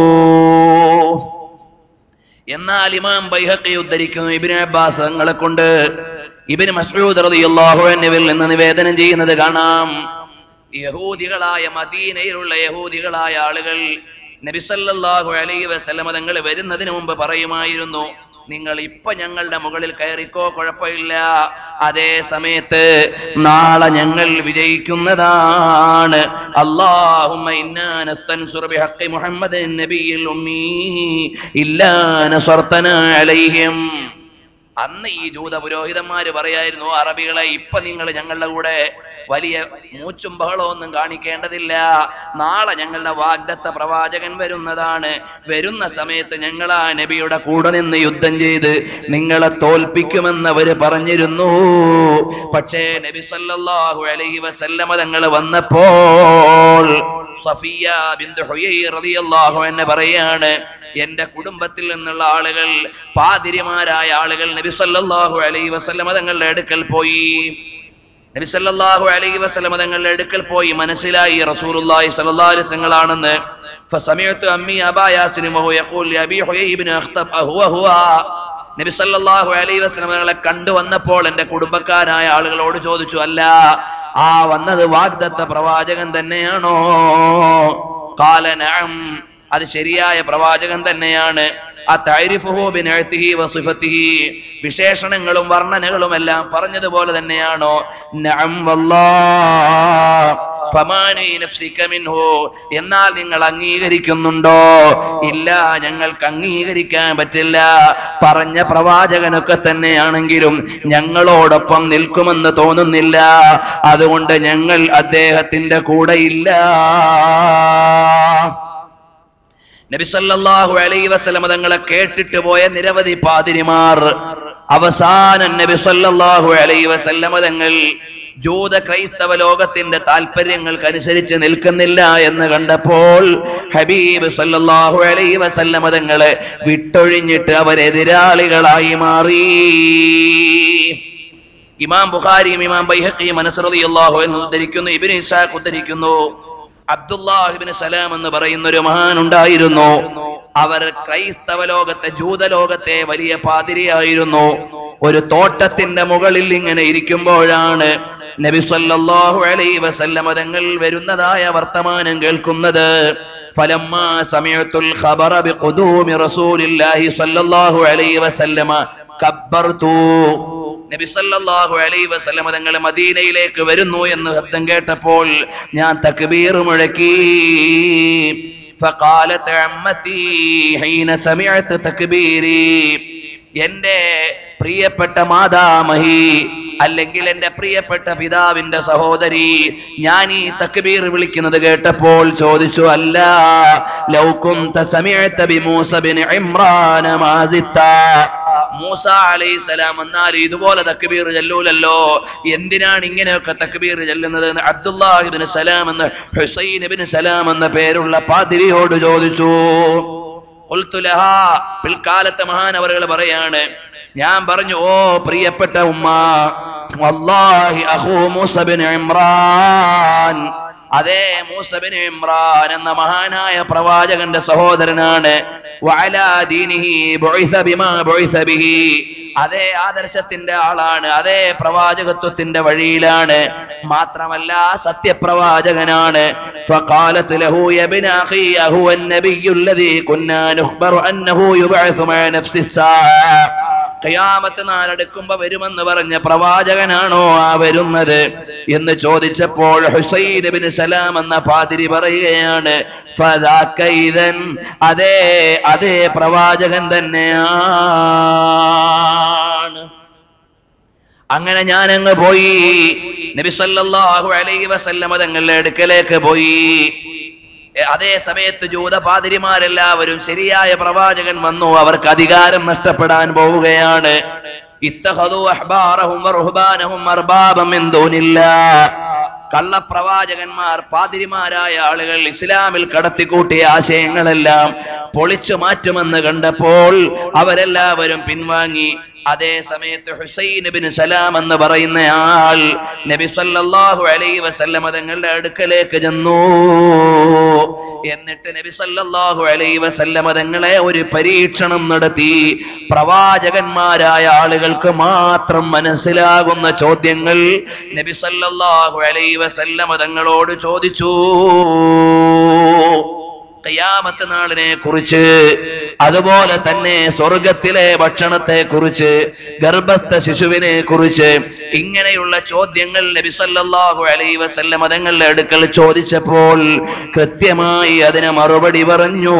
എന്നാൽ ഇമാം ബൈഹഖി ഉദ്ധരിക്കുന്നു ഇബ്നു അബ്ബാസ് തങ്ങളെ കൊണ്ട് ഇബ്നു മസ്ഊദ് റളിയല്ലാഹു അൻഹുവിൽ നിന്ന് നിവേദനം ചെയ്യുന്നത് കാണാം യഹൂദികളായ മദീനയിലുള്ള യഹൂദികളായ ആളുകൾ നബി സല്ലല്ലാഹു അലൈഹി വസല്ലമ തങ്ങൾ വരുന്നതിന് മുമ്പ് പറയുമായിരുന്നു നിങ്ങൾ ഇപ്പൊ ഞങ്ങളുടെ മുകളിൽ കയറിക്കോ കുഴപ്പമില്ല അതേ സമയത്ത് നാളെ ഞങ്ങൾ വിജയിക്കുന്നതാണ് അല്ലാഹുമ്മ ഇന്നാ നസ്തൻസുറു ബിഹഖി മുഹമ്മദിൻ നബിയിൽ ഉമ്മീ ഇല്ലാ നസർതനാ അലൈഹിം അന്ന് ഈ ജൂത പുരോഹിതന്മാര് പറയായിരുന്നു അറബികളെ ഇപ്പൊ നിങ്ങൾ ഞങ്ങളുടെ കൂടെ വലിയ മൂച്ചും ബഹളവും ഒന്നും കാണിക്കേണ്ടതില്ല നാളെ ഞങ്ങളുടെ വാഗ്ദത്ത പ്രവാചകൻ വരുന്നതാണ് വരുന്ന സമയത്ത് ഞങ്ങൾ ആ നബിയുടെ കൂടെ നിന്ന് യുദ്ധം ചെയ്ത് നിങ്ങളെ തോൽപ്പിക്കുമെന്ന് അവര് പറഞ്ഞിരുന്നു പക്ഷേ നബി സല്ലല്ലാഹു അലൈഹി വസല്ലമ തങ്ങൾ വന്നപ്പോൾ സഫിയ ബിന്ദു ഹുയൈ റളിയല്ലാഹു അൻഹ പറയാണ് എന്റെ കുടുംബത്തിൽ നിന്നുള്ള ആളുകൾ പാതിരിമാരായ ആളുകൾ നബി സല്ലല്ലാഹു അലൈഹി വസല്ലമ തങ്ങളുടെ അടുക്കൽ പോയി നബി സല്ലല്ലാഹു അലൈഹി വസല്ലമ തങ്ങളുടെ അടുക്കൽ പോയി മനസ്സിലായി റസൂലുള്ളാഹി സ്വല്ലല്ലാഹു അലൈഹി വസല്ലങ്ങളാണെന്ന് فسمعت أمي أبا ياسر وهو يقول لأبي حيي بن أخطب أهو هو നബി സല്ലല്ലാഹു അലൈഹി വസല്ലം തങ്ങളെ കണ്ടു വന്നപ്പോൾ എന്റെ കുടുംബക്കാരായ ആളുകളോട് ചോദിച്ചു അല്ല ആ വന്നത് വാഗ്ദത്ത പ്രവാചകൻ തന്നെയാണോ കാല നഅം അത് ശരിയായ പ്രവാചകൻ തന്നെയാണ് ആ തൈരിഫുഹു ബിനഅ്തിഹി വസിഫത്തിഹി വിശേഷണങ്ങളും വർണ്ണനകളും എല്ലാം പറഞ്ഞതുപോലെ തന്നെയാണോ നഅം വല്ലാഹ് ഫമാനി നഫ്സിക മിൻഹു എന്നാൽ നിങ്ങൾ അംഗീകരിക്കുന്നുണ്ടോ ഇല്ല ഞങ്ങൾക്ക് അംഗീകരിക്കാൻ പറ്റില്ല പറഞ്ഞ പ്രവാചകനൊക്കെ തന്നെയാണെങ്കിലും ഞങ്ങളോടൊപ്പം നിൽക്കുമെന്ന് തോന്നുന്നില്ല അതുകൊണ്ട് ഞങ്ങൾ അദ്ദേഹത്തിന്റെ കൂടെ ഇല്ല നബി സല്ലല്ലാഹു അലൈഹി വസല്ലമ തങ്ങളെ കേട്ടിട്ട് പോയ നിരവധി പാതിരിമാർ അവസാനം നബി സല്ലല്ലാഹു അലൈഹി വസല്ലമ തങ്ങൾ ജൂത ക്രൈസ്തവ ലോകത്തിന്റെ താല്പര്യങ്ങൾക്കനുസരിച്ച് നിൽക്കുന്നില്ല എന്ന് കണ്ടപ്പോൾ ഹബീബ് സല്ലല്ലാഹു അലൈഹി വസല്ലമ തങ്ങളെ വിട്ടൊഴിഞ്ഞിട്ട് അവരെതിരാളികളായി മാറി ഇമാം ബുഖാരിയും ഇമാം ബൈഹഖിയും മനസ്റളിയല്ലാഹു എന്ന് ഉദ്ധരിക്കുന്നു ഇബ്നു ഇസാഖ് ഉദ്ധരിക്കുന്നു അബ്ദുല്ലാഹിബിന് സലാം എന്ന് പറയുന്ന ഒരു മഹാൻ ഉണ്ടായിരുന്നു അവർ ക്രൈസ്തവ ലോകത്തെ ജൂത ലോകത്തെ വലിയ പാതിരിയായിരുന്നു ഒരു തോട്ടത്തിന്റെ മുകളിൽ ഇങ്ങനെ ഇരിക്കുമ്പോഴാണ് നബി സല്ലല്ലാഹു അലൈഹി വസല്ലമ തങ്ങൾ വരുന്നതായ വർത്തമാനം കേൾക്കുന്നത് فلما سمعت الخبر بقدوم رسول الله صلى الله عليه وسلم كبرت നബി സല്ലല്ലാഹു അലൈഹി വസല്ലമ തങ്ങൾ മദീനയിലേക്ക് വരുന്നു എന്ന് ശബ്ദം കേട്ടപ്പോൾ ഞാൻ തക്ബീർ മുഴക്കി فقالت عمتي حين سمعت تكبيري എന്റെ പ്രിയപ്പെട്ട മാതാമഹി അല്ലെങ്കിൽ എന്റെ പ്രിയപ്പെട്ട പിതാവിന്റെ സഹോദരി ഞാൻ ഈ തക്ബീർ വിളിക്കുന്നത് കേട്ടപ്പോൾ ചോദിച്ചു അല്ല ലൗക്കും ഇമ്രാന മാസിത്ത മൂസ അലൈഹിസ്സലാം എന്നാൽ ഇതുപോലെ തക്ബീർ ചെല്ലൂലല്ലോ എന്തിനാണ് ഇങ്ങനെയൊക്കെ തക്ബീർ ചെല്ലുന്നത് എന്ന് അബ്ദുല്ലാഹിബിന് സലാം എന്ന് ഹുസൈൻ ഇബ്നു സലാം എന്ന പേരുള്ള പാതിരിയോട് ചോദിച്ചു ഖുൽതു ലഹാ പിൽക്കാലത്തെ മഹാനവറുകൾ പറയാണ് ഞാൻ പറഞ്ഞു ഓ പ്രിയപ്പെട്ട ഉമ്മ വല്ലാഹി അഹൂ മൂസ ബിൻ ഇമ്രാൻ അതേ മൂസബിൻ ഇമ്രാൻ എന്ന മഹാനായ പ്രവാചകന്റെ സഹോദരനാണ് വഅലാ ദീനിഹി ബുഇസ ബിമാ ബുഇസ ബിഹി അതേ ആദർശത്തിന്റെ ആളാണ് അതേ പ്രവാചകത്വത്തിന്റെ വഴിയിലാണ് മാത്രമല്ല സത്യപ്രവാചകനാണ് فقالت له يا ابن اخي هو النبي الذي كنا نخبر انه يبعث مع نفس الساعه ഖിയാമത്ത് നാളെടുക്കുമ്പോ വരുമെന്ന് പറഞ്ഞ പ്രവാചകനാണോ ആ വരുന്നത് എന്ന് ചോദിച്ചപ്പോൾ ഹുസൈൻ ബിൻ സലാം എന്ന പാതിരി പറയുകയാണ് ഫദാക ഇദൻ അതേ അതേ പ്രവാചകൻ തന്നെയാണ് അങ്ങനെ ഞാൻ അങ്ങ് പോയി നബി സല്ലല്ലാഹു അലൈഹി വസല്ലമ തങ്ങളുടെ അടുക്കലേക്ക് പോയി എ, അതേ സമയത്ത് ജൂത പാതിരിമാരെല്ലാവരും ശരിയായ പ്രവാചകൻ വന്നു അവർക്ക് അധികാരം നഷ്ടപ്പെടാൻ പോവുകയാണ് ഇത്തഹദു അഹ്ബാറഹും വറുഹ്ബാനഹും അർബാബം മിൻ ദൂനില്ലാഹ് കള്ളപ്രവാചകന്മാർ പാതിരിമാരായ ആളുകൾ ഇസ്ലാമിൽ കടത്തിക്കൂട്ടിയ ആശയങ്ങളെല്ലാം പൊളിച്ചു മാറ്റുമെന്ന് കണ്ടപ്പോൾ അവരെല്ലാവരും പിൻവാങ്ങി അതേ സമയത്ത് ഹുസൈൻ ബിൻ സലാം എന്ന് പറയുന്ന ആൾ നബി സല്ലല്ലാഹു അലൈഹി വസല്ലമ തങ്ങളുടെ അടുക്കലേക്ക് ചെന്നു എന്നിട്ട് നബി സല്ലല്ലാഹു അലൈഹി വസല്ലമ തങ്ങളെ ഒരു പരീക്ഷണം നടത്തി പ്രവാചകന്മാരായ ആളുകൾക്ക് മാത്രം മനസ്സിലാകുന്ന ചോദ്യങ്ങൾ നബി സല്ലല്ലാഹു അലൈഹി വസല്ലമ തങ്ങളോട് ചോദിച്ചു ഖിയാമത്ത് നാളിനെ കുറിച്ച് അതുപോലെ തന്നെ സ്വർഗത്തിലെ ഭക്ഷണത്തെ കുറിച്ച് ഗർഭസ്ഥ ശിശുവിനെ കുറിച്ച് ഇങ്ങനെയുള്ള ചോദ്യങ്ങൾ നബി സല്ലല്ലാഹു അലൈഹി വസല്ലം തങ്ങളുടെ അടുക്കൽ ചോദിച്ചപ്പോൾ കൃത്യമായി അതിന് മറുപടി പറഞ്ഞു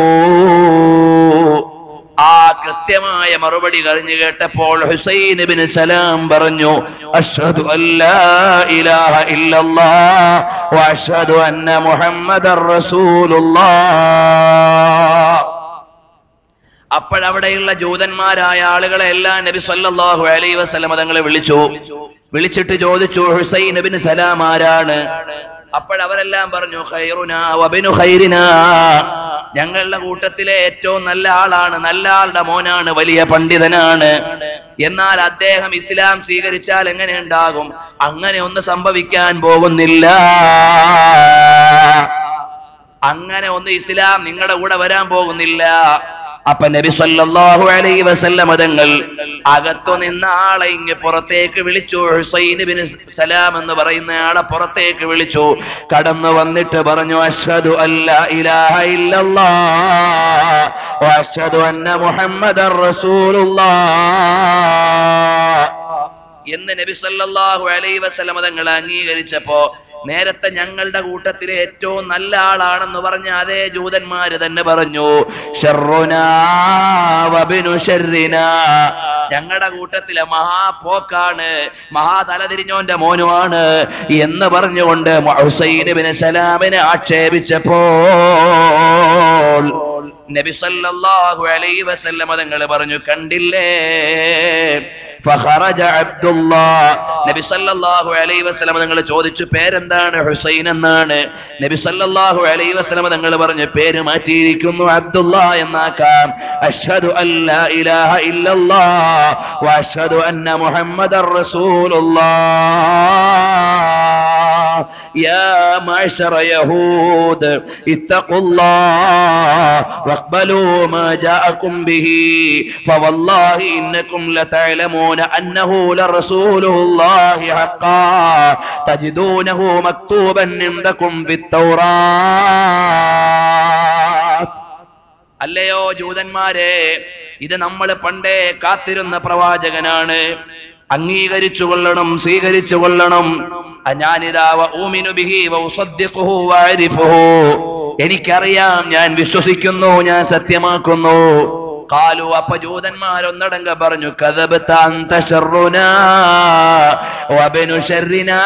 ആ കൃത്യമായ മറുപടി കഴിഞ്ഞു കേട്ടപ്പോൾ ഹുസൈൻ ബിൻ സലാം പറഞ്ഞു അഷ്ഹദു അല്ലാ ഇലാഹ ഇല്ലല്ലാഹ് വഅഷ്ഹദു അന്ന മുഹമ്മദർ റസൂലുള്ളാഹ് അപ്പോഴവിടെയുള്ള ജൂതന്മാരായ ആളുകളെ എല്ലാം നബി സല്ലല്ലാഹു അലൈഹി വസല്ലം തങ്ങളെ വിളിച്ചു വിളിച്ചിട്ട് ചോദിച്ചു ഹുസൈൻ ബിൻ സലാം ആരാണ് അപ്പോഴവരെല്ലാം പറഞ്ഞു ഖൈറുനാ വബിനു ഖൈറിനാ ഞങ്ങളുടെ കൂട്ടത്തിലെ ഏറ്റവും നല്ല ആളാണ് നല്ല ആളുടെ മോനാണ് വലിയ പണ്ഡിതനാണ് എന്നാൽ അദ്ദേഹം ഇസ്ലാം സ്വീകരിച്ചാൽ എങ്ങനെ ഉണ്ടാകും അങ്ങനെ ഒന്ന് സംഭവിക്കാൻ പോകുന്നില്ല അങ്ങനെ ഒന്ന് ഇസ്ലാം നിങ്ങളുടെ കൂടെ വരാൻ പോകുന്നില്ല അപ്പൊ നബി സല്ലല്ലാഹു അലൈഹി വസല്ലം തങ്ങൾ അകത്തു നിന്ന ആളെ ഇങ്ങ് പുറത്തേക്ക് വിളിച്ചു ഹുസൈൻ ബിൻ സലാം എന്ന് പറയുന്ന ആളെ പുറത്തേക്ക് വിളിച്ചു കടന്നു വന്നിട്ട് പറഞ്ഞു അഷ്ഹദു അല്ലാ ഇലാഹ ഇല്ലല്ലാഹ് വഅഷ്ഹദു അന്ന മുഹമ്മദർ റസൂലുള്ളാഹ് എന്ന് നബി സല്ലല്ലാഹു അലൈഹി വസല്ലം തങ്ങൾ അംഗീകരിച്ചപ്പോ നേരത്തെ ഞങ്ങളുടെ കൂട്ടത്തിലെ ഏറ്റവും നല്ല ആളാണെന്ന് പറഞ്ഞ അതേ ജൂതന്മാര് തന്നെ പറഞ്ഞു ഷർറുനാ വബിനു ഷർറിനാ. ഞങ്ങളുടെ കൂട്ടത്തിലെ മഹാപോക്കാണ് മഹാ തലതിരിഞ്ഞോന്റെ മോനുമാണ് എന്ന് പറഞ്ഞുകൊണ്ട് ഹുസൈൻ സലാമിനെ ആക്ഷേപിച്ചപ്പോൾ നബി സല്ലല്ലാഹു അലൈഹി വസല്ലമ തങ്ങൾ പറഞ്ഞു കണ്ടില്ലേ ഫഖറജ അബ്ദുല്ലാ നബി സല്ലല്ലാഹു അലൈഹി വസല്ലമ തങ്ങൾ ചോദിച്ചു പേരെന്താണ് ഹുസൈൻ എന്നാണ് നബി സല്ലല്ലാഹു അലൈഹി വസല്ലമ തങ്ങൾ പറഞ്ഞു പേര് മാറ്റിയിരിക്കുന്നു അബ്ദുല്ല എന്നാക്കാം അഷ്ഹദു അല്ലാ ഇലാഹ ഇല്ലല്ലാഹ് വഅഷ്ഹദു അന്ന മുഹമ്മദർ റസൂലുള്ളാഹ് يا معشر يهود اتقوا الله واقبلوا ما جاءكم به فوالله إنكم لتعلمون أنه لرسول الله حقا تجدونه مكتوبا عندكم في التوراة അല്ലയോ ജൂതന്മാരെ ഇത് നമ്മൾ പണ്ടേ കാത്തിരുന്ന പ്രവാചകനാണ് അംഗീകരിച്ചു കൊള്ളണം സ്വീകരിച്ചു കൊള്ളണം അ ഞാനിതാ വ ഊമിനു ബിഹി വ ഉസദ്ദിഖുഹു വ അരിഫുഹു. എനിക്കറിയാം ഞാൻ വിശ്വസിക്കുന്നു ഞാൻ സത്യമാക്കുന്നു കാലു അപ്പൊ ജൂതന്മാരൊന്നടങ്ക പറഞ്ഞു കഥബത്ത അന്ത ഷർറുനാ വബനു ഷർറിനാ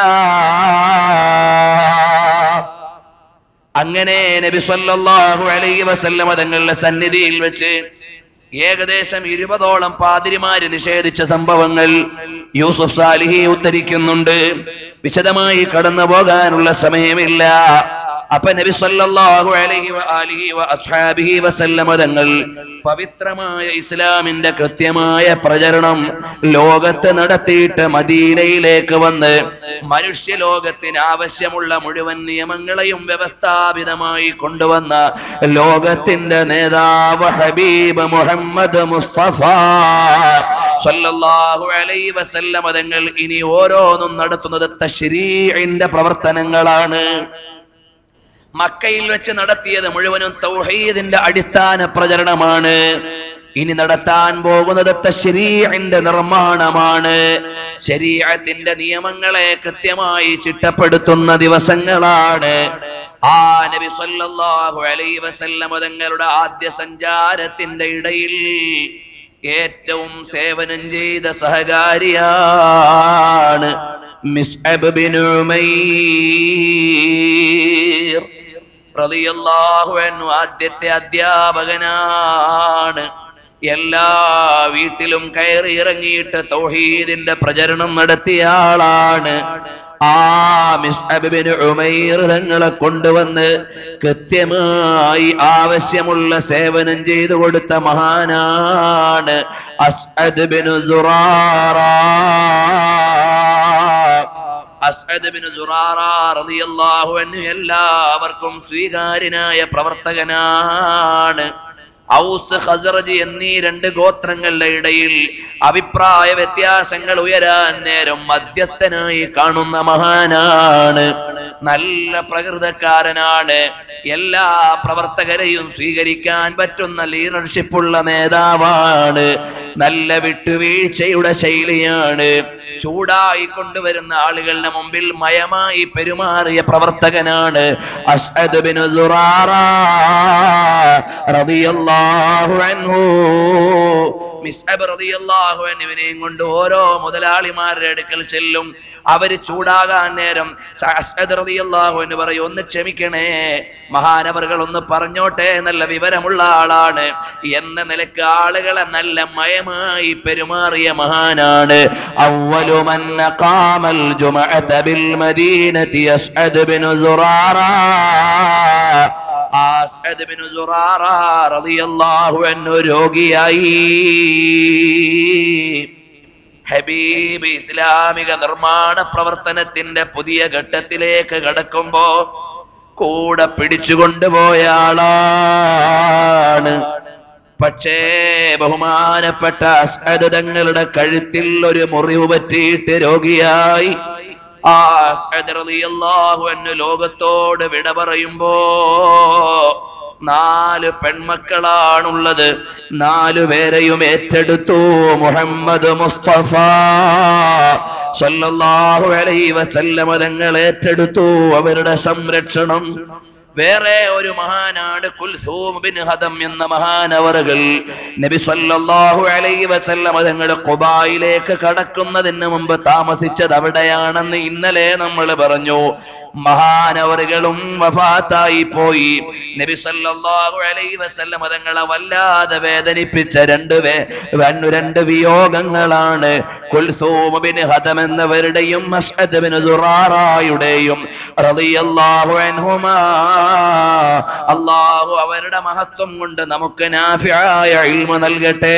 അങ്ങനെ നബി സല്ലല്ലാഹു അലൈഹി വസല്ലമ തങ്ങളുടെ സന്നിധിയിൽ വെച്ച് ഏകദേശം ഇരുപതോളം പാതിരിമാര് നിഷേധിച്ച സംഭവങ്ങൾ യൂസുഫ് സാലിഹി ഉദ്ധരിക്കുന്നുണ്ട് വിശദമായി കടന്നു പോകാനുള്ള സമയമില്ല അപ്പൊ നബി സല്ലല്ലാഹു അലൈഹി വ ആലിഹി വ അസ്ഹാബിഹി വസല്ലമ തങ്ങൾ പവിത്രമായ ഇസ്ലാമിന്റെ കൃത്യമായ പ്രചരണം ലോകത്ത് നടത്തിയിട്ട് മദീനയിലേക്ക് വന്ന് മനുഷ്യ ലോകത്തിന് ആവശ്യമുള്ള മുഴുവൻ നിയമങ്ങളെയും വ്യവസ്ഥാപിതമായി കൊണ്ടുവന്ന ലോകത്തിന്റെ നേതാവ് ഹബീബ് മുഹമ്മദ് മുസ്തഫ സല്ലല്ലാഹു അലൈഹി വസല്ലമ തങ്ങൾ ഇനി ഓരോന്നും നടത്തുന്നത് തശ്രീഇന്റെ പ്രവർത്തനങ്ങളാണ് മക്കയിൽ വെച്ച് നടത്തിയത് മുഴുവനും തൗഹീദിന്റെ അടിസ്ഥാന പ്രചരണമാണ് ഇനി നടത്താൻ പോകുന്നത് തശ്രീഇന്റെ നിർമ്മാണമാണ് ശരീഅത്തിന്റെ നിയമങ്ങളെ കൃത്യമായി ചിട്ടപ്പെടുത്തുന്ന ദിവസങ്ങളാണ് ആ നബി സല്ലല്ലാഹു അലൈഹി വസല്ലമ തങ്ങളുടെ ആദ്യ സഞ്ചാരത്തിന്റെ ഇടയിൽ ഏറ്റവും സേവനം ചെയ്ത സഹകാരിയാണ് മിസ്അബ് ബിൻ ഉമൈർ റളിയല്ലാഹു അൻഹു ആദ്യത്തെ അധ്യാപകനാണ് എല്ലാ വീട്ടിലും കയറി ഇറങ്ങിയിട്ട് തൗഹീദിന്റെ പ്രചരണം നടത്തിയ ആളാണ് ആ മിസ്അബ് ബിൻ ഉമൈർ തങ്ങളെ കൊണ്ടുവന്ന് കൃത്യമായി ആവശ്യമുള്ള സേവനം ചെയ്തു കൊടുത്ത മഹാനാണ് Asad bin Zurara Asad bin Zurara റളിയല്ലാഹു അൻഹു എല്ലാവർക്കും സ്വീകാര്യനായ പ്രവർത്തകനാണ് ഔസ് ഖസറജ് എന്നീ രണ്ട് ഗോത്രങ്ങളുടെ ഇടയിൽ അഭിപ്രായ വ്യത്യാസങ്ങൾ ഉയരാൻ നേരം മധ്യസ്ഥനായി കാണുന്ന മഹാനാണ് നല്ല പ്രകൃതക്കാരനാണ് എല്ലാ പ്രവർത്തകരെയും സ്വീകരിക്കാൻ പറ്റുന്ന ലീഡർഷിപ്പ് ഉള്ള നേതാവാണ് നല്ല വിട്ടുവീഴ്ചയുടെ ശൈലിയാണ് ചൂടായി കൊണ്ടുവരുന്ന ആളുകളുടെ മുമ്പിൽ മയമായി പെരുമാറിയ പ്രവർത്തകനാണ് അസ്അദ് ബിൻ സുറാറ റളിയല്ലാഹു അൻഹു മിസ്അബ് റളിയല്ലാഹു അൻഹുവിനെയും കൊണ്ട് ഓരോ മുതലാളിമാരുടെ അടുക്കൽ ചെല്ലും അവര് ചൂടാകാൻ നേരം അസ്അദ് റളിയല്ലാഹു അൻഹു പറയും ഒന്ന് ക്ഷമിക്കണേ മഹാനവറുകൾ ഒന്ന് പറഞ്ഞോട്ടെ നല്ല വിവരമുള്ള ആളാണ് എന്ന നിലക്ക് ആളുകളെ നല്ല മയമായി പെരുമാറിയ മഹാനാണ് അവലു മൻ ഖാമൽ ജുമഅത ബിൽ മദീനതി Asad bin Zurara Asad bin Zurara റളിയല്ലാഹു അൻഹു രോഗിയായി ഹബീബ് ഇസ്ലാമിക നിർമ്മാണ പ്രവർത്തനത്തിന്റെ പുതിയ ഘട്ടത്തിലേക്ക് കടക്കുമ്പോ കൂടെ പിടിച്ചുകൊണ്ടുപോയ ആളാണ് പക്ഷേ ബഹുമാനപ്പെട്ട അസ്അദ് തങ്ങളുടെ കഴുത്തിൽ ഒരു മുറിവ് പറ്റിയിട്ട് രോഗിയായി ആ അസ്അദ് റളിയല്ലാഹു അൻഹു ലോകത്തോട് വിട പറയുമ്പോ നാല് പെൺമക്കളാണുള്ളത് നാലു പേരെയും ഏറ്റെടുത്തു മുഹമ്മദ് മുസ്തഫ സല്ലല്ലാഹു അലൈഹി വസല്ലമ തങ്ങൾ ഏറ്റെടുത്തു അവരുടെ സംരക്ഷണം വേറെ ഒരു മഹാനാണ് കുൽസൂം ബിൻ ഹദം എന്ന മഹാനവറുകൾ നബി സല്ലല്ലാഹു അലൈഹി വസല്ലമ തങ്ങൾ ഖുബായിലേക്ക് കടക്കുന്നതിന് മുമ്പ് താമസിച്ചത് അവിടെയാണെന്ന് ഇന്നലെ നമ്മൾ പറഞ്ഞു മഹാനവറുകളും വഫാത്തായി പോയി നബി സല്ലല്ലാഹു അലൈഹി വസല്ലമ തങ്ങളെ വല്ലാതെ വേദനിപ്പിച്ച രണ്ട് വേ വൻ- രണ്ട് വിയോഗങ്ങളാണ് കുൽസൂം ബിൻ ഹദം എന്നവരുടെയും മസ്അദ് ബിൻ സുറാറയുടെയും റളിയല്ലാഹു അൻഹുമാ അള്ളാഹു അവരുടെ മഹത്വം കൊണ്ട് നമുക്ക് നാഫിയായ ഇൽമ നൽകട്ടെ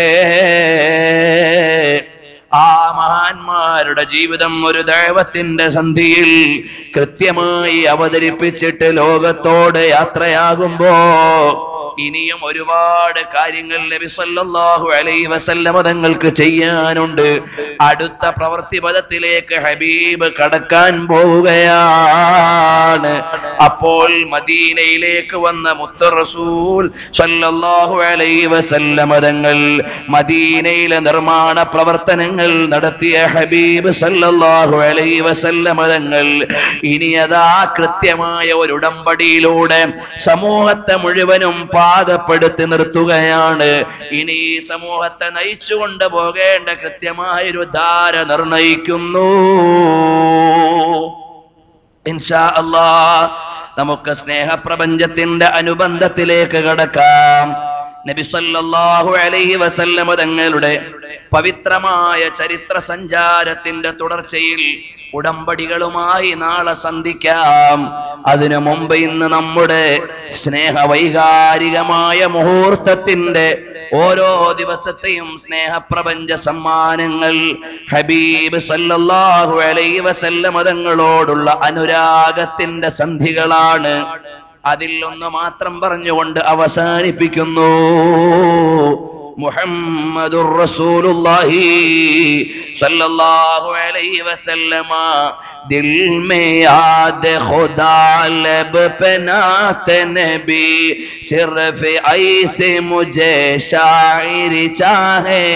ആ മഹാന്മാരുടെ ജീവിതം ഒരു ദൈവത്തിന്റെ സന്ധിയിൽ കൃത്യമായി അവതരിപ്പിച്ചിട്ട് ലോകത്തോട് യാത്രയാകുമ്പോ ഇനിയും ഒരുപാട് കാര്യങ്ങൾ നബി സല്ലല്ലാഹു അലൈഹി വസല്ലമ തങ്ങൾക്ക് ചെയ്യാനുണ്ട് അടുത്ത പ്രവൃത്തി പദത്തിലേക്ക് ഹബീബ് കടക്കാൻ പോവുകയാണ് അപ്പോൾ മദീനയിലേക്ക് വന്ന മുത്ത റസൂൽ സല്ലല്ലാഹു അലൈഹി വസല്ലമ തങ്ങൾ മദീനയിലെ നിർമ്മാണ പ്രവർത്തനങ്ങൾ നടത്തിയ ഹബീബ് സല്ലല്ലാഹു അലൈഹി വസല്ലമ തങ്ങൾ ഇനി അതാ കൃത്യമായ ഒരു ഉടമ്പടിയിലൂടെ സമൂഹത്തെ മുഴുവനും പാകപ്പെടുത്തി നിർത്തുകയാണ് ഇനി ഈ സമൂഹത്തെ നയിച്ചു കൊണ്ടുപോകേണ്ട കൃത്യമായൊരു ധാര നിർണയിക്കുന്നു ഇൻഷാ അല്ലാ നമുക്ക് സ്നേഹപ്രപഞ്ചത്തിന്റെ അനുബന്ധത്തിലേക്ക് കടക്കാം നബി സല്ലല്ലാഹു അലൈഹി വസല്ലമ തങ്ങളുടെ പവിത്രമായ ചരിത്ര സഞ്ചാരത്തിന്റെ തുടർച്ചയിൽ ഉടമ്പടികളുമായി നാളെ സന്ധിക്കാം അതിനു മുമ്പ് ഇന്ന് നമ്മുടെ സ്നേഹവൈകാരികമായ മുഹൂർത്തത്തിന്റെ ഓരോ ദിവസത്തെയും സ്നേഹപ്രപഞ്ച സമ്മാനങ്ങൾ ഹബീബ് സല്ലല്ലാഹു അലൈഹി വസല്ലമ തങ്ങളോടുള്ള അനുരാഗത്തിന്റെ സന്ധികളാണ് അതിൽ ഒന്ന് മാത്രം പറഞ്ഞുകൊണ്ട് അവസാനിപ്പിക്കുന്നു മുഹമ്മദുർ റസൂലുള്ളാഹി സല്ലല്ലാഹു അലൈഹി വസല്ലമ दिल में याद खुदा लब पे नात नबी सिर्फ ऐसे मुझे शायर चाहे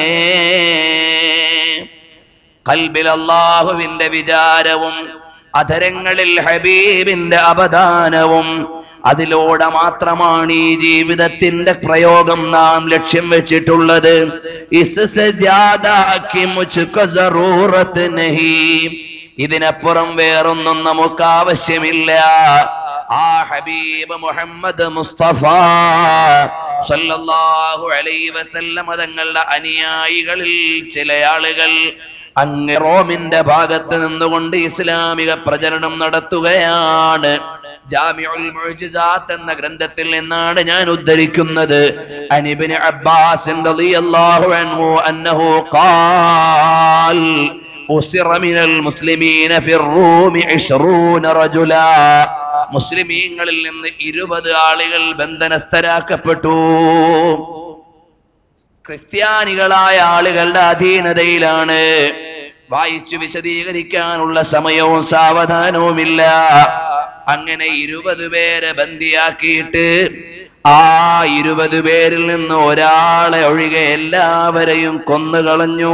കൽബിൽ അള്ളാഹുവിന്റെ വിചാരവും അധരങ്ങളിൽ ഹബീബിന്റെ അപദാനവും അതിലൂടെ മാത്രമാണ് ഈ ജീവിതത്തിന്റെ പ്രയോഗം നാം ലക്ഷ്യം വെച്ചിട്ടുള്ളത് ഇസ്സെ ജ്യാദാ കി മുജ്കോ സറൂറത്ത് നഹീ ഇതിനപ്പുറം വേറൊന്നും നമുക്ക് ആവശ്യമില്ല ആ ഹബീബ് മുഹമ്മദ് മുസ്തഫ സല്ലല്ലാഹു അലൈഹി വസല്ലമ തങ്ങളുടെ അനുയായികളിൽ ചില ആളുകൾ അങ്ങ് റോമിന്റെ ഭാഗത്ത് നിന്നുകൊണ്ട് ഇസ്ലാമിക പ്രചരണം നടത്തുകയാണ് ജാമിഉൽ മുഅ്ജിസാത്ത് എന്ന ഗ്രന്ഥത്തിൽ നിന്നാണ് ഞാൻ ഉദ്ധരിക്കുന്നത് അനിബിന് അബ്ബാസ് റളിയല്ലാഹു അൻഹു അന്നഹു ഖാൽ أسر من المسلمين في الروم عشرون رجلا മുസ്ലിമീങ്ങളിൽ നിന്ന് ഇരുപത് ആളുകൾ ബന്ധനസ്ഥരാക്കപ്പെട്ടു ക്രിസ്ത്യാനികളായ ആളുകളുടെ അധീനതയിലാണ് വായിച്ചു വിശദീകരിക്കാനുള്ള സമയവും സാവധാനവുമില്ല അങ്ങനെ ഇരുപത് പേരെ ബന്ദിയാക്കിയിട്ട് ആ ഇരുപത് പേരിൽ നിന്ന് ഒരാളെ ഒഴികെ എല്ലാവരെയും കൊന്നുകളഞ്ഞു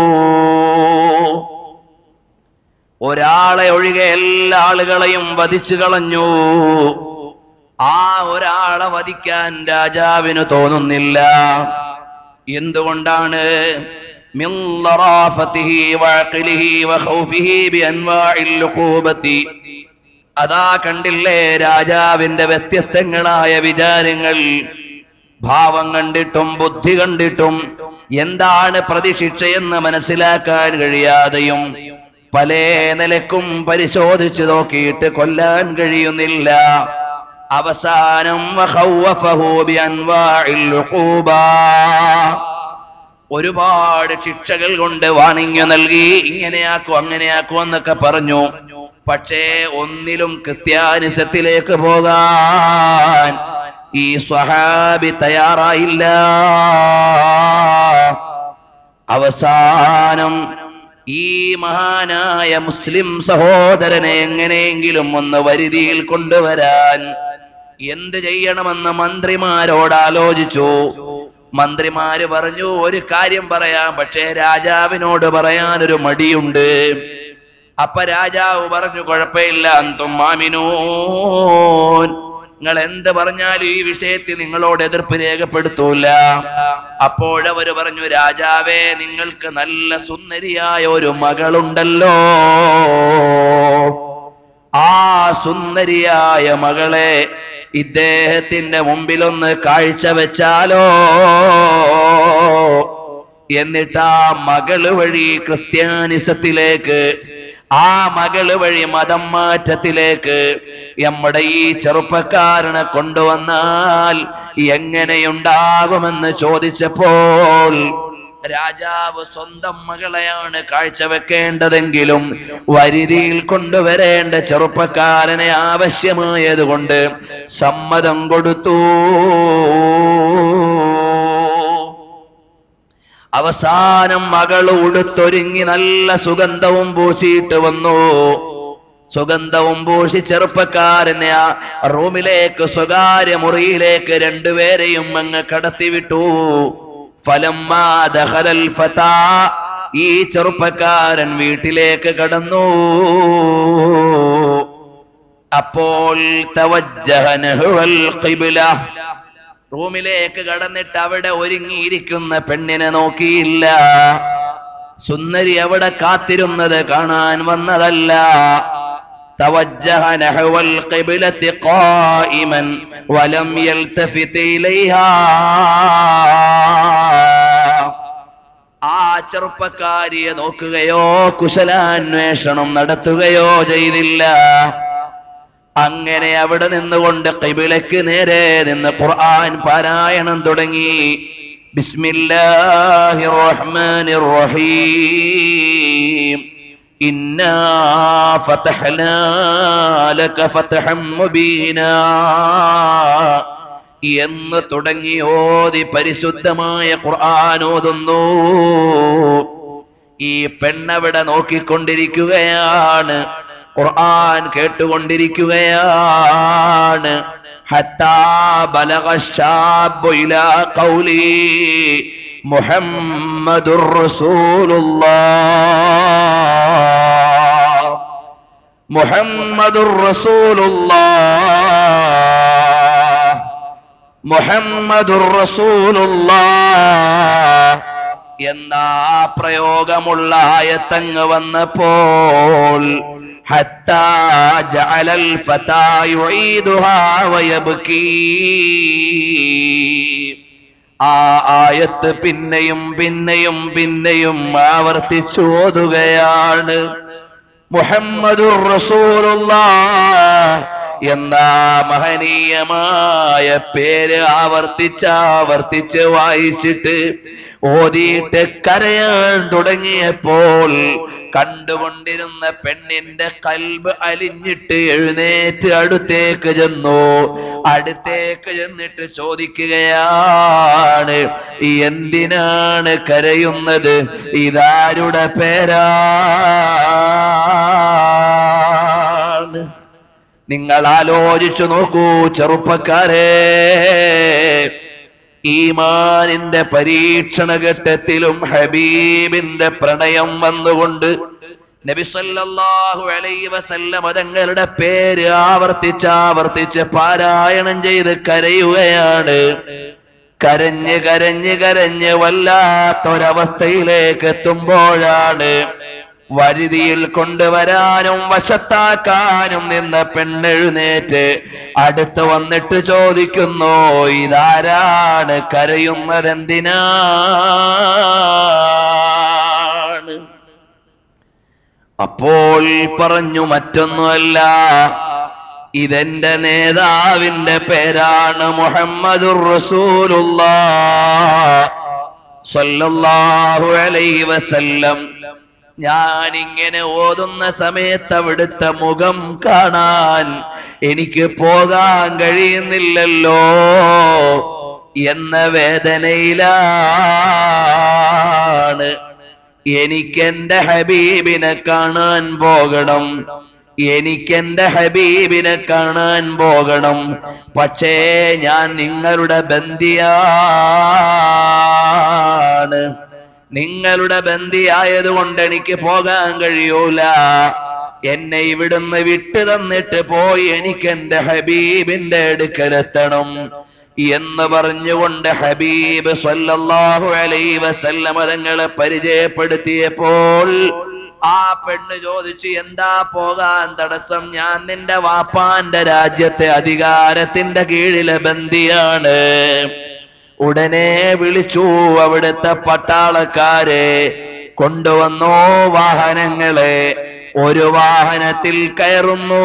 ഒരാളെ ഒഴികെ എല്ലാ ആളുകളെയും വധിച്ചു കളഞ്ഞു ആ ഒരാളെ വധിക്കാൻ രാജാവിന് തോന്നുന്നില്ല എന്തുകൊണ്ടാണ് من ظرافته وعقله وخوفه بأنواع العقوبة അതാ കണ്ടില്ലേ രാജാവിന്റെ വ്യത്യസ്തങ്ങളായ വിചാരങ്ങൾ ഭാവം കണ്ടിട്ടും ബുദ്ധി കണ്ടിട്ടും എന്താണ് പ്രതിശിക്ഷയെന്ന് മനസ്സിലാക്കാൻ കഴിയാതെയും പല നിലക്കും പരിശോധിച്ചു നോക്കിയിട്ട് കൊല്ലാൻ കഴിയുന്നില്ല അവസാനം വഖവ്വഫഹു ബിഅൻവാഇൽ ഉഖൂബാ. ഒരുപാട് ശിക്ഷകൾ കൊണ്ട് വാണിങ്ങു നൽകി ഇങ്ങനെയാക്കൂ അങ്ങനെയാക്കൂ എന്നൊക്കെ പറഞ്ഞു പക്ഷേ ഒന്നിലും ക്രിസ്ത്യാനിസത്തിലേക്ക് പോകാൻ ഈ സ്വഹാബി തയ്യാറായില്ല അവസാനം ഈ മഹാനായ മുസ്ലിം സഹോദരനെ എങ്ങനെയെങ്കിലും ഒന്ന് വരുതിയിൽ കൊണ്ടുവരാൻ എന്ത് ചെയ്യണമെന്ന് മന്ത്രിമാരോട് ആലോചിച്ചു മന്ത്രിമാര് പറഞ്ഞു ഒരു കാര്യം പറയാം പക്ഷേ രാജാവിനോട് പറയാൻ ഒരു മടിയുണ്ട് അപ്പൊ രാജാവ് പറഞ്ഞു കുഴപ്പമില്ല അന്തും മാമിനൂൻ നിങ്ങൾ എന്ത് പറഞ്ഞാലും ഈ വിഷയത്തിൽ നിങ്ങളോട് എതിർപ്പ് രേഖപ്പെടുത്തൂല അപ്പോഴവര് പറഞ്ഞു രാജാവേ നിങ്ങൾക്ക് നല്ല സുന്ദരിയായ ഒരു മകളുണ്ടല്ലോ ആ സുന്ദരിയായ മകളെ ഇദ്ദേഹത്തിന്റെ മുമ്പിലൊന്ന് കാഴ്ചവെച്ചാലോ എന്നിട്ട് ആ മകള് വഴി ക്രിസ്ത്യാനിസത്തിലേക്ക് ആ മകള് വഴി മതം മാറ്റത്തിലേക്ക് നമ്മുടെ ഈ ചെറുപ്പക്കാരനെ കൊണ്ടുവന്നാൽ എങ്ങനെയുണ്ടാകുമെന്ന് ചോദിച്ചപ്പോൾ രാജാവ് സ്വന്തം മകളെയാണ് കാഴ്ചവെക്കേണ്ടതെങ്കിലും വരുതിയിൽ കൊണ്ടുവരേണ്ട ചെറുപ്പക്കാരനെ ആവശ്യമായതുകൊണ്ട് സമ്മതം കൊടുത്തു അവസാനം മകൾ ഉടുത്തൊരുങ്ങി നല്ല സുഗന്ധവും പൂശിയിട്ട് വന്നു സുഗന്ധവും പൂശി ചെറുപ്പക്കാരനെ ആ റൂമിലേക്ക് സ്വകാര്യ മുറിയിലേക്ക് രണ്ടുപേരെയും അങ്ങ് കടത്തിവിട്ടു ഫലമ്മാ ദഖലൽ ഫതാ ഈ ചെറുപ്പക്കാരൻ വീട്ടിലേക്ക് കടന്നു അപ്പോൾ തവജ്ജഹ നഹ്വൽ ഖിബ്ല റൂമിലേക്ക് കടന്നിട്ട് അവിടെ ഒരുങ്ങിയിരിക്കുന്ന പെണ്ണിനെ നോക്കിയില്ല സുന്ദരി അവിടെ കാത്തിരുന്നത് കാണാൻ വന്നതല്ല توجه نحو القبلة قائما ولم يلتفت إليها ആ ചെറുപ്പക്കാരിയെ നോക്കുകയോ കുശലാന്വേഷണം നടത്തുകയോ ചെയ്തില്ല അങ്ങനെ അവിടെ നിന്നുകൊണ്ട് കിബിലക്ക് നേരെ നിന്ന് ഖുർആൻ പാരായണം തുടങ്ങി ബിസ്മില്ലാഹിർ റഹ്മാനിർ റഹീം ഇന്നാ ഫതഹ്നാ ലക ഫതഹം മുബീനാ എന്ന് തുടങ്ങി ഓതി പരിശുദ്ധമായ ഖുർആൻ ഓതുന്നു ഈ പെണ്ണവിടെ നോക്കിക്കൊണ്ടിരിക്കുകയാണ് ഖുർആൻ കേട്ടുകൊണ്ടിരിക്കുകയാണ് ഹത്താ ബലഗ الشاب إلى قولي محمد رسول الله محمد رسول الله محمد رسول الله എന്ന ആ പ്രയോഗമുള്ള ആയത്തങ്ങ് വന്നപ്പോൾ حتى جعل الفتى يعيدها ويبكي ആ ആയത്ത് പിന്നെയും പിന്നെയും പിന്നെയും ആവർത്തിച്ചു ഓതുകയാണ് മുഹമ്മദുർ റസൂലുള്ള എന്ന മഹനീയമായ പേര് ആവർത്തിച്ച് ആവർത്തിച്ച് വായിച്ചിട്ട് ഓതിയിട്ട് കരയാൻ തുടങ്ങിയപ്പോൾ കണ്ടുകൊണ്ടിരുന്ന പെണ്ണിന്റെ കൽബ് അലിഞ്ഞിട്ട് എഴുന്നേറ്റ് അടുത്തേക്ക് ചെന്നു അടുത്തേക്ക് ചെന്നിട്ട് ചോദിക്കുകയാണ് എന്തിനാണ് കരയുന്നത് ഇതാരുടെ പേരാണ് നിങ്ങൾ ആലോചിച്ചു നോക്കൂ ചെറുപ്പക്കാരെ ഈമാനിന്റെ പരീക്ഷണ ഘട്ടത്തിലും ഹബീബിന്റെ പ്രണയം വന്നുകൊണ്ട് നബി സല്ലല്ലാഹു അലൈഹി വസല്ലം തങ്ങളുടെ പേര് ആവർത്തിച്ച് ആവർത്തിച്ച് പാരായണം ചെയ്ത് കരയുകയാണ് കരഞ്ഞ് കരഞ്ഞ് കരഞ്ഞ് വല്ലാത്തൊരവസ്ഥയിലേക്ക് എത്തുമ്പോഴാണ് വരുതിയിൽ കൊണ്ടുവരാനും വശത്താക്കാനും നിന്ന പെണ്ണെഴുന്നേറ്റ് അടുത്ത് വന്നിട്ട് ചോദിക്കുന്നു ഇതാരാണ് കരയുന്നത് എന്തിനാണ് അപ്പോൾ പറഞ്ഞു മറ്റൊന്നുമല്ല ഇതെന്റെ നേതാവിന്റെ പേരാണ് മുഹമ്മദുർ റസൂലുള്ള സല്ലല്ലാഹു അലൈഹി വസല്ലം ഞാൻ ഇങ്ങനെ ഓതുന്ന സമയത്ത് അവിടുത്തെ മുഖം കാണാൻ എനിക്ക് പോകാൻ കഴിയുന്നില്ലല്ലോ എന്ന വേദനയിലാണ് എനിക്ക് എന്റെ ഹബീബിനെ കാണാൻ പോകണം എനിക്കെന്റെ ഹബീബിനെ കാണാൻ പോകണം പക്ഷേ ഞാൻ നിങ്ങളുടെ ബന്ദിയാണ് നിങ്ങളുടെ ബന്ദിയായതുകൊണ്ട് എനിക്ക് പോകാൻ കഴിയൂല എന്നെ ഇവിടുന്ന് വിട്ടു തന്നിട്ട് പോയി എനിക്ക് എന്റെ ഹബീബിന്റെ അടുക്കലെത്തണം എന്ന് പറഞ്ഞുകൊണ്ട് ഹബീബ് സല്ലല്ലാഹു അലൈഹി വസല്ലമ തങ്ങളെ പരിചയപ്പെടുത്തിയപ്പോൾ ആ പെണ്ണ് ചോദിച്ചു എന്താ പോകാൻ തടസ്സം ഞാൻ നിന്റെ വാപ്പാന്റെ രാജ്യത്തെ അധികാരത്തിന്റെ കീഴിലെ ബന്ദിയാണ് ഉടനെ വിളിച്ചു അവിടുത്തെ പട്ടാളക്കാരെ കൊണ്ടുവന്നോ വാഹനങ്ങളെ ഒരു വാഹനത്തിൽ കയറുന്നു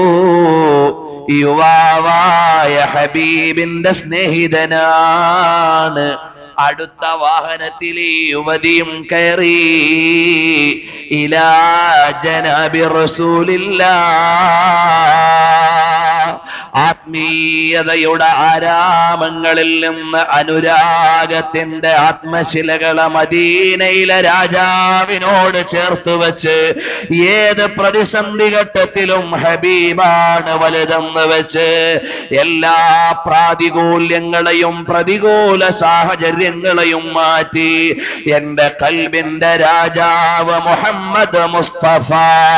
യുവാവായ ഹബീബിന്റെ സ്നേഹിതനാണ് അടുത്ത വാഹനത്തിൽ ഈ യുവതിയും കയറി ഇലാ ജനാബി റസൂലില്ലാ ആത്മീയതയുടെ ആരാമങ്ങളിൽ നിന്ന് അനുരാഗത്തിന്റെ ആത്മശിലകളെ മദീനയിലെ രാജാവിനോട് ചേർത്ത് വെച്ച് ഏത് പ്രതിസന്ധി ഘട്ടത്തിലും ഹബീബാണ് വലുതെന്ന് വെച്ച് എല്ലാ പ്രാതികൂല്യങ്ങളെയും പ്രതികൂല സാഹചര്യങ്ങളെയും മാറ്റി എന്റെ കൽബിന്റെ രാജാവ് മുഹമ്മദ് മുസ്തഫ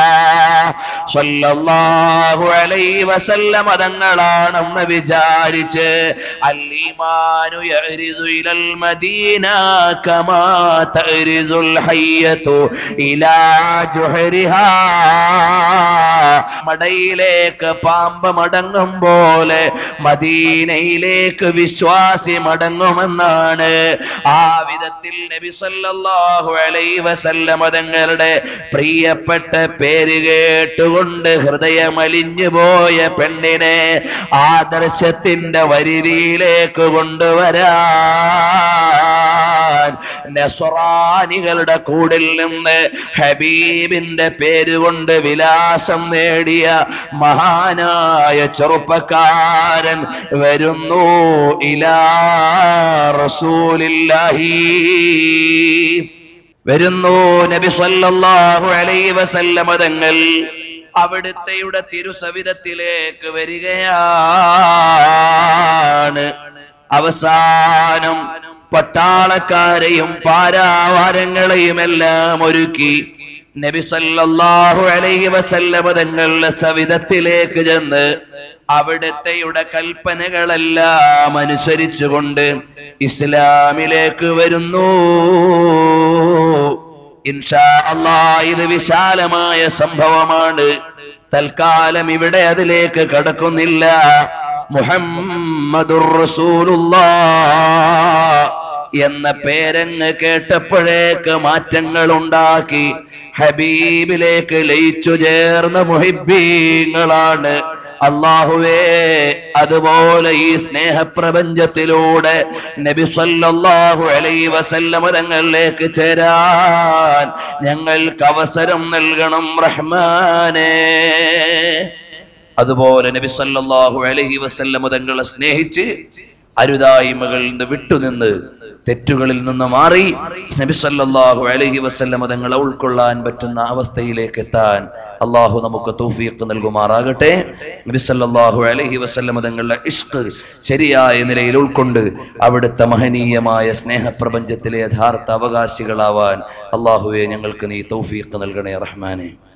സല്ലല്ലാഹു അലൈഹി വസല്ലം തങ്ങളാണെന്ന് വിചാരിച്ച് അല്ലീമാനു യഅ്രിദു ഇലൽ മദീന കമാ തഅ്രിദുൽ ഹയ്യതു ഇലാ ജുഹരിഹാ മടയിലേക്ക് പാമ്പ് മടങ്ങും പോലെ മദീനയിലേക്ക് വിശ്വാസി മടങ്ങുമെന്നാണ് ആ വിധത്തിൽ നബി സല്ലല്ലാഹു അലൈഹി വസല്ലമ തങ്ങളുടെ പ്രിയപ്പെട്ട പേര് കേട്ടുകൊണ്ട് ഹൃദയമലിഞ്ഞു പോയ പെണ്ണിനെ ആദർശത്തിന്റെ വരിയിലേക്ക് കൊണ്ടുവരാൻ നെസറാനികളുടെ കൂടിൽ നിന്ന് ഹബീബിന്റെ പേര് കൊണ്ട് വിലാസം നേടിയ മഹാനായ ചെറുപ്പക്കാരൻ വരുന്നു ഇലാ റസൂലില്ലാഹി വരുന്നു നബി സല്ലല്ലാഹു അലൈഹി വസല്ലമ തങ്ങൾ അവിടുത്തെയുടെ തിരുസവിധത്തിലേക്ക് വരികയാണ് അവസാനം പട്ടാളക്കാരെയും പാരാവാരങ്ങളെയും എല്ലാം ഒരുക്കി നബി സല്ലല്ലാഹു അലൈഹി വസല്ലമ തങ്ങളുടെ സവിധത്തിലേക്ക് ചെന്ന് അവിടുത്തെയുടെ കൽപ്പനകളെല്ലാം അനുസരിച്ചുകൊണ്ട് ഇസ്ലാമിലേക്ക് വരുന്നു ഇൻഷാ അള്ളാ ഇത് വിശാലമായ സംഭവമാണ് തൽക്കാലം ഇവിടെ അതിലേക്ക് കടക്കുന്നില്ല മുഹമ്മദുർ റസൂലുള്ളാഹ് എന്ന പേരങ്ങ് കേട്ടപ്പോഴേക്ക് മാറ്റങ്ങൾ ഉണ്ടാക്കി ഹബീബിലേക്ക് ലയിച്ചു ചേർന്ന മുഹിബീങ്ങളാണ് അള്ളാഹുവേ അതുപോലെ ഈ സ്നേഹപ്രപഞ്ചത്തിലൂടെ നബി സല്ലല്ലാഹു അലൈഹി വസല്ലമ തങ്ങളിലേക്ക് ചേരാൻ ഞങ്ങൾക്ക് അവസരം നൽകണം റഹ്മാനേ അതുപോലെ നബി സല്ലല്ലാഹു അലൈഹി വസല്ലമ തങ്ങളെ സ്നേഹിച്ച് അരുതായ്മകളിൽ നിന്ന് വിട്ടുനിന്ന് തെറ്റുകളിൽ നിന്ന് മാറി നബി സല്ലല്ലാഹു അലൈഹി വസല്ലമ തങ്ങളെ ഉൾക്കൊള്ളാൻ പറ്റുന്ന അവസ്ഥയിലേക്ക് എത്താൻ അള്ളാഹു നമുക്ക് തൗഫീഖ് നൽകുമാറാകട്ടെ നബി സല്ലല്ലാഹു അലൈഹി വസല്ലമ തങ്ങളുടെ ഇഷ്ക് ശരിയായ നിലയിൽ ഉൾക്കൊണ്ട് അവിടുത്തെ മഹനീയമായ സ്നേഹപ്രപഞ്ചത്തിലെ യഥാർത്ഥ അവകാശികളാവാൻ അള്ളാഹുവെ ഞങ്ങൾക്ക് നീ തൗഫീഖ് നൽകണേ റഹ്മാനെ